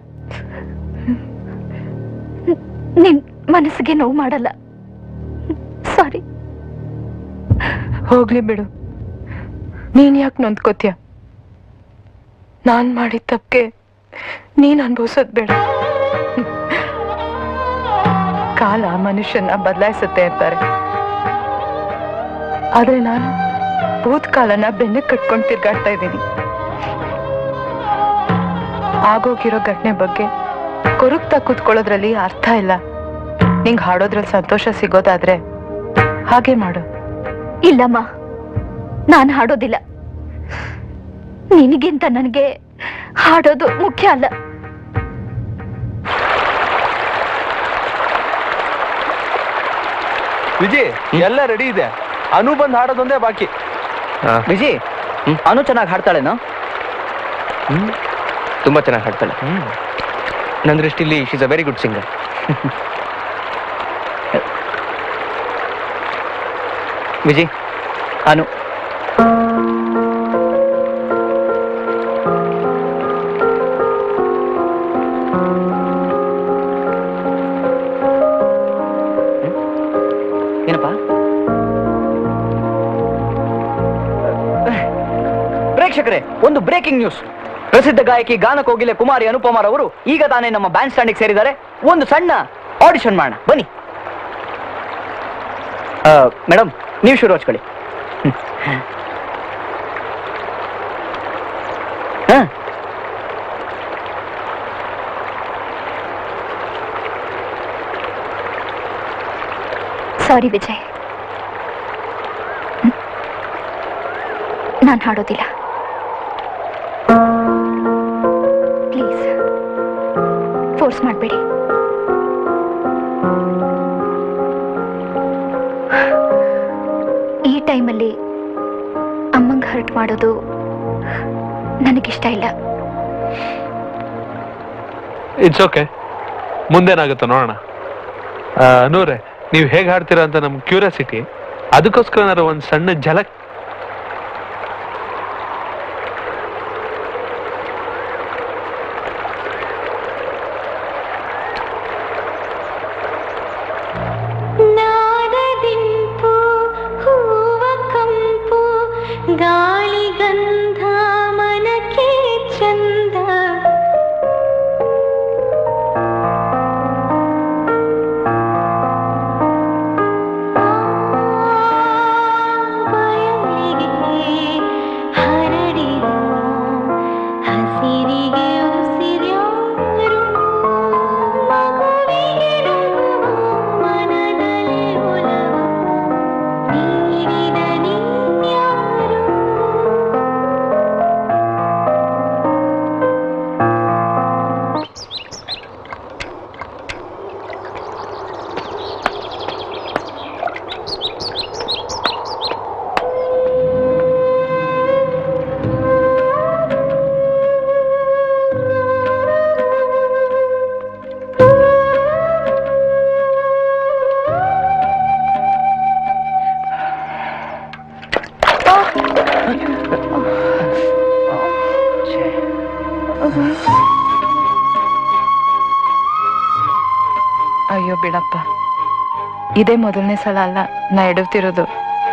ನಿನ್ ಮನಸ್ಸಿಗೆ ನೋವು ಮಾಡಲ್ಲ ಸಾರಿ ಹೋಗ್ಲಿ ಬಿಡು ನೀನ್ ಯಾಕೆ ನೊಂದ್ಕೋತೀಯ ನಾನ್ ಮಾಡಿದ ತಪ್ಪಿಗೆ ನೀನ್ ಅನ್ಭವಿಸೋದ್ ಬೇಡ ಕಾಲ ಮನುಷ್ಯನ ಬದಲಾಯಿಸುತ್ತೆ ಅಂತಾರೆ ಆದ್ರೆ ನಾನು ಭೂತ್ಕಾಲನ ಬೆನ್ನಕ್ಕೆ ಕಟ್ಕೊಂಡು ತಿರ್ಗಾಡ್ತಾ ಇದ್ದೀನಿ ಆಗೋಗಿರೋ ಘಟನೆ ಬಗ್ಗೆ ಕೊರುಗ್ತಾ ಕೂತ್ಕೊಳ್ಳೋದ್ರಲ್ಲಿ ಅರ್ಥ ಇಲ್ಲ ನಿಂಗ್ ಹಾಡೋದ್ರಲ್ಲಿ ಸಂತೋಷ ಸಿಗೋದಾದ್ರೆ ಹಾಗೆ ಮಾಡು ಇಲ್ಲಮ್ಮ ನಾನು ಹಾಡೋದಿಲ್ಲ ನಿನಗಿಂತ ನನಗೆ ಹಾಡೋದು ಮುಖ್ಯ ಅಲ್ಲ ವಿಜಿ ಎಲ್ಲ ರೆಡಿ ಇದೆ ಅನು ಬಂದ್ ಹಾಡೋದೊಂದೇ ಬಾಕಿ ವಿಜಿ ಅನು ಚೆನ್ನಾಗಿ ಹಾಡ್ತಾಳೆನೋ ತುಂಬಾ ಚೆನ್ನಾಗಿ ಹಾಡ್ತಾಳೆ ನನ್ನ ದೃಷ್ಟಿಲಿ she's a very good singer Viji Anu ಏನಪ್ಪ ಪ್ರೇಕ್ಷಕರೇ ಒಂದು ಬ್ರೇಕಿಂಗ್ ನ್ಯೂಸ್ ಪ್ರಸಿದ್ಧ ಗಾಯಕಿ ಗಾನಕೋಗಿಲೆ ಕುಮಾರಿ ಅನುಪಮಾರ್ ಅವರು ಈಗ ತಾನೇ ನಮ್ಮ ಬ್ಯಾಂಡ್ ಸ್ಟ್ಯಾಂಡಿಗೆ ಸೇರಿದ್ದಾರೆ ಒಂದು ಸಣ್ಣ ಆಡಿಷನ್ ಮಾಡೋಣ ಬನ್ನಿ ಮೇಡಮ್ ನೀವು ಶುರು ಹಚ್ಕೊಳ್ಳಿ ಹಾ ಸಾರಿ ವಿಜಯ್ ನಾನು ಹಾಡೋದಿಲ್ಲ ಪ್ಲೀಸ್ ಫೋರ್ಸ್ ಮಾಡಬೇಡಿ ಈ ಟೈಮಲ್ಲಿ ಅಮ್ಮಂಗೆ ಹರ್ಟ್ ಮಾಡೋದು ನನಗಿಷ್ಟ ಇಲ್ಲ ಇಟ್ಸ್ ಓಕೆ ಮುಂದೇನಾಗುತ್ತೋ ನೋಡೋಣ ಆ, ನೂರೆ ನೀವು ಹೇಗೆ ಹಾಡ್ತೀರಾ ಅಂತ ನಮ್ ಕ್ಯೂರಿಯಾಸಿಟಿ ಅದಕ್ಕೋಸ್ಕರ ಏನಾದ್ರು ಒಂದು ಸಣ್ಣ ಝಲಕ್ ನಾದದಿಂಪು ಹೂವ ಕಂಪು ಗಾಳಿ ಗಂಧ ಮನಕ್ಕೆ ಚಂದ ಆ, ಬಯಕೆ ಅಯ್ಯೋ ಬಿಡಪ್ಪ ಇದೇ ಮೊದಲನೇ ಸಲ ಅಲ್ಲ ನಾ ಎಡವ್ತಿರೋದು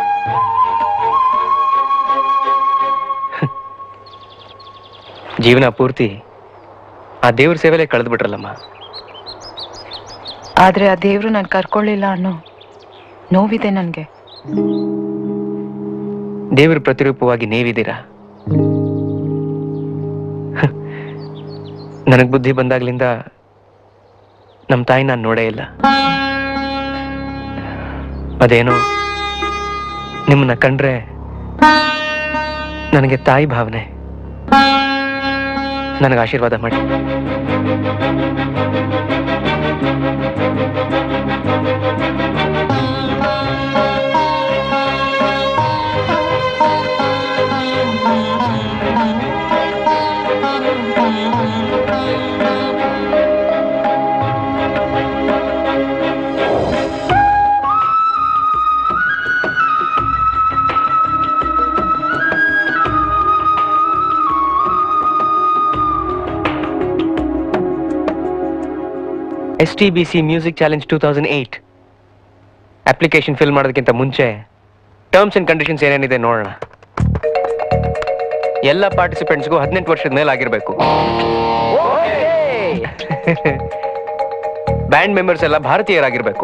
ಜೀವನ ಪೂರ್ತಿ ಆ ದೇವ್ರ ಸೇವೆಲೆ ಕಳೆದು ಬಿಟ್ರಲ್ಲಮ್ಮ ಆದ್ರೆ ಆ ದೇವ್ರು ನನ್ ಕರ್ಕೊಳ್ಳಿಲ್ಲ ಅನ್ನೋ ನೋವಿದೆ ನನ್ಗೆ ದೇವ್ರ ಪ್ರತಿರೂಪವಾಗಿ ನೀವಿದ್ದೀರಾ ನನಗ್ ಬುದ್ಧಿ ಬಂದಾಗ್ಲಿಂದ ನಮ್ಮ ತಾಯಿ ನಾನು ನೋಡೇ ಇಲ್ಲ ಅದೇನೋ ನಿಮ್ಮನ್ನ ಕಂಡ್ರೆ ನನಗೆ ತಾಯಿ ಭಾವನೆ ನನಗೆ ಆಶೀರ್ವಾದ ಮಾಡಿ S T B C music challenge two thousand eight application fill ಮಾಡೋದಕ್ಕಿಂತ ಮುಂಚೆ ಟರ್ಮ್ಸ್ ಅಂಡ್ ಕಂಡೀಷನ್ಸ್ ಏನೇನಿದೆ ನೋಡೋಣ ಎಲ್ಲ ಪಾರ್ಟಿಸಿಪೆಂಟ್ಸ್ಗೂ ಹದಿನೆಂಟು ವರ್ಷದ ಮೇಲೆ ಆಗಿರಬೇಕು ಬ್ಯಾಂಡ್ ಮೆಂಬರ್ಸ್ ಎಲ್ಲ ಭಾರತೀಯರಾಗಿರ್ಬೇಕು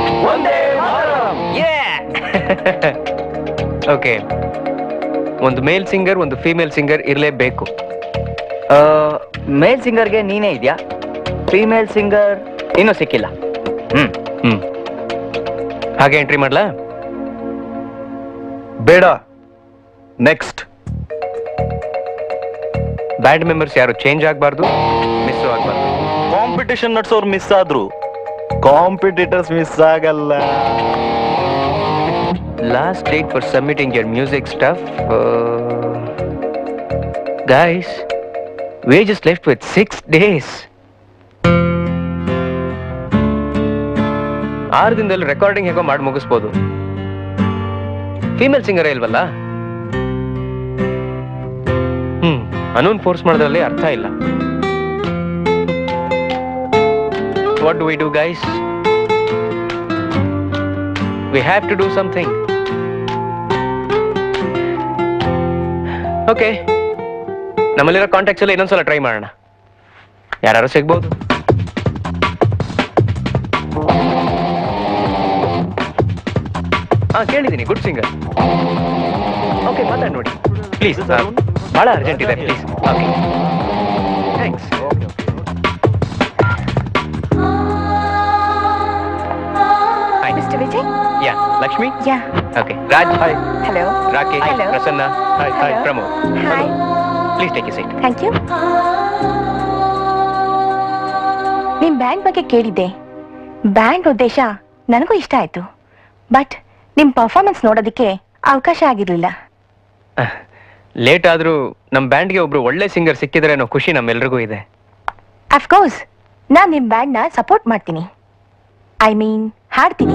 ಓಕೆ ಒಂದು ಮೇಲ್ ಸಿಂಗರ್ ಒಂದು ಫಿಮೇಲ್ ಸಿಂಗರ್ ಇರಲೇಬೇಕು ಮೇಲ್ ಸಿಂಗರ್ಗೆ ನೀನೇ ಇದೆಯಾ ಫೀಮೇಲ್ ಸಿಂಗರ್ ಇನ್ನೂ ಸಿಕ್ಕಿಲ್ಲ ಹ್ಮ್ ಹ್ಮ್ ಹಾಗೆ ಎಂಟ್ರಿ ಮಾಡ್ಲಾ ಬೇಡ ನೆಕ್ಸ್ಟ್ ಬ್ಯಾಂಡ್ ಮೆಂಬರ್ಸ್ ಯಾರು ಚೇಂಜ್ ಆಗಬಾರ್ದು ಮಿಸ್ ಆಗಬಾರ್ದು ಕಾಂಪಿಟೇಷನ್ ನಡ್ಸೋರು ಮಿಸ್ ಆದ್ರು ಕಾಂಪಿಟೇಟರ್ಸ್ ಮಿಸ್ ಆಗಲ್ಲ last date for submitting your music stuff guys we just left with six days ಆರು ದಿನದಲ್ಲಿ ರೆಕಾರ್ಡಿಂಗ್ ಹೇಗೋ ಮಾಡಿ ಮುಗಿಸ್ಬೋದು ಫೀಮೇಲ್ ಸಿಂಗರ್ ಇಲ್ವಲ್ಲ ಹ್ಮ್ ಅನೂನ್ ಫೋರ್ಸ್ ಮಾಡೋದ್ರಲ್ಲಿ ಅರ್ಥ ಇಲ್ಲ what do we do guys we have to do something okay ನಮ್ಮಲ್ಲಿರೋ ಕಾಂಟ್ಯಾಕ್ಟ್ಸ್ ಎಲ್ಲ ಇನ್ನೊಂದ್ಸಲ ಟ್ರೈ ಮಾಡೋಣ ಯಾರು ಸಿಗ್ಬೋದು ಹಾ ಕೇಳಿದ್ದೀನಿ ಗುಡ್ ಸಿಂಗರ್ ಓಕೆ ಮಾತಾಡಿ ನೋಡಿ ಪ್ಲೀಸ್ ಬಹಳ ಅರ್ಜೆಂಟ್ ಇದೆ please okay thanks Mr. Vijay? Yeah Lakshmi Yeah. Okay Raj hi Hello. Rakesh Hello. Prasanna hi hi Hello. Pramod Hi. Please take a seat thank you ನಿಮ್ ಬ್ಯಾಂಡ್ ಬಗ್ಗೆ ಕೇಳಿದ್ದೆ ಬ್ಯಾಂಡ್ ಉದ್ದೇಶ ನನಗೂ ಇಷ್ಟ ಆಯ್ತು ಬಟ್ ನಿಮ್ ಪರ್ಫಾರ್ಮೆನ್ಸ್ ನೋಡೋದಕ್ಕೆ ಅವಕಾಶ ಆಗಿರ್ಲಿಲ್ಲ ಲೇಟ್ ಆದ್ರೂ ನಮ್ಮ ಬ್ಯಾಂಡ್ಗೆ ಒಬ್ರು ಒಳ್ಳೆ ಸಿಂಗರ್ ಸಿಕ್ಕಿದ್ರೆ ಅನ್ನೋ ಖುಷಿ ನಮ್ಮೆಲ್ರಿಗೂ ಇದೆ ಅಫ್ಕೋರ್ಸ್ ನಾನ್ ನಿಮ್ ಬ್ಯಾಂಡ್ ನ ಸಪೋರ್ಟ್ ಮಾಡ್ತೀನಿ ಐ ಮೀನ್ ಹಾಡ್ತೀನಿ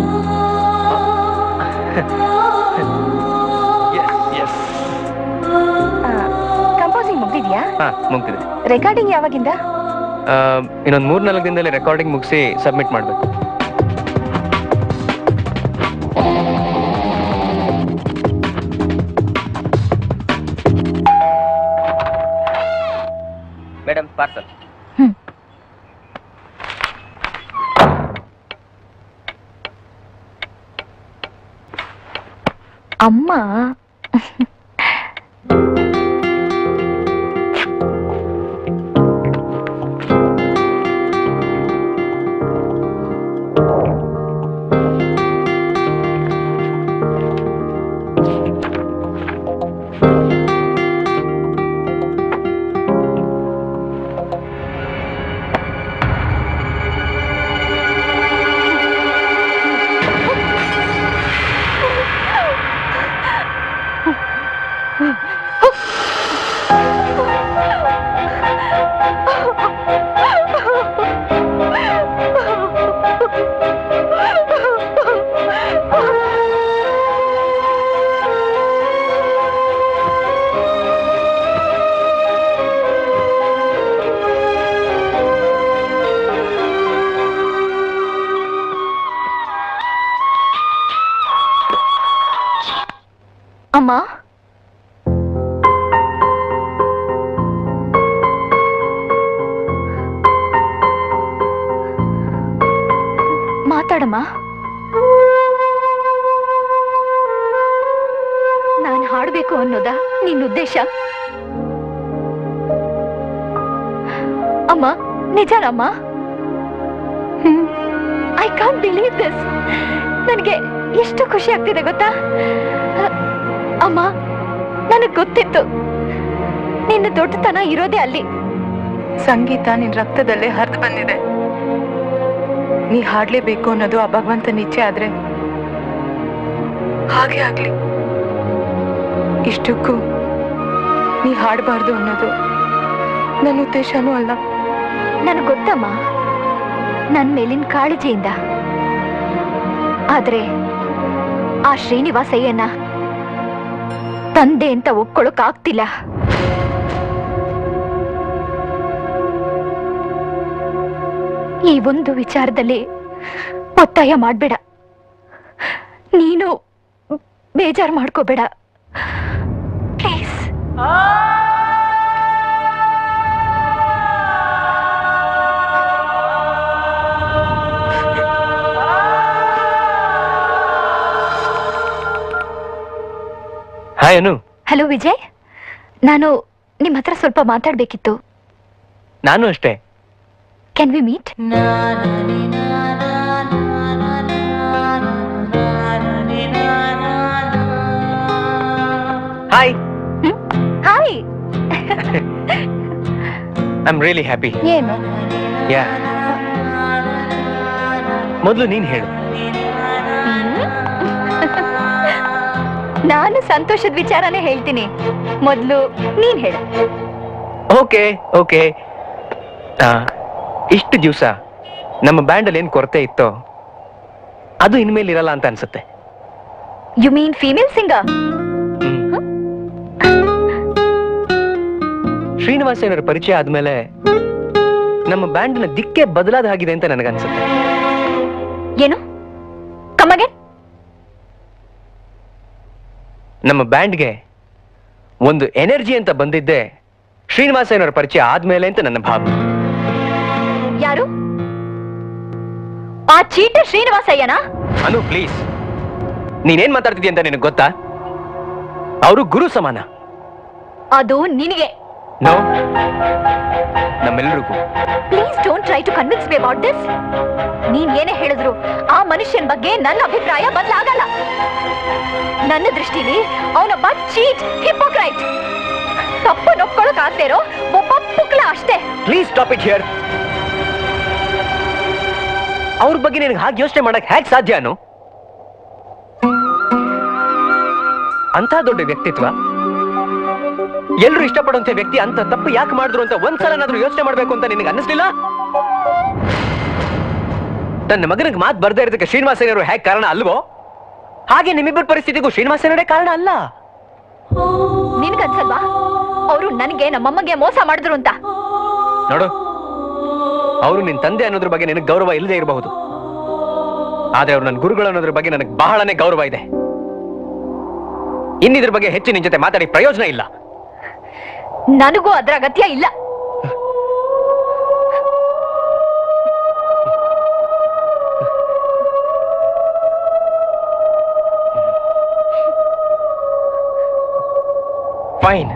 ಕಂಪೋಸಿಂಗ್ ಮುಗ್ದಿದ್ಯಾ ಹಾ ಮುಗ್ದಿದೆ ರೆಕಾರ್ಡಿಂಗ್ ಯಾವಾಗಿಂದ ಆ, ಇನ್ನೊಂದ್ ಮೂರ್ ನಾಲ್ಕು ದಿನದಲ್ಲಿ ರೆಕಾರ್ಡಿಂಗ್ ಮುಗಿಸಿ ಸಬ್ಮಿಟ್ ಮಾಡ್ಬೇಕು ಮೇಡಮ್ ಪಾರ್ಸಲ್ ಅಮ್ಮ ಅಮ್ಮ ಮಾತಾಡಮ್ಮ ನಾನು ಹಾಡ್ಬೇಕು ಅನ್ನೋದಾ ನಿನ್ನ ಉದ್ದೇಶ ಅಮ್ಮ ನಿಜನಮ್ಮ ಐ ಕಾಂಟ್ ಬಿಲೀವ್ ದಿಸ್ ನನಗೆ ಎಷ್ಟು ಖುಷಿ ಆಗ್ತಿದೆ ಗೊತ್ತಾ ಅ- ಅಮ್ಮ ನನಗೆ ಗೊತ್ತಿತ್ತು ನಿನ್ನ ದೊಡ್ಡತನ ಇರೋದೇ ಅಲ್ಲಿ ಸಂಗೀತ ನಿನ್ ರಕ್ತದಲ್ಲೇ ಹರಿದು ಬಂದಿದೆ ನೀ ಹಾಡ್ಲೇಬೇಕು ಅನ್ನೋದು ಆ ಭಗವಂತನ ಇಚ್ಛೆ ಆದ್ರೆ ಹಾಗೆ ಆಗ್ಲಿ ಇಷ್ಟಕ್ಕೂ ನೀ ಹಾಡಬಾರ್ದು ಅನ್ನೋದು ನನ್ನ ಉದ್ದೇಶನೂ ಅಲ್ಲ ನನಗೆ ಗೊತ್ತಮ್ಮ ನನ್ನ ಮೇಲಿನ ಕಾಳಜಿಯಿಂದ ಆದ್ರೆ ಆ ಶ್ರೀನಿವಾಸಯ್ಯನ ತಂದೆ ಅಂತ ಒಪ್ಕೊಳಕ್ ಆಗ್ತಿಲ್ಲ ಈ ಒಂದು ವಿಚಾರದಲ್ಲಿ ಒತ್ತಾಯ ಮಾಡ್ಬೇಡ ನೀನು ಬೇಜಾರು ಮಾಡ್ಕೋಬೇಡ please hi Anu hello Vijay ನಾನು ನಿಮ್ಮ ಹತ್ರ ಸ್ವಲ್ಪ ಮಾತಾಡ್ಬೇಕಿತ್ತು ನಾನು ಅಷ್ಟೇ can we meet hi hi I am really happy ಏನು ಯಾ ಮೊದಲು ನೀನ್ ಹೇಳು ನಾನು ಸಂತೋಷದ ವಿಚಾರನೇ ಹೇಳ್ತೀನಿ ಮೊದಲು ನೀನ್ ಹೇಳು ಓಕೆ ಓಕೆ ಇಷ್ಟು ದಿವಸ ನಮ್ಮ ಬ್ಯಾಂಡಲ್ಲಿ ಏನು ಕೊರತೆ ಇತ್ತೋ ಅದು ಇನ್ಮೇಲೆ ಇರಲ್ಲ ಅಂತ ಅನ್ಸುತ್ತೆ ಯು ಮೀನ್ ಫೀಮೇಲ್ ಸಿಂಗರ್ ಶ್ರೀನಿವಾಸನವರ ಪರಿಚಯ ಆದ್ಮೇಲೆ ನಮ್ಮ ಬ್ಯಾಂಡ್ನ ದಿಕ್ಕೇ ಬದಲಾದ ಹಾಗಿದೆ ಅಂತ ನನಗನ್ಸುತ್ತೆ ಏನು ಕಮಗೆ ನಮ್ಮ ಬ್ಯಾಂಡ್ಗೆ ಒಂದು ಎನರ್ಜಿ ಅಂತ ಬಂದಿದ್ದೆ ಶ್ರೀನಿವಾಸನವರ ಪರಿಚಯ ಆದ್ಮೇಲೆ ಅಂತ ನನ್ನ ಭಾವನೆ ಯಾರು ಆ ಚೀಟ ಶ್ರೀನಿವಾಸಯ್ಯನಾ ಅನು ಪ್ಲೀಸ್ ನೀನೇನ್ ಮಾತಾಡ್ತಿದ್ಯ ಅಂತ ನಿನಗೆ ಗೊತ್ತಾ ಅವರು ಗುರು ಸಮಾನ ಅದು ನಿನಗೆ ನೋ ನಮ್ಮೆಲ್ಲರಿಗೂ please don't try to convince me about this ನೀನ್ ಏನೇ ಹೇಳಿದ್ರು ಆ ಮನುಷ್ಯನ ಬಗ್ಗೆ ನನ್ನ ಅಭಿಪ್ರಾಯ ಬದಲಾಗಲ್ಲ ನನ್ನ ದೃಷ್ಟಿಲಿ ಅವನೊಬ್ಬ ಚೀಟ್ ಹಿಪೋಕ್ರೈಟ್ ತಪ್ಪು ನೊಪ್ಕೊಳಕ್ ಆಗದೆ ಇರೋ ಒಬ್ಬ ಪುಕ್ಲ ಅಷ್ಟೇ ಪ್ಲೀಸ್ ಸ್ಟಾಪ್ ಇಟ್ ಹಿಯರ್ ಅವ್ರ ಬಗ್ಗೆ ನಿನಗೆ ಹಾಗೆ ಯೋಚನೆ ಮಾಡಕ್ ಹೇಗೆ ಸಾಧ್ಯ ಅನು ಅಂತ ದೊಡ್ಡ ವ್ಯಕ್ತಿತ್ವ ಎಲ್ರು ಇಷ್ಟಪಡುವಂತ ವ್ಯಕ್ತಿ ಅಂತ ತಪ್ಪು ಯಾಕೆ ಮಾಡಿದ್ರು ಅಂತ ಒಂದ್ಸಲನಾದ್ರೂ ಯೋಚನೆ ಮಾಡ್ಬೇಕು ಅಂತ ನಿನಗೆ ಅನ್ನಿಸ್ಲಿಲ್ಲ ತನ್ನ ಮಗನಿಗೆ ಮಾತು ಬರ್ದೇ ಇರೋದಕ್ಕೆ ಶ್ರೀನಿವಾಸನವರು ಹೇಗೆ ಕಾರಣ ಅಲ್ವೋ ಹಾಗೆ ನಿಮ್ಮಿಬ್ಬರ ಪರಿಸ್ಥಿತಿಗೂ ಶ್ರೀನಿವಾಸನವರೇ ಕಾರಣ ಅಲ್ಲ ನಿನ್ಗನ್ಸಲ್ವಾ ಅವರು ನನಗೆ ನಮ್ಮಮ್ಮಗೆ ಮೋಸ ಮಾಡಿದ್ರು ಅಂತ ನೋಡು ಅವರು ನಿನ್ ತಂದೆ ಅನ್ನೋದ್ರ ಬಗ್ಗೆ ನಿನಗೆ ಗೌರವ ಇಲ್ಲದೆ ಇರಬಹುದು ಆದ್ರೆ ಅವ್ರು ನನ್ನ ಗುರುಗಳು ಅನ್ನೋದ್ರ ಬಗ್ಗೆ ನನಗೆ ಬಹಳನೇ ಗೌರವ ಇದೆ ಇನ್ನಿದ್ರ ಬಗ್ಗೆ ಹೆಚ್ಚು ನಿನ್ ಜೊತೆ ಮಾತಾಡಿ ಪ್ರಯೋಜನ ಇಲ್ಲ ನನಗೂ ಅದ್ರ ಅಗತ್ಯ ಇಲ್ಲ ಫೈನ್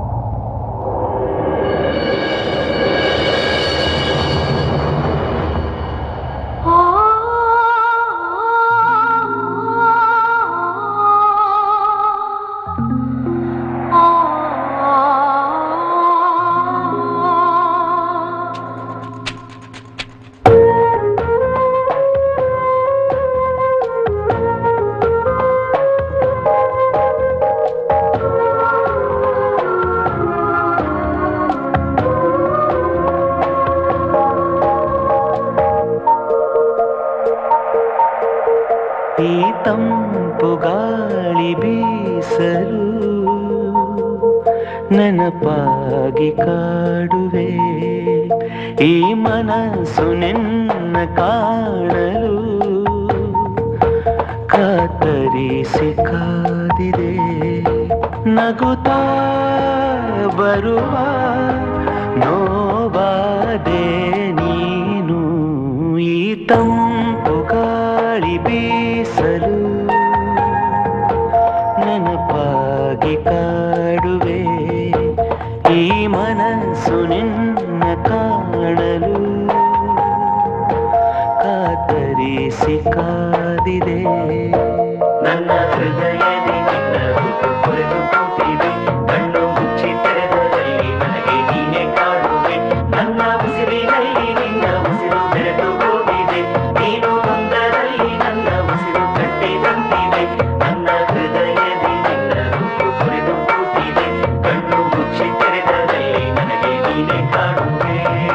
ಈ ತಂಪು ಗಾಳಿ ಬೀಸಲು ನೆನಪಾಗಿ ಕಾಡುವೆ ಈ ಮನಸ್ಸು ನಿನ್ನ ಕಾಣಲು ಕಾತರಿಸಿ ಕಾದಿದೆ ನಗುತ್ತಾ ಬರುವ ನೋವಾದೆ ನೀನು ಈ ತಂಪು ಗಾಳಿ ಬೀಸಲು ನೆನಪಾಗಿ ಕಾಡುವೆ ಈ ಮನಸ್ಸು ನಿನ್ನ ಕಾಣಲು ಕಾತರಿಸಿ ಕಾದಿದೆ ನನ್ನ ಹೃದಯದಿ ನಿನ್ನ ರೂಪು ಕೊರೆದು ಕೂತಿದೆ ಕಣ್ಣು ಮುಚ್ಚಿ ತೆರೆದರಲ್ಲಿ ನನಗೆ ನೀನೆ ಕಾಡುವೆ ನನ್ನ ಉಸಿರಿನಲ್ಲಿ ನಿನ್ನ ಉಸಿರು ಬೆರೆತು ಹೋಗಿದೆ ನೀನು ಒಂದರಲ್ಲಿ ನನ್ನ ಉಸಿರು ಕಟ್ಟಿದಂತಿದೆ ನನ್ನ ಹೃದಯದಿ ನಿನ್ನ ರೂಪು ಕೊರೆದು ಕೂತಿದೆ ಕಣ್ಣು ಮುಚ್ಚಿ ತೆರೆದರಲ್ಲಿ ನನಗೆ ನೀನೆ ಕಾಡುವೆ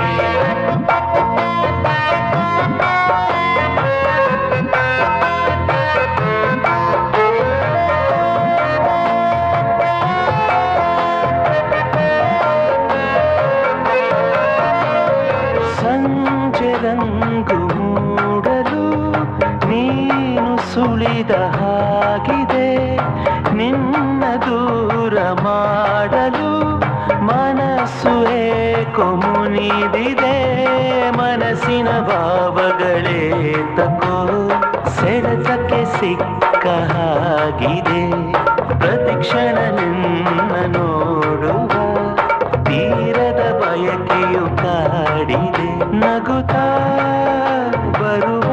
ಸಂಜೆ ರಂಗು ಮೂಡಲು ನೀನು ಸುಳಿದ ಹಾಗಿದೆ ನಿನ್ನ ದೂರ ಮಾಡಲು ಮನಸ್ಸು ಏಕೋ ಮುನಿದಿದೆ ಮನಸ್ಸಿನ ಭಾವಗಳೇ ತಕೋ ಸೆಳೆತಕ್ಕೆ ಸಿಕ್ಕ ಹಾಗಿದೆ ಪ್ರತಿಕ್ಷಣ ನಿನ್ನ ನೋಡುವ ತೀರದ ಬಯಕೆಯು ಕಾಡಿದೆ ನಗುತ್ತಾ ಬರುವ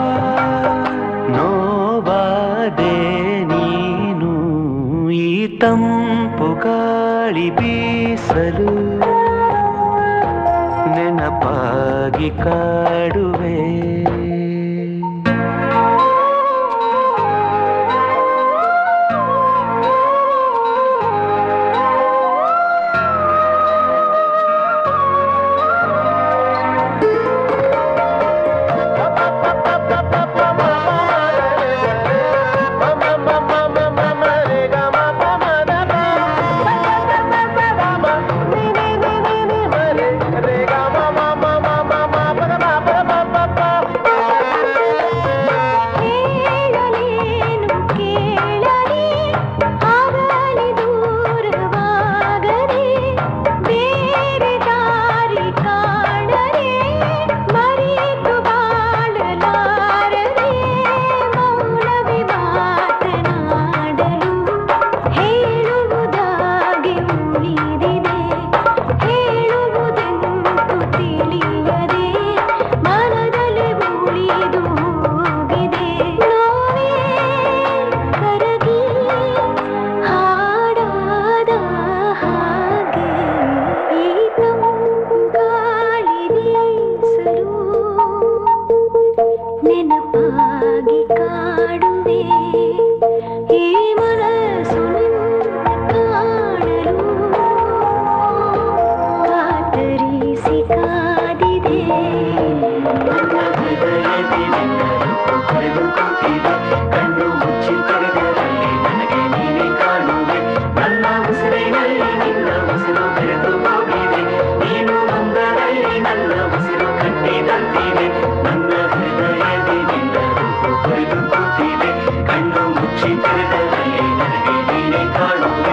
ನೋವಾದೆ ನೀನು ಈ ತಂಪು ಗಾಳಿ ಬೀಸಲು ನೆನಪಾಗಿ ಕಾಡುವೆ ಹೇಳಲೇನು ಕೇಳಲಿ ಆಗಲಿ ದೂರವಾಗದೆ ಬೇರೆ ದಾರಿ ಕಾಣರೆ ಮರೆತು ಬಾಳಲಾರದೆ ಮೌನವಿ ಮಾತನಾಡಲು ಹೇಳುವುದಾಗಿ ಉಳಿದಿದೆ ಹೇಳುವುದೆಂದು ತಿಳಿಯದೆ ಮನದಲ್ಲಿ ಉಳಿದು ಹೋಗಿದೆ ನೋವೇ ಕರಗಿ ಹಾಡಾದ ಹಾಗೆ ಈ ತಂಪು ಗಾಳಿ ಬೀಸಲು ನೆನಪಾಗಿ ಕಾಡುವೆ ಈ ಮನಸ್ಸು ನಿನ್ನ ಕಾಣಲು ಕಾತರಿಸಿ ಕಾದಿದೆ ಕಣ್ಣು ಮುಚ್ಚಿ ತೆರೆದರಲ್ಲಿ ನನಗೆ ನೀನೆ ಕಾಣುವೆ ನನ್ನ ಉಸಿರಿನಲ್ಲಿ ನಿನ್ನ ಉಸಿರು ಬೆರೆತು ಹೋಗಿದೆ ನೀನು ಒಂದರಲ್ಲಿ ನನ್ನ ಉಸಿರು ಕಟ್ಟಿದಂತಿದೆ ನನ್ನ ಹೃದಯದಿ ನಿನ್ನ ರೂಪು ಕೊರೆದು ಕೂತಿದೆ ಕಣ್ಣು ಮುಚ್ಚಿ ತೆರೆದರಲ್ಲಿ ನನಗೆ ನೀನೆ ಕಾಣುವೆ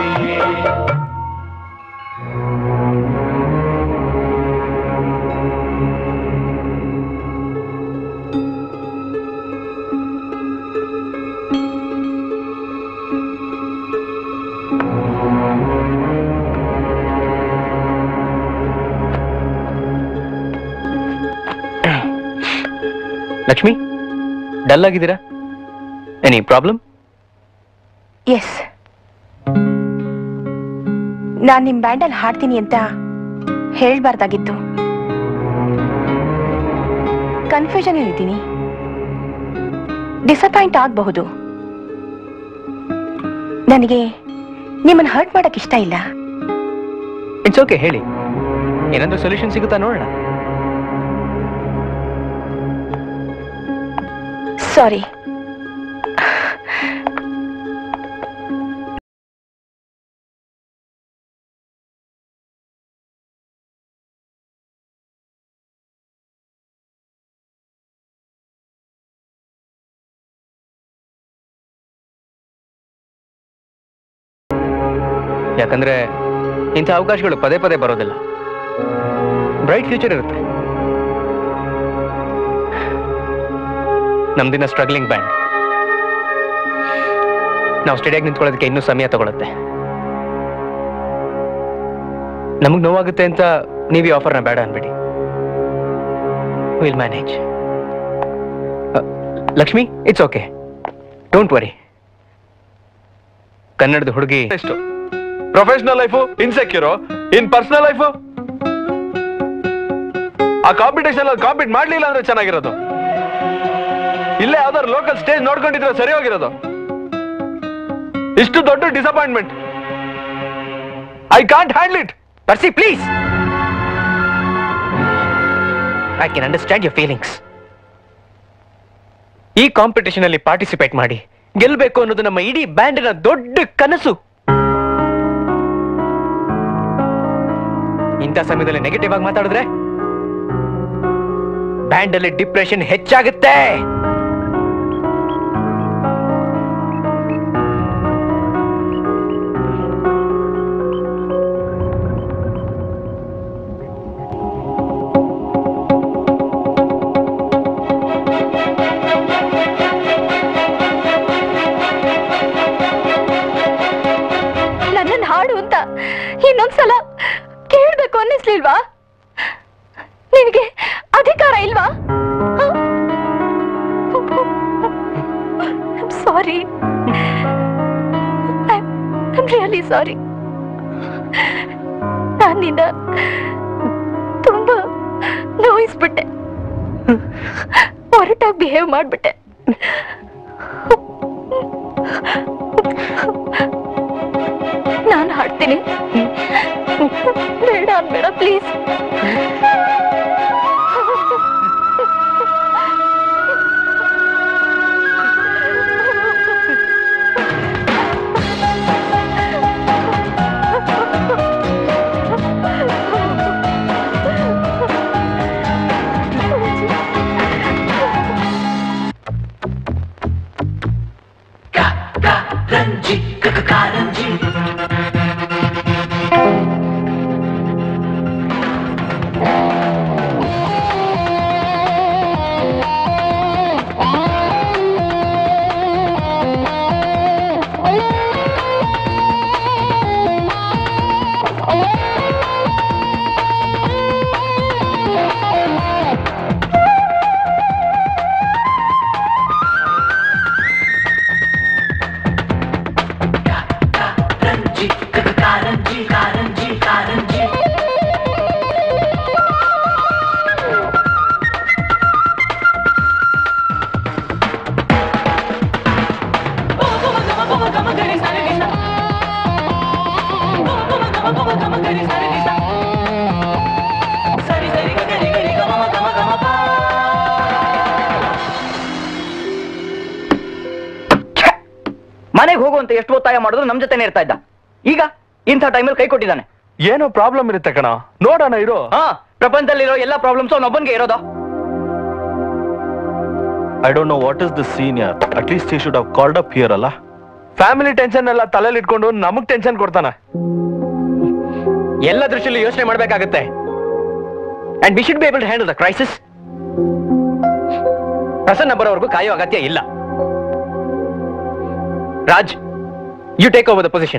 ಲಕ್ಷ್ಮಿ ಡಲ್ ಆಗಿದ್ದೀರಾ ಎನಿ ಪ್ರಾಬ್ಲಮ್ ಎಸ್ ನಾನ್ ನಿಮ್ ಬ್ಯಾಂಡಲ್ಲಿ ಹಾಡ್ತೀನಿ ಅಂತ ಹೇಳ್ಬಾರ್ದಾಗಿತ್ತು ಕನ್ಫ್ಯೂಷನ್ ಇದ್ದೀನಿ ಡಿಸಪಾಯಿಂಟ್ ಆಗಬಹುದು ನನಗೆ ನಿಮ್ಮನ್ನ ಹರ್ಟ್ ಮಾಡಕ್ ಇಷ್ಟ ಇಲ್ಲ ಇಟ್ಸ್ ಓಕೆ ಹೇಳಿ ಏನಾದ್ರೂ ಸೊಲ್ಯೂಷನ್ ಸಿಗುತ್ತಾ ನೋಡೋಣ ಸಾರಿ ಯಾಕಂದ್ರೆ ಇಂಥ ಅವಕಾಶಗಳು ಪದೇ ಪದೇ ಬರೋದಿಲ್ಲ ಬ್ರೈಟ್ ಫ್ಯೂಚರ್ ಇರುತ್ತೆ ನಮ್ದಿನ ಸ್ಟ್ರಗ್ಲಿಂಗ್ ಬ್ಯಾಂಡ್ ನಾವು ಸ್ಟಡಿಯಾಗಿ ನಿಂತ್ಕೊಳ್ಳೋದಕ್ಕೆ ಇನ್ನೂ ಸಮಯ ತಗೊಳುತ್ತೆ ನಮಗ್ ನೋವಾಗುತ್ತೆ ಅಂತ ನೀವು ಈ ಆಫರ್ನ ಬೇಡ ಅನ್ಬೇಡಿ will manage Lakshmi it's okay don't worry ಕನ್ನಡದ ಹುಡುಗಿ ಎಷ್ಟು professional life insecure in personal life ಆ ಕಾಂಪಿಟೇಷನ್ ಅಲ್ಲಿ ಕಾಂಪೀಟ್ ಮಾಡ್ಲಿಲ್ಲ ಅಂದ್ರೆ ಚೆನ್ನಾಗಿರೋದು ಇಲ್ಲೇ ಯಾವ್ದಾದ್ರು ಲೋಕಲ್ ಸ್ಟೇಜ್ ನೋಡ್ಕೊಂಡಿದ್ರೆ ಸರಿ ಹೋಗಿರೋದು ಇಷ್ಟು ದೊಡ್ಡ disappointment I can't handle it Percy please I can understand your feelings ಈ ಕಾಂಪಿಟೇಷನ್ ಅಲ್ಲಿ ಪಾರ್ಟಿಸಿಪೇಟ್ ಮಾಡಿ ಗೆಲ್ಬೇಕು ಅನ್ನೋದು ನಮ್ಮ ಇಡೀ ಬ್ಯಾಂಡಿನ ದೊಡ್ಡ ಕನಸು ಇಂಥ ಸಮಯದಲ್ಲಿ ನೆಗೆಟಿವ್ ಆಗಿ ಮಾತಾಡಿದ್ರೆ ಬ್ಯಾಂಡ್ ಅಲ್ಲಿ ಡಿಪ್ರೆಷನ್ ಹೆಚ್ಚಾಗುತ್ತೆ ನನ್ನನ್ನು ಹಾಡು ಅಂತ ಇನ್ನೊಂದ್ಸಲ ಕೇಳ್ಬೇಕು ಅನ್ನಿಸ್ಲಿಲ್ವಾ ನಿನಗೆ ಅಧಿಕಾರ ಇಲ್ವಾ ಸಾರಿ ಐಮ್ ರಿಯಲಿ ಸಾರಿ ನಾನು ನಿನ್ನ ತುಂಬಾ ನೋಯಿಸ್ಬಿಟ್ಟೆ ಹೊರಟಾಗಿ ಬಿಹೇವ್ ಮಾಡ್ಬಿಟ್ಟೆ ನಾನು ಹಾಡ್ತೀನಿ ಬೇಡ ಅನ್ಬೇಡ ಪ್ಲೀಸ್ ರಂಜಿ ಕಾರಂಜಿ ರಂಜಿ ಕಾರಂಜಿ ಕಾರಂಜಿ ಕಾರಂಜಿ ಮನೆಗೆ ಹೋಗುವಂತ ಎಷ್ಟು ಒತ್ತಾಯ ಮಾಡಿದ್ರು ನಮ್ ಜೊತೆನೆ ಇರ್ತಾ ಇದ್ದ ಈಗ ಇಂಥ ಟೈಮಲ್ಲಿ ಕೈ ಕೊಟ್ಟಿದ್ದಾನೆ ಏನೋ ಪ್ರಾಬ್ಲಮ್ ಇರುತ್ತೆ ಕಣ ನೋಡೋಣ ಇರೋ ಹಾ ಪ್ರಪಂಚದಲ್ಲಿರೋ ಎಲ್ಲ ಪ್ರಾಬ್ಲಮ್ಸ್ ಅವನೊಬ್ಬನ್ಗೆ ಇರೋದು I don't know what is the senior at least he should have called up here ಅಲ್ಲ ಫ್ಯಾಮಿಲಿ ಟೆನ್ಷನ್ ಎಲ್ಲ ತಲೆಯಲ್ಲಿ ಇಟ್ಕೊಂಡು ನಮಗ್ ಟೆನ್ಷನ್ ಕೊಡ್ತಾನೆ ಎಲ್ಲ ದೃಷ್ಟಿಯಲ್ಲಿ ಯೋಚನೆ ಮಾಡಬೇಕಾಗುತ್ತೆ and we should be able to handle the crisis Prasanna ಬರೋವರೆಗೂ ಕಾಯೋ ಅಗತ್ಯ ಇಲ್ಲ Raj you take over the position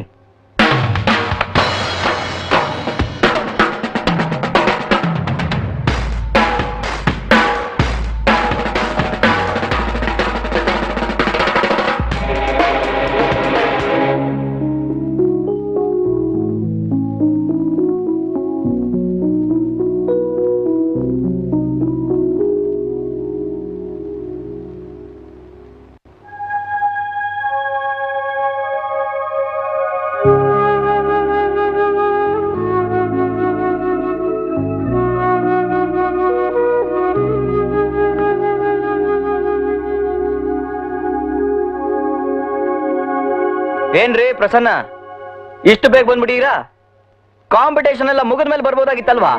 ಏನ್ರಿ ಪ್ರಸನ್ನ ಇಷ್ಟು ಬೇಗ ಬಂದ್ಬಿಟ್ಟಿರಾ ಕಾಂಪಿಟೇಷನ್ ಎಲ್ಲ ಮುಗಿದ ಮೇಲೆ ಬರ್ಬೋದಾಗಿತ್ತಲ್ವಾ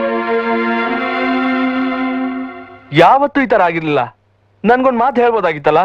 ಯಾವತ್ತೂ ಈ ತರ ಆಗಿರ್ಲಿಲ್ಲ ನನ್ಗೊಂದ್ ಮಾತು ಹೇಳ್ಬೋದಾಗಿತ್ತಲ್ಲ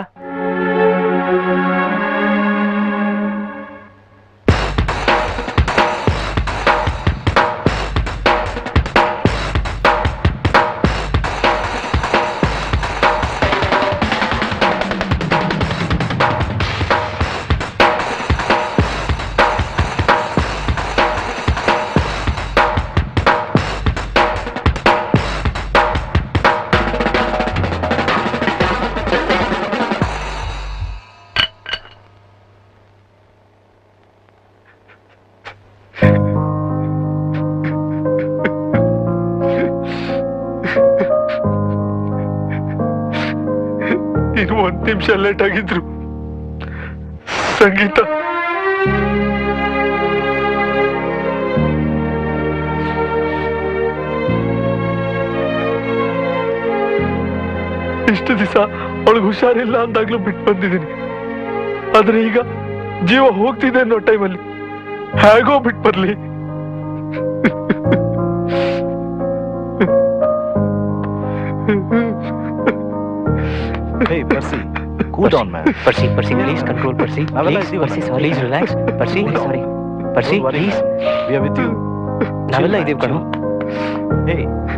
ಹತ್ತು ನಿಮಿಷ ಲೇಟ್ ಆಗಿದ್ರು ಸಂಗೀತ ಇಷ್ಟು ದಿವಸ ಅವಳಿಗೆ ಹುಷಾರಿಲ್ಲ ಅಂದಾಗ್ಲೂ ಬಿಟ್ಟು ಬಂದಿದ್ದೀನಿ ಆದ್ರೆ ಈಗ ಜೀವ ಹೋಗ್ತಿದೆ ಅನ್ನೋ ಟೈಮಲ್ಲಿ ಹೇಗೋ ಬಿಟ್ಟು ಬರ್ಲಿ Hey, Percy, cool down, man. Percy, Percy, please control, Percy. ನಾವೆಲ್ಲ Please, ಇದೀವಲ್ಲ. Percy, sorry. Please relax. Percy, sorry. Percy, Don't worry. please. We are with you. ನಾವೆಲ್ಲ ಇದೀವಿ ಕಣೋ Hey,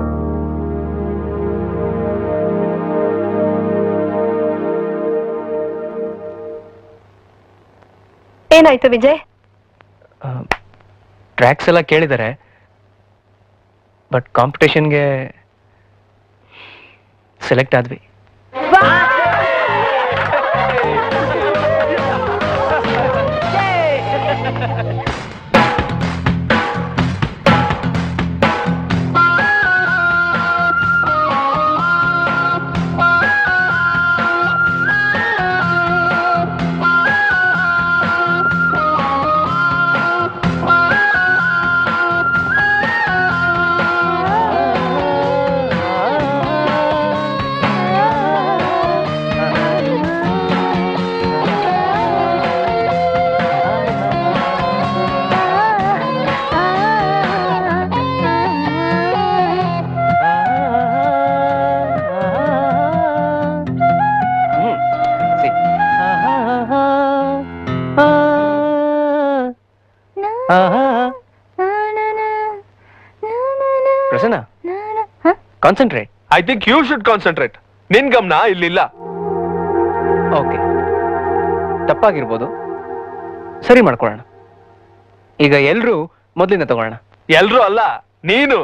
ಏನಾಯ್ತು ವಿಜಯ್ ಟ್ರ್ಯಾಕ್ಸ್ ಎಲ್ಲ ಕೇಳಿದ್ದಾರೆ ಬಟ್ ಕಾಂಪಿಟೇಷನ್ಗೆ ಸೆಲೆಕ್ಟ್ ಆದ್ವಿ Prasanna concentrate I think you should concentrate ನಿನ್ ಗಮನ ಇಲ್ಲಿಲ್ಲ ಓಕೆ ತಪ್ಪಾಗಿರ್ಬೋದು ಸರಿ ಮಾಡ್ಕೊಳ್ಳೋಣ ಈಗ ಎಲ್ರೂ ಮೊದಲಿಂದ ತಗೊಳ್ಳೋಣ ಎಲ್ರು ಅಲ್ಲ ನೀನು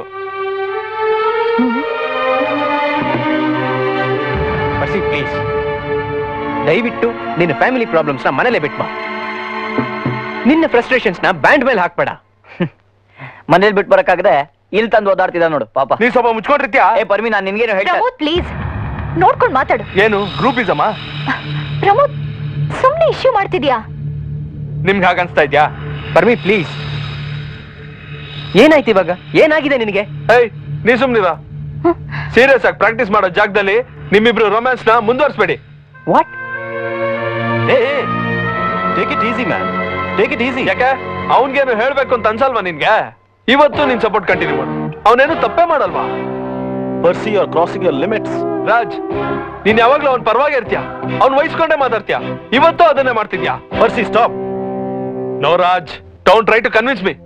ಬರ್ಸಿ ಪ್ಲೀಸ್ ದಯವಿಟ್ಟು ನಿನ್ನ ಫ್ಯಾಮಿಲಿ ಪ್ರಾಬ್ಲಮ್ಸ್ನ ಮನೇಲೆ ಬಿಟ್ಟು ಬಾ ನಿನ್ನ ಫ್ರಸ್ಟ್ರೇಷನ್ಸ್ನ ಬ್ಯಾಂಡ್ ಮೇಲೆ ಹಾಕ್ಬೇಡ ಮನೇಲಿ ಬಿಟ್ಟು ಬರಕ್ಕಾಗದೆ ಇಲ್ಲಿ ತಂದು ಓದಾಡ್ತಿದ್ದ ನೋಡು ಪಾಪ ನೀ ಸ್ವಲ್ಪ ಮುಚ್ಕೊಂಡಿರ್ತೀಯಾ ಏ ಪರ್ಮಿ ನಾನು ನಿನ್ಗೇನು ಹೇಳ್ತಾ ಪ್ರಮೋದ್ ಪ್ಲೀಸ್ ನೋಡ್ಕೊಂಡು ಮಾತಾಡು ಏನು ಗ್ರೂಪ್ ಇಸಮ್ಮ ಪ್ರಮೋದ್ ಸುಮ್ನೆ ಇಶ್ಯೂ ಮಾಡ್ತಿದ್ಯಾ ನಿಮ್ಗೆ ಹಾಗೆ ಅನ್ಸ್ತಾ ಇದ್ಯಾ ಪರ್ಮಿ ಪ್ಲೀಸ್ ಏನಾಯ್ತು ಇವಾಗ ಏನಾಗಿದೆ ನಿನಗೆ ಏಯ್ ನೀ ಸುಮ್ನಿರ ಸೀರಿಯಸ್ ಆಗಿ ಪ್ರಾಕ್ಟೀಸ್ ಮಾಡೋ ಜಾಗದಲ್ಲಿ ನಿಮ್ಮಿಬ್ರು ರೊಮ್ಯಾನ್ಸ್ ನ ಮುಂದುವರಿಸಬೇಡಿ what hey, hey, take it easy, man. Take it easy. ಯಾಕೆ ಅವನ್ಗೇನು ಹೇಳ್ಬೇಕು ಅಂತ ಅನ್ಸಲ್ವಾ ನಿನ್ಗೆ ಇವತ್ತು ನಿನ್ ಸಪೋರ್ಟ್ ಕಂಟಿನ್ಯೂ ಮಾಡು ಅವನೇನು ತಪ್ಪೇ ಮಾಡಲ್ವಾ Percy, you're crossing your limits. Raj ನೀನ್ ಯಾವಾಗ್ಲೂ ಅವ್ನ್ ಪರವಾಗಿ ಇರ್ತೀಯ ಅವ್ನ್ ವಹಿಸ್ಕೊಂಡೇ ಮಾತಾಡ್ತೀಯ ಇವತ್ತು ಅದನ್ನೇ ಮಾಡ್ತಿದ್ಯಾ Percy, stop. No Raj don't try to convince me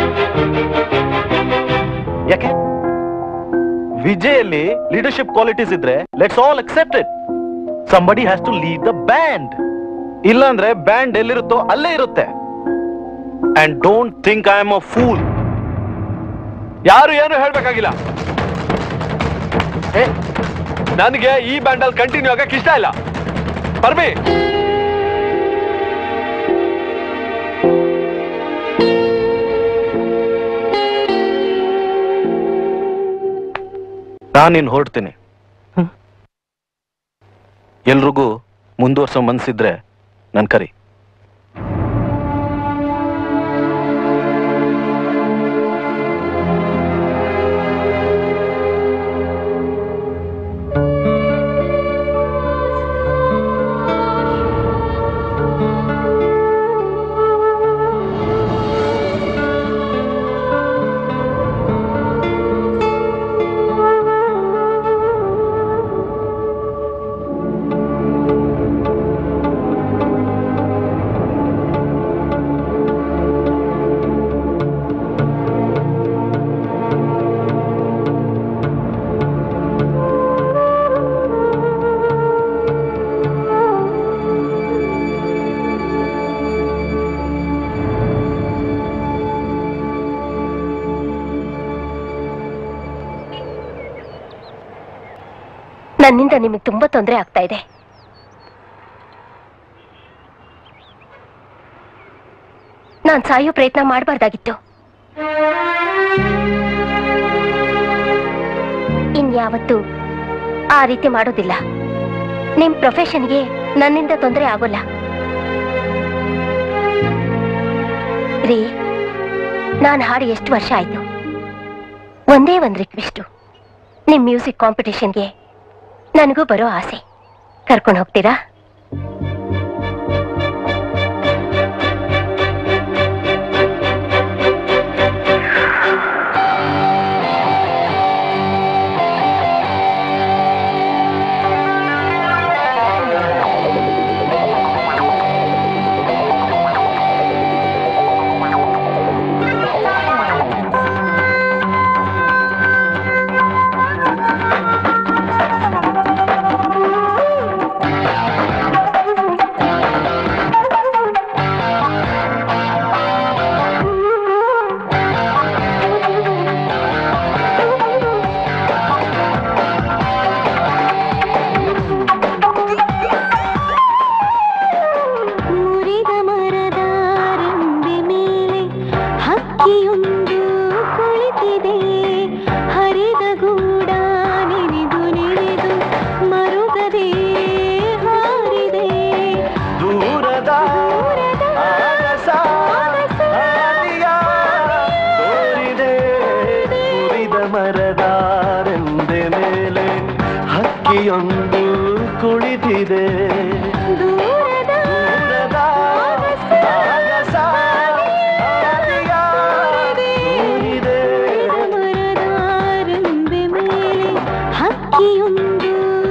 ಯಾಕೆ ವಿಜಯಲ್ಲಿ ಲೀಡರ್ಶಿಪ್ ಕ್ವಾಲಿಟೀಸ್ ಇದ್ರೆ let's all accept it somebody has to lead the band ಇಲ್ಲಾಂದ್ರೆ ಬ್ಯಾಂಡ್ ಎಲ್ಲಿರುತ್ತೋ ಅಲ್ಲೇ ಇರುತ್ತೆ and don't think I am a fool ಯಾರು ಏನು ಹೇಳ್ಬೇಕಾಗಿಲ್ಲ ನನಗೆ ಈ ಬ್ಯಾಂಡ್ ಅಲ್ಲಿ ಕಂಟಿನ್ಯೂ ಆಗಕ್ಕೆ ಇಷ್ಟ ಇಲ್ಲ ಪರ್ಮಿ ನಾನಿನ್ ಹೊರಡ್ತೀನಿ ಎಲ್ರಿಗೂ ಮುಂದುವರ್ಸೋ ಮನ್ಸಿದ್ರೆ ನನ್ ಕರಿ ನನ್ನಿಂದ ನಿಮಗೆ ತುಂಬಾ ತೊಂದರೆ ಆಗ್ತಾ ಇದೆ ನಾನ್ ಸಾಯೋ ಪ್ರಯತ್ನ ಮಾಡಬಾರ್ದಾಗಿತ್ತು ಇನ್ಯಾವತ್ತೂ ಆ ರೀತಿ ಮಾಡೋದಿಲ್ಲ ನಿಮ್ ಪ್ರೊಫೆಷನ್ಗೆ ನನ್ನಿಂದ ತೊಂದರೆ ಆಗೋಲ್ಲ ರೀ ನಾನು ಹಾಡಿ ಎಷ್ಟು ವರ್ಷ ಆಯ್ತು ಒಂದೇ ಒಂದು ರಿಕ್ವೆಸ್ಟು ನಿಮ್ ಮ್ಯೂಸಿಕ್ ಕಾಂಪಿಟೇಷನ್ಗೆ ನನಗೂ ಬರೋ ಆಸೆ ಕರ್ಕೊಂಡು ಹೋಗ್ತೀರಾ ಮುರಿದ ಮರದ ರೆಂಬೆ ಮೇಲೆ ಹಕ್ಕಿಯೊಂದು ಕುಳಿತಿದೆ ಹರಿದ ಗೂಡ ನೆನೆದು ನೆನೆದು ಮರುಗದೆ ಹಾರಿದೆ ದೂರದ ಆಗಸ ಹಾದಿಯ ತೋರಿದೆ ಮುರಿದ ಮರದ ರೆಂಬೆ ಮೇಲೆ ಹಕ್ಕಿಯೊಂದು ಕುಳಿತಿದೆ ದೂರದ ಆಗಸ ಹಾದಿಯ ತೋರಿದೆ ಮರದ ರೆಂಬೆ ಮೇಲೆ ಹಕ್ಕಿಯೊಂದು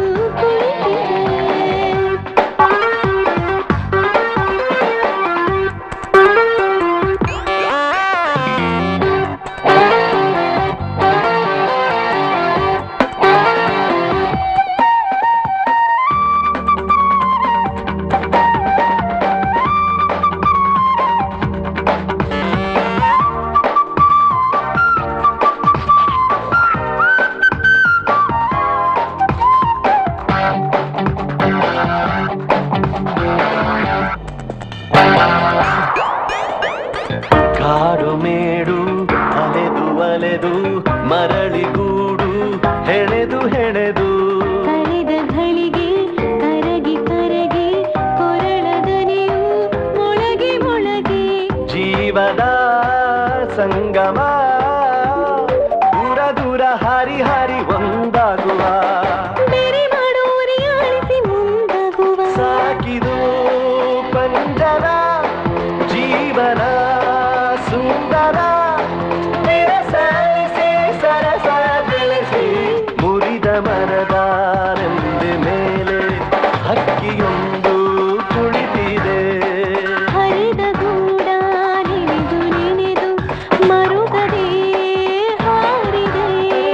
ಕಾಡು ಮೇಡು ಅಲೆದು ಅಲೆದು ಮರಳಿಗೂಡು ಹೆಣೆದು ಹೆಣೆದು ಕಳೆದ ಘಳಿಗೆ ಕರಗಿ ಕರಗಿ ಕೊರಳ ದನಿಯು ಮೊಳಗೆ ಮೊಳಗೆ ಜೀವದ ಸಂಗಮ ದೂರ ದೂರ ಹಾರಿ ಹಾರಿ ಒಂದಾಗುವ ಬೇರೆ ಮಾಡೋರಿ ಆಳಿಸಿ ಮುಂದಾಗುವ ಸಾಕಿದು ಪಂಜರ ಜೀವನ ಸುಂದರ ವಿರಸರಿಸಿ ಸರಸ ಬೆಳೆಸಿ ಮುರಿದ ಮರದ ರೆಂಬೆ ಮೇಲೆ ಹಕ್ಕಿಯೊಂದು ಕುಳಿತಿದೆ ಹರಿದ ಗೂಡ ನೆನೆದು ನೆನೆದು ಮರುಗದೆ ಹಾರಿದೆ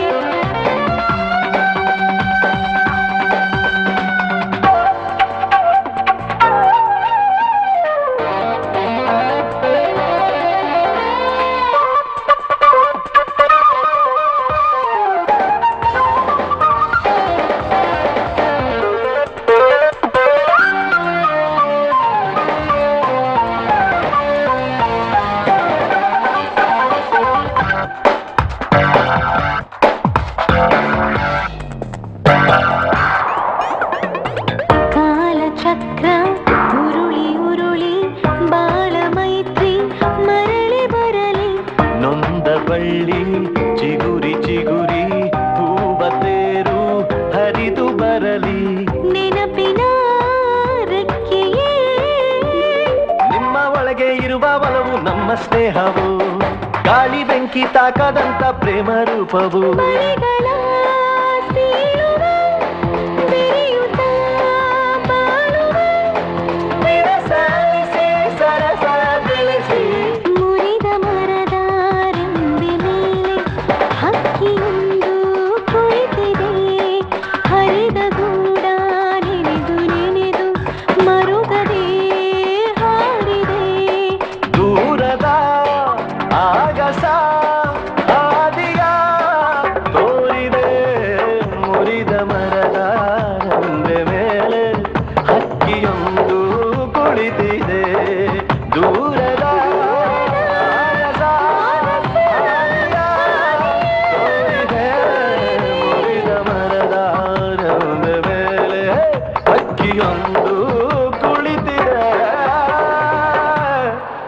ಕಾಲಚಕ್ರ ಉರುಳಿ ಉರುಳಿ ಬಾಳ ಮೈತ್ರಿ ಮರಳಿ ಬರಲಿ ನೊಂದ ಬಳ್ಳಿ ಚಿಗುರಿ ಚಿಗುರಿ ಹೂವ ತೇರು ಹರಿದು ಬರಲಿ ನೆನಪಿನ ರೆಕ್ಕೆಯೇ ನಿಮ್ಮ ಒಳಗೆ ಇರುವ ಒಲವು ನಮ್ಮ ಸ್ನೇಹವು ಗಾಳಿ ಬೆಂಕಿ ತಾಕದಂತ ಪ್ರೇಮ ರೂಪವು ಮಳೆಗಳ ಸೀಳುವ ಬೆರೆಯುತ್ತ ಬಾಳುವ ವಿರಸರಿಸಿ ಸರಸ ಬೆಳೆಸಿ ಮುರಿದ ಮರದ ರೆಂಬೆ ಮೇಲೆ ಹಕ್ಕಿಯೊಂದು ಕುಳಿತಿದೆ ಹರಿದ ಗೂಡ ನೆನೆದು ನೆನೆದು ಮರುಗದೆ ಹಾರಿದೆ ದೂರದ ಆಗಸ ಹಾದಿಯ ತೋರಿದೆ ಮುರಿದ ಮರದ ರೆಂಬೆ ಮೇಲೆ ಹಕ್ಕಿಯೊಂದು ಕುಳಿತಿದೆ ದೂರದ ಆಗಸ ಹಾದಿಯ ತೋರಿದೆ ಮುರಿದ ಮರದ ರೆಂಬೆ ಮೇಲೆ ಹಕ್ಕಿಯೊಂದು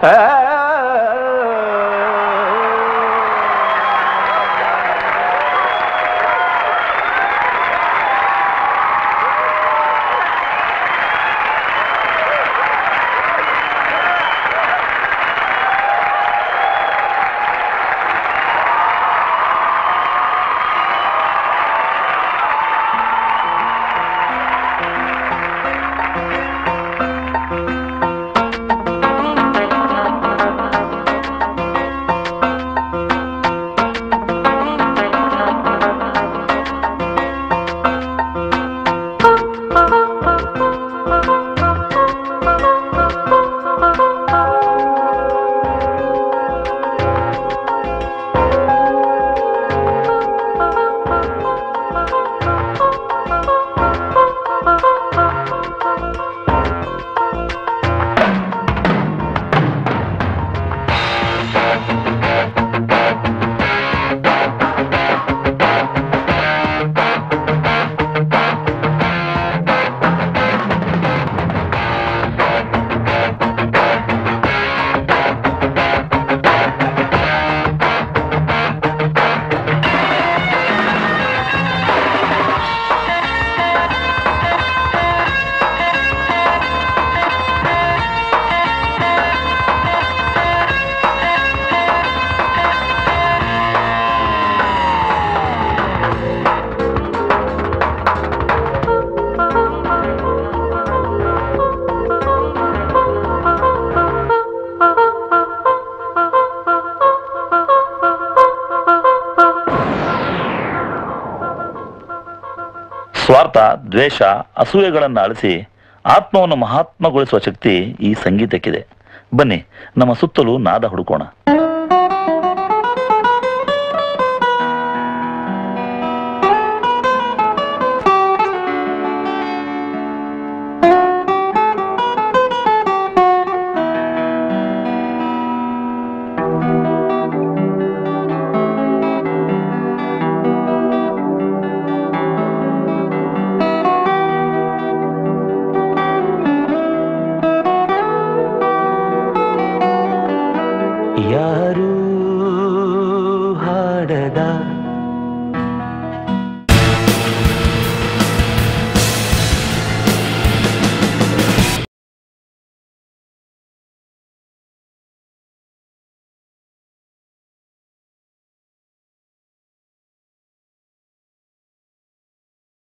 ಸ್ವಾರ್ಥ ದ್ವೇಷ ಅಸೂಯೆಗಳನ್ನು ಅಳಿಸಿ ಆತ್ಮವನ್ನು ಮಹಾತ್ಮಗೊಳಿಸುವ ಶಕ್ತಿ ಈ ಸಂಗೀತಕ್ಕಿದೆ ಬನ್ನಿ ನಮ್ಮ ಸುತ್ತಲೂ ನಾದ ಹುಡುಕೋಣ ಯಾರು ಹಾಡದ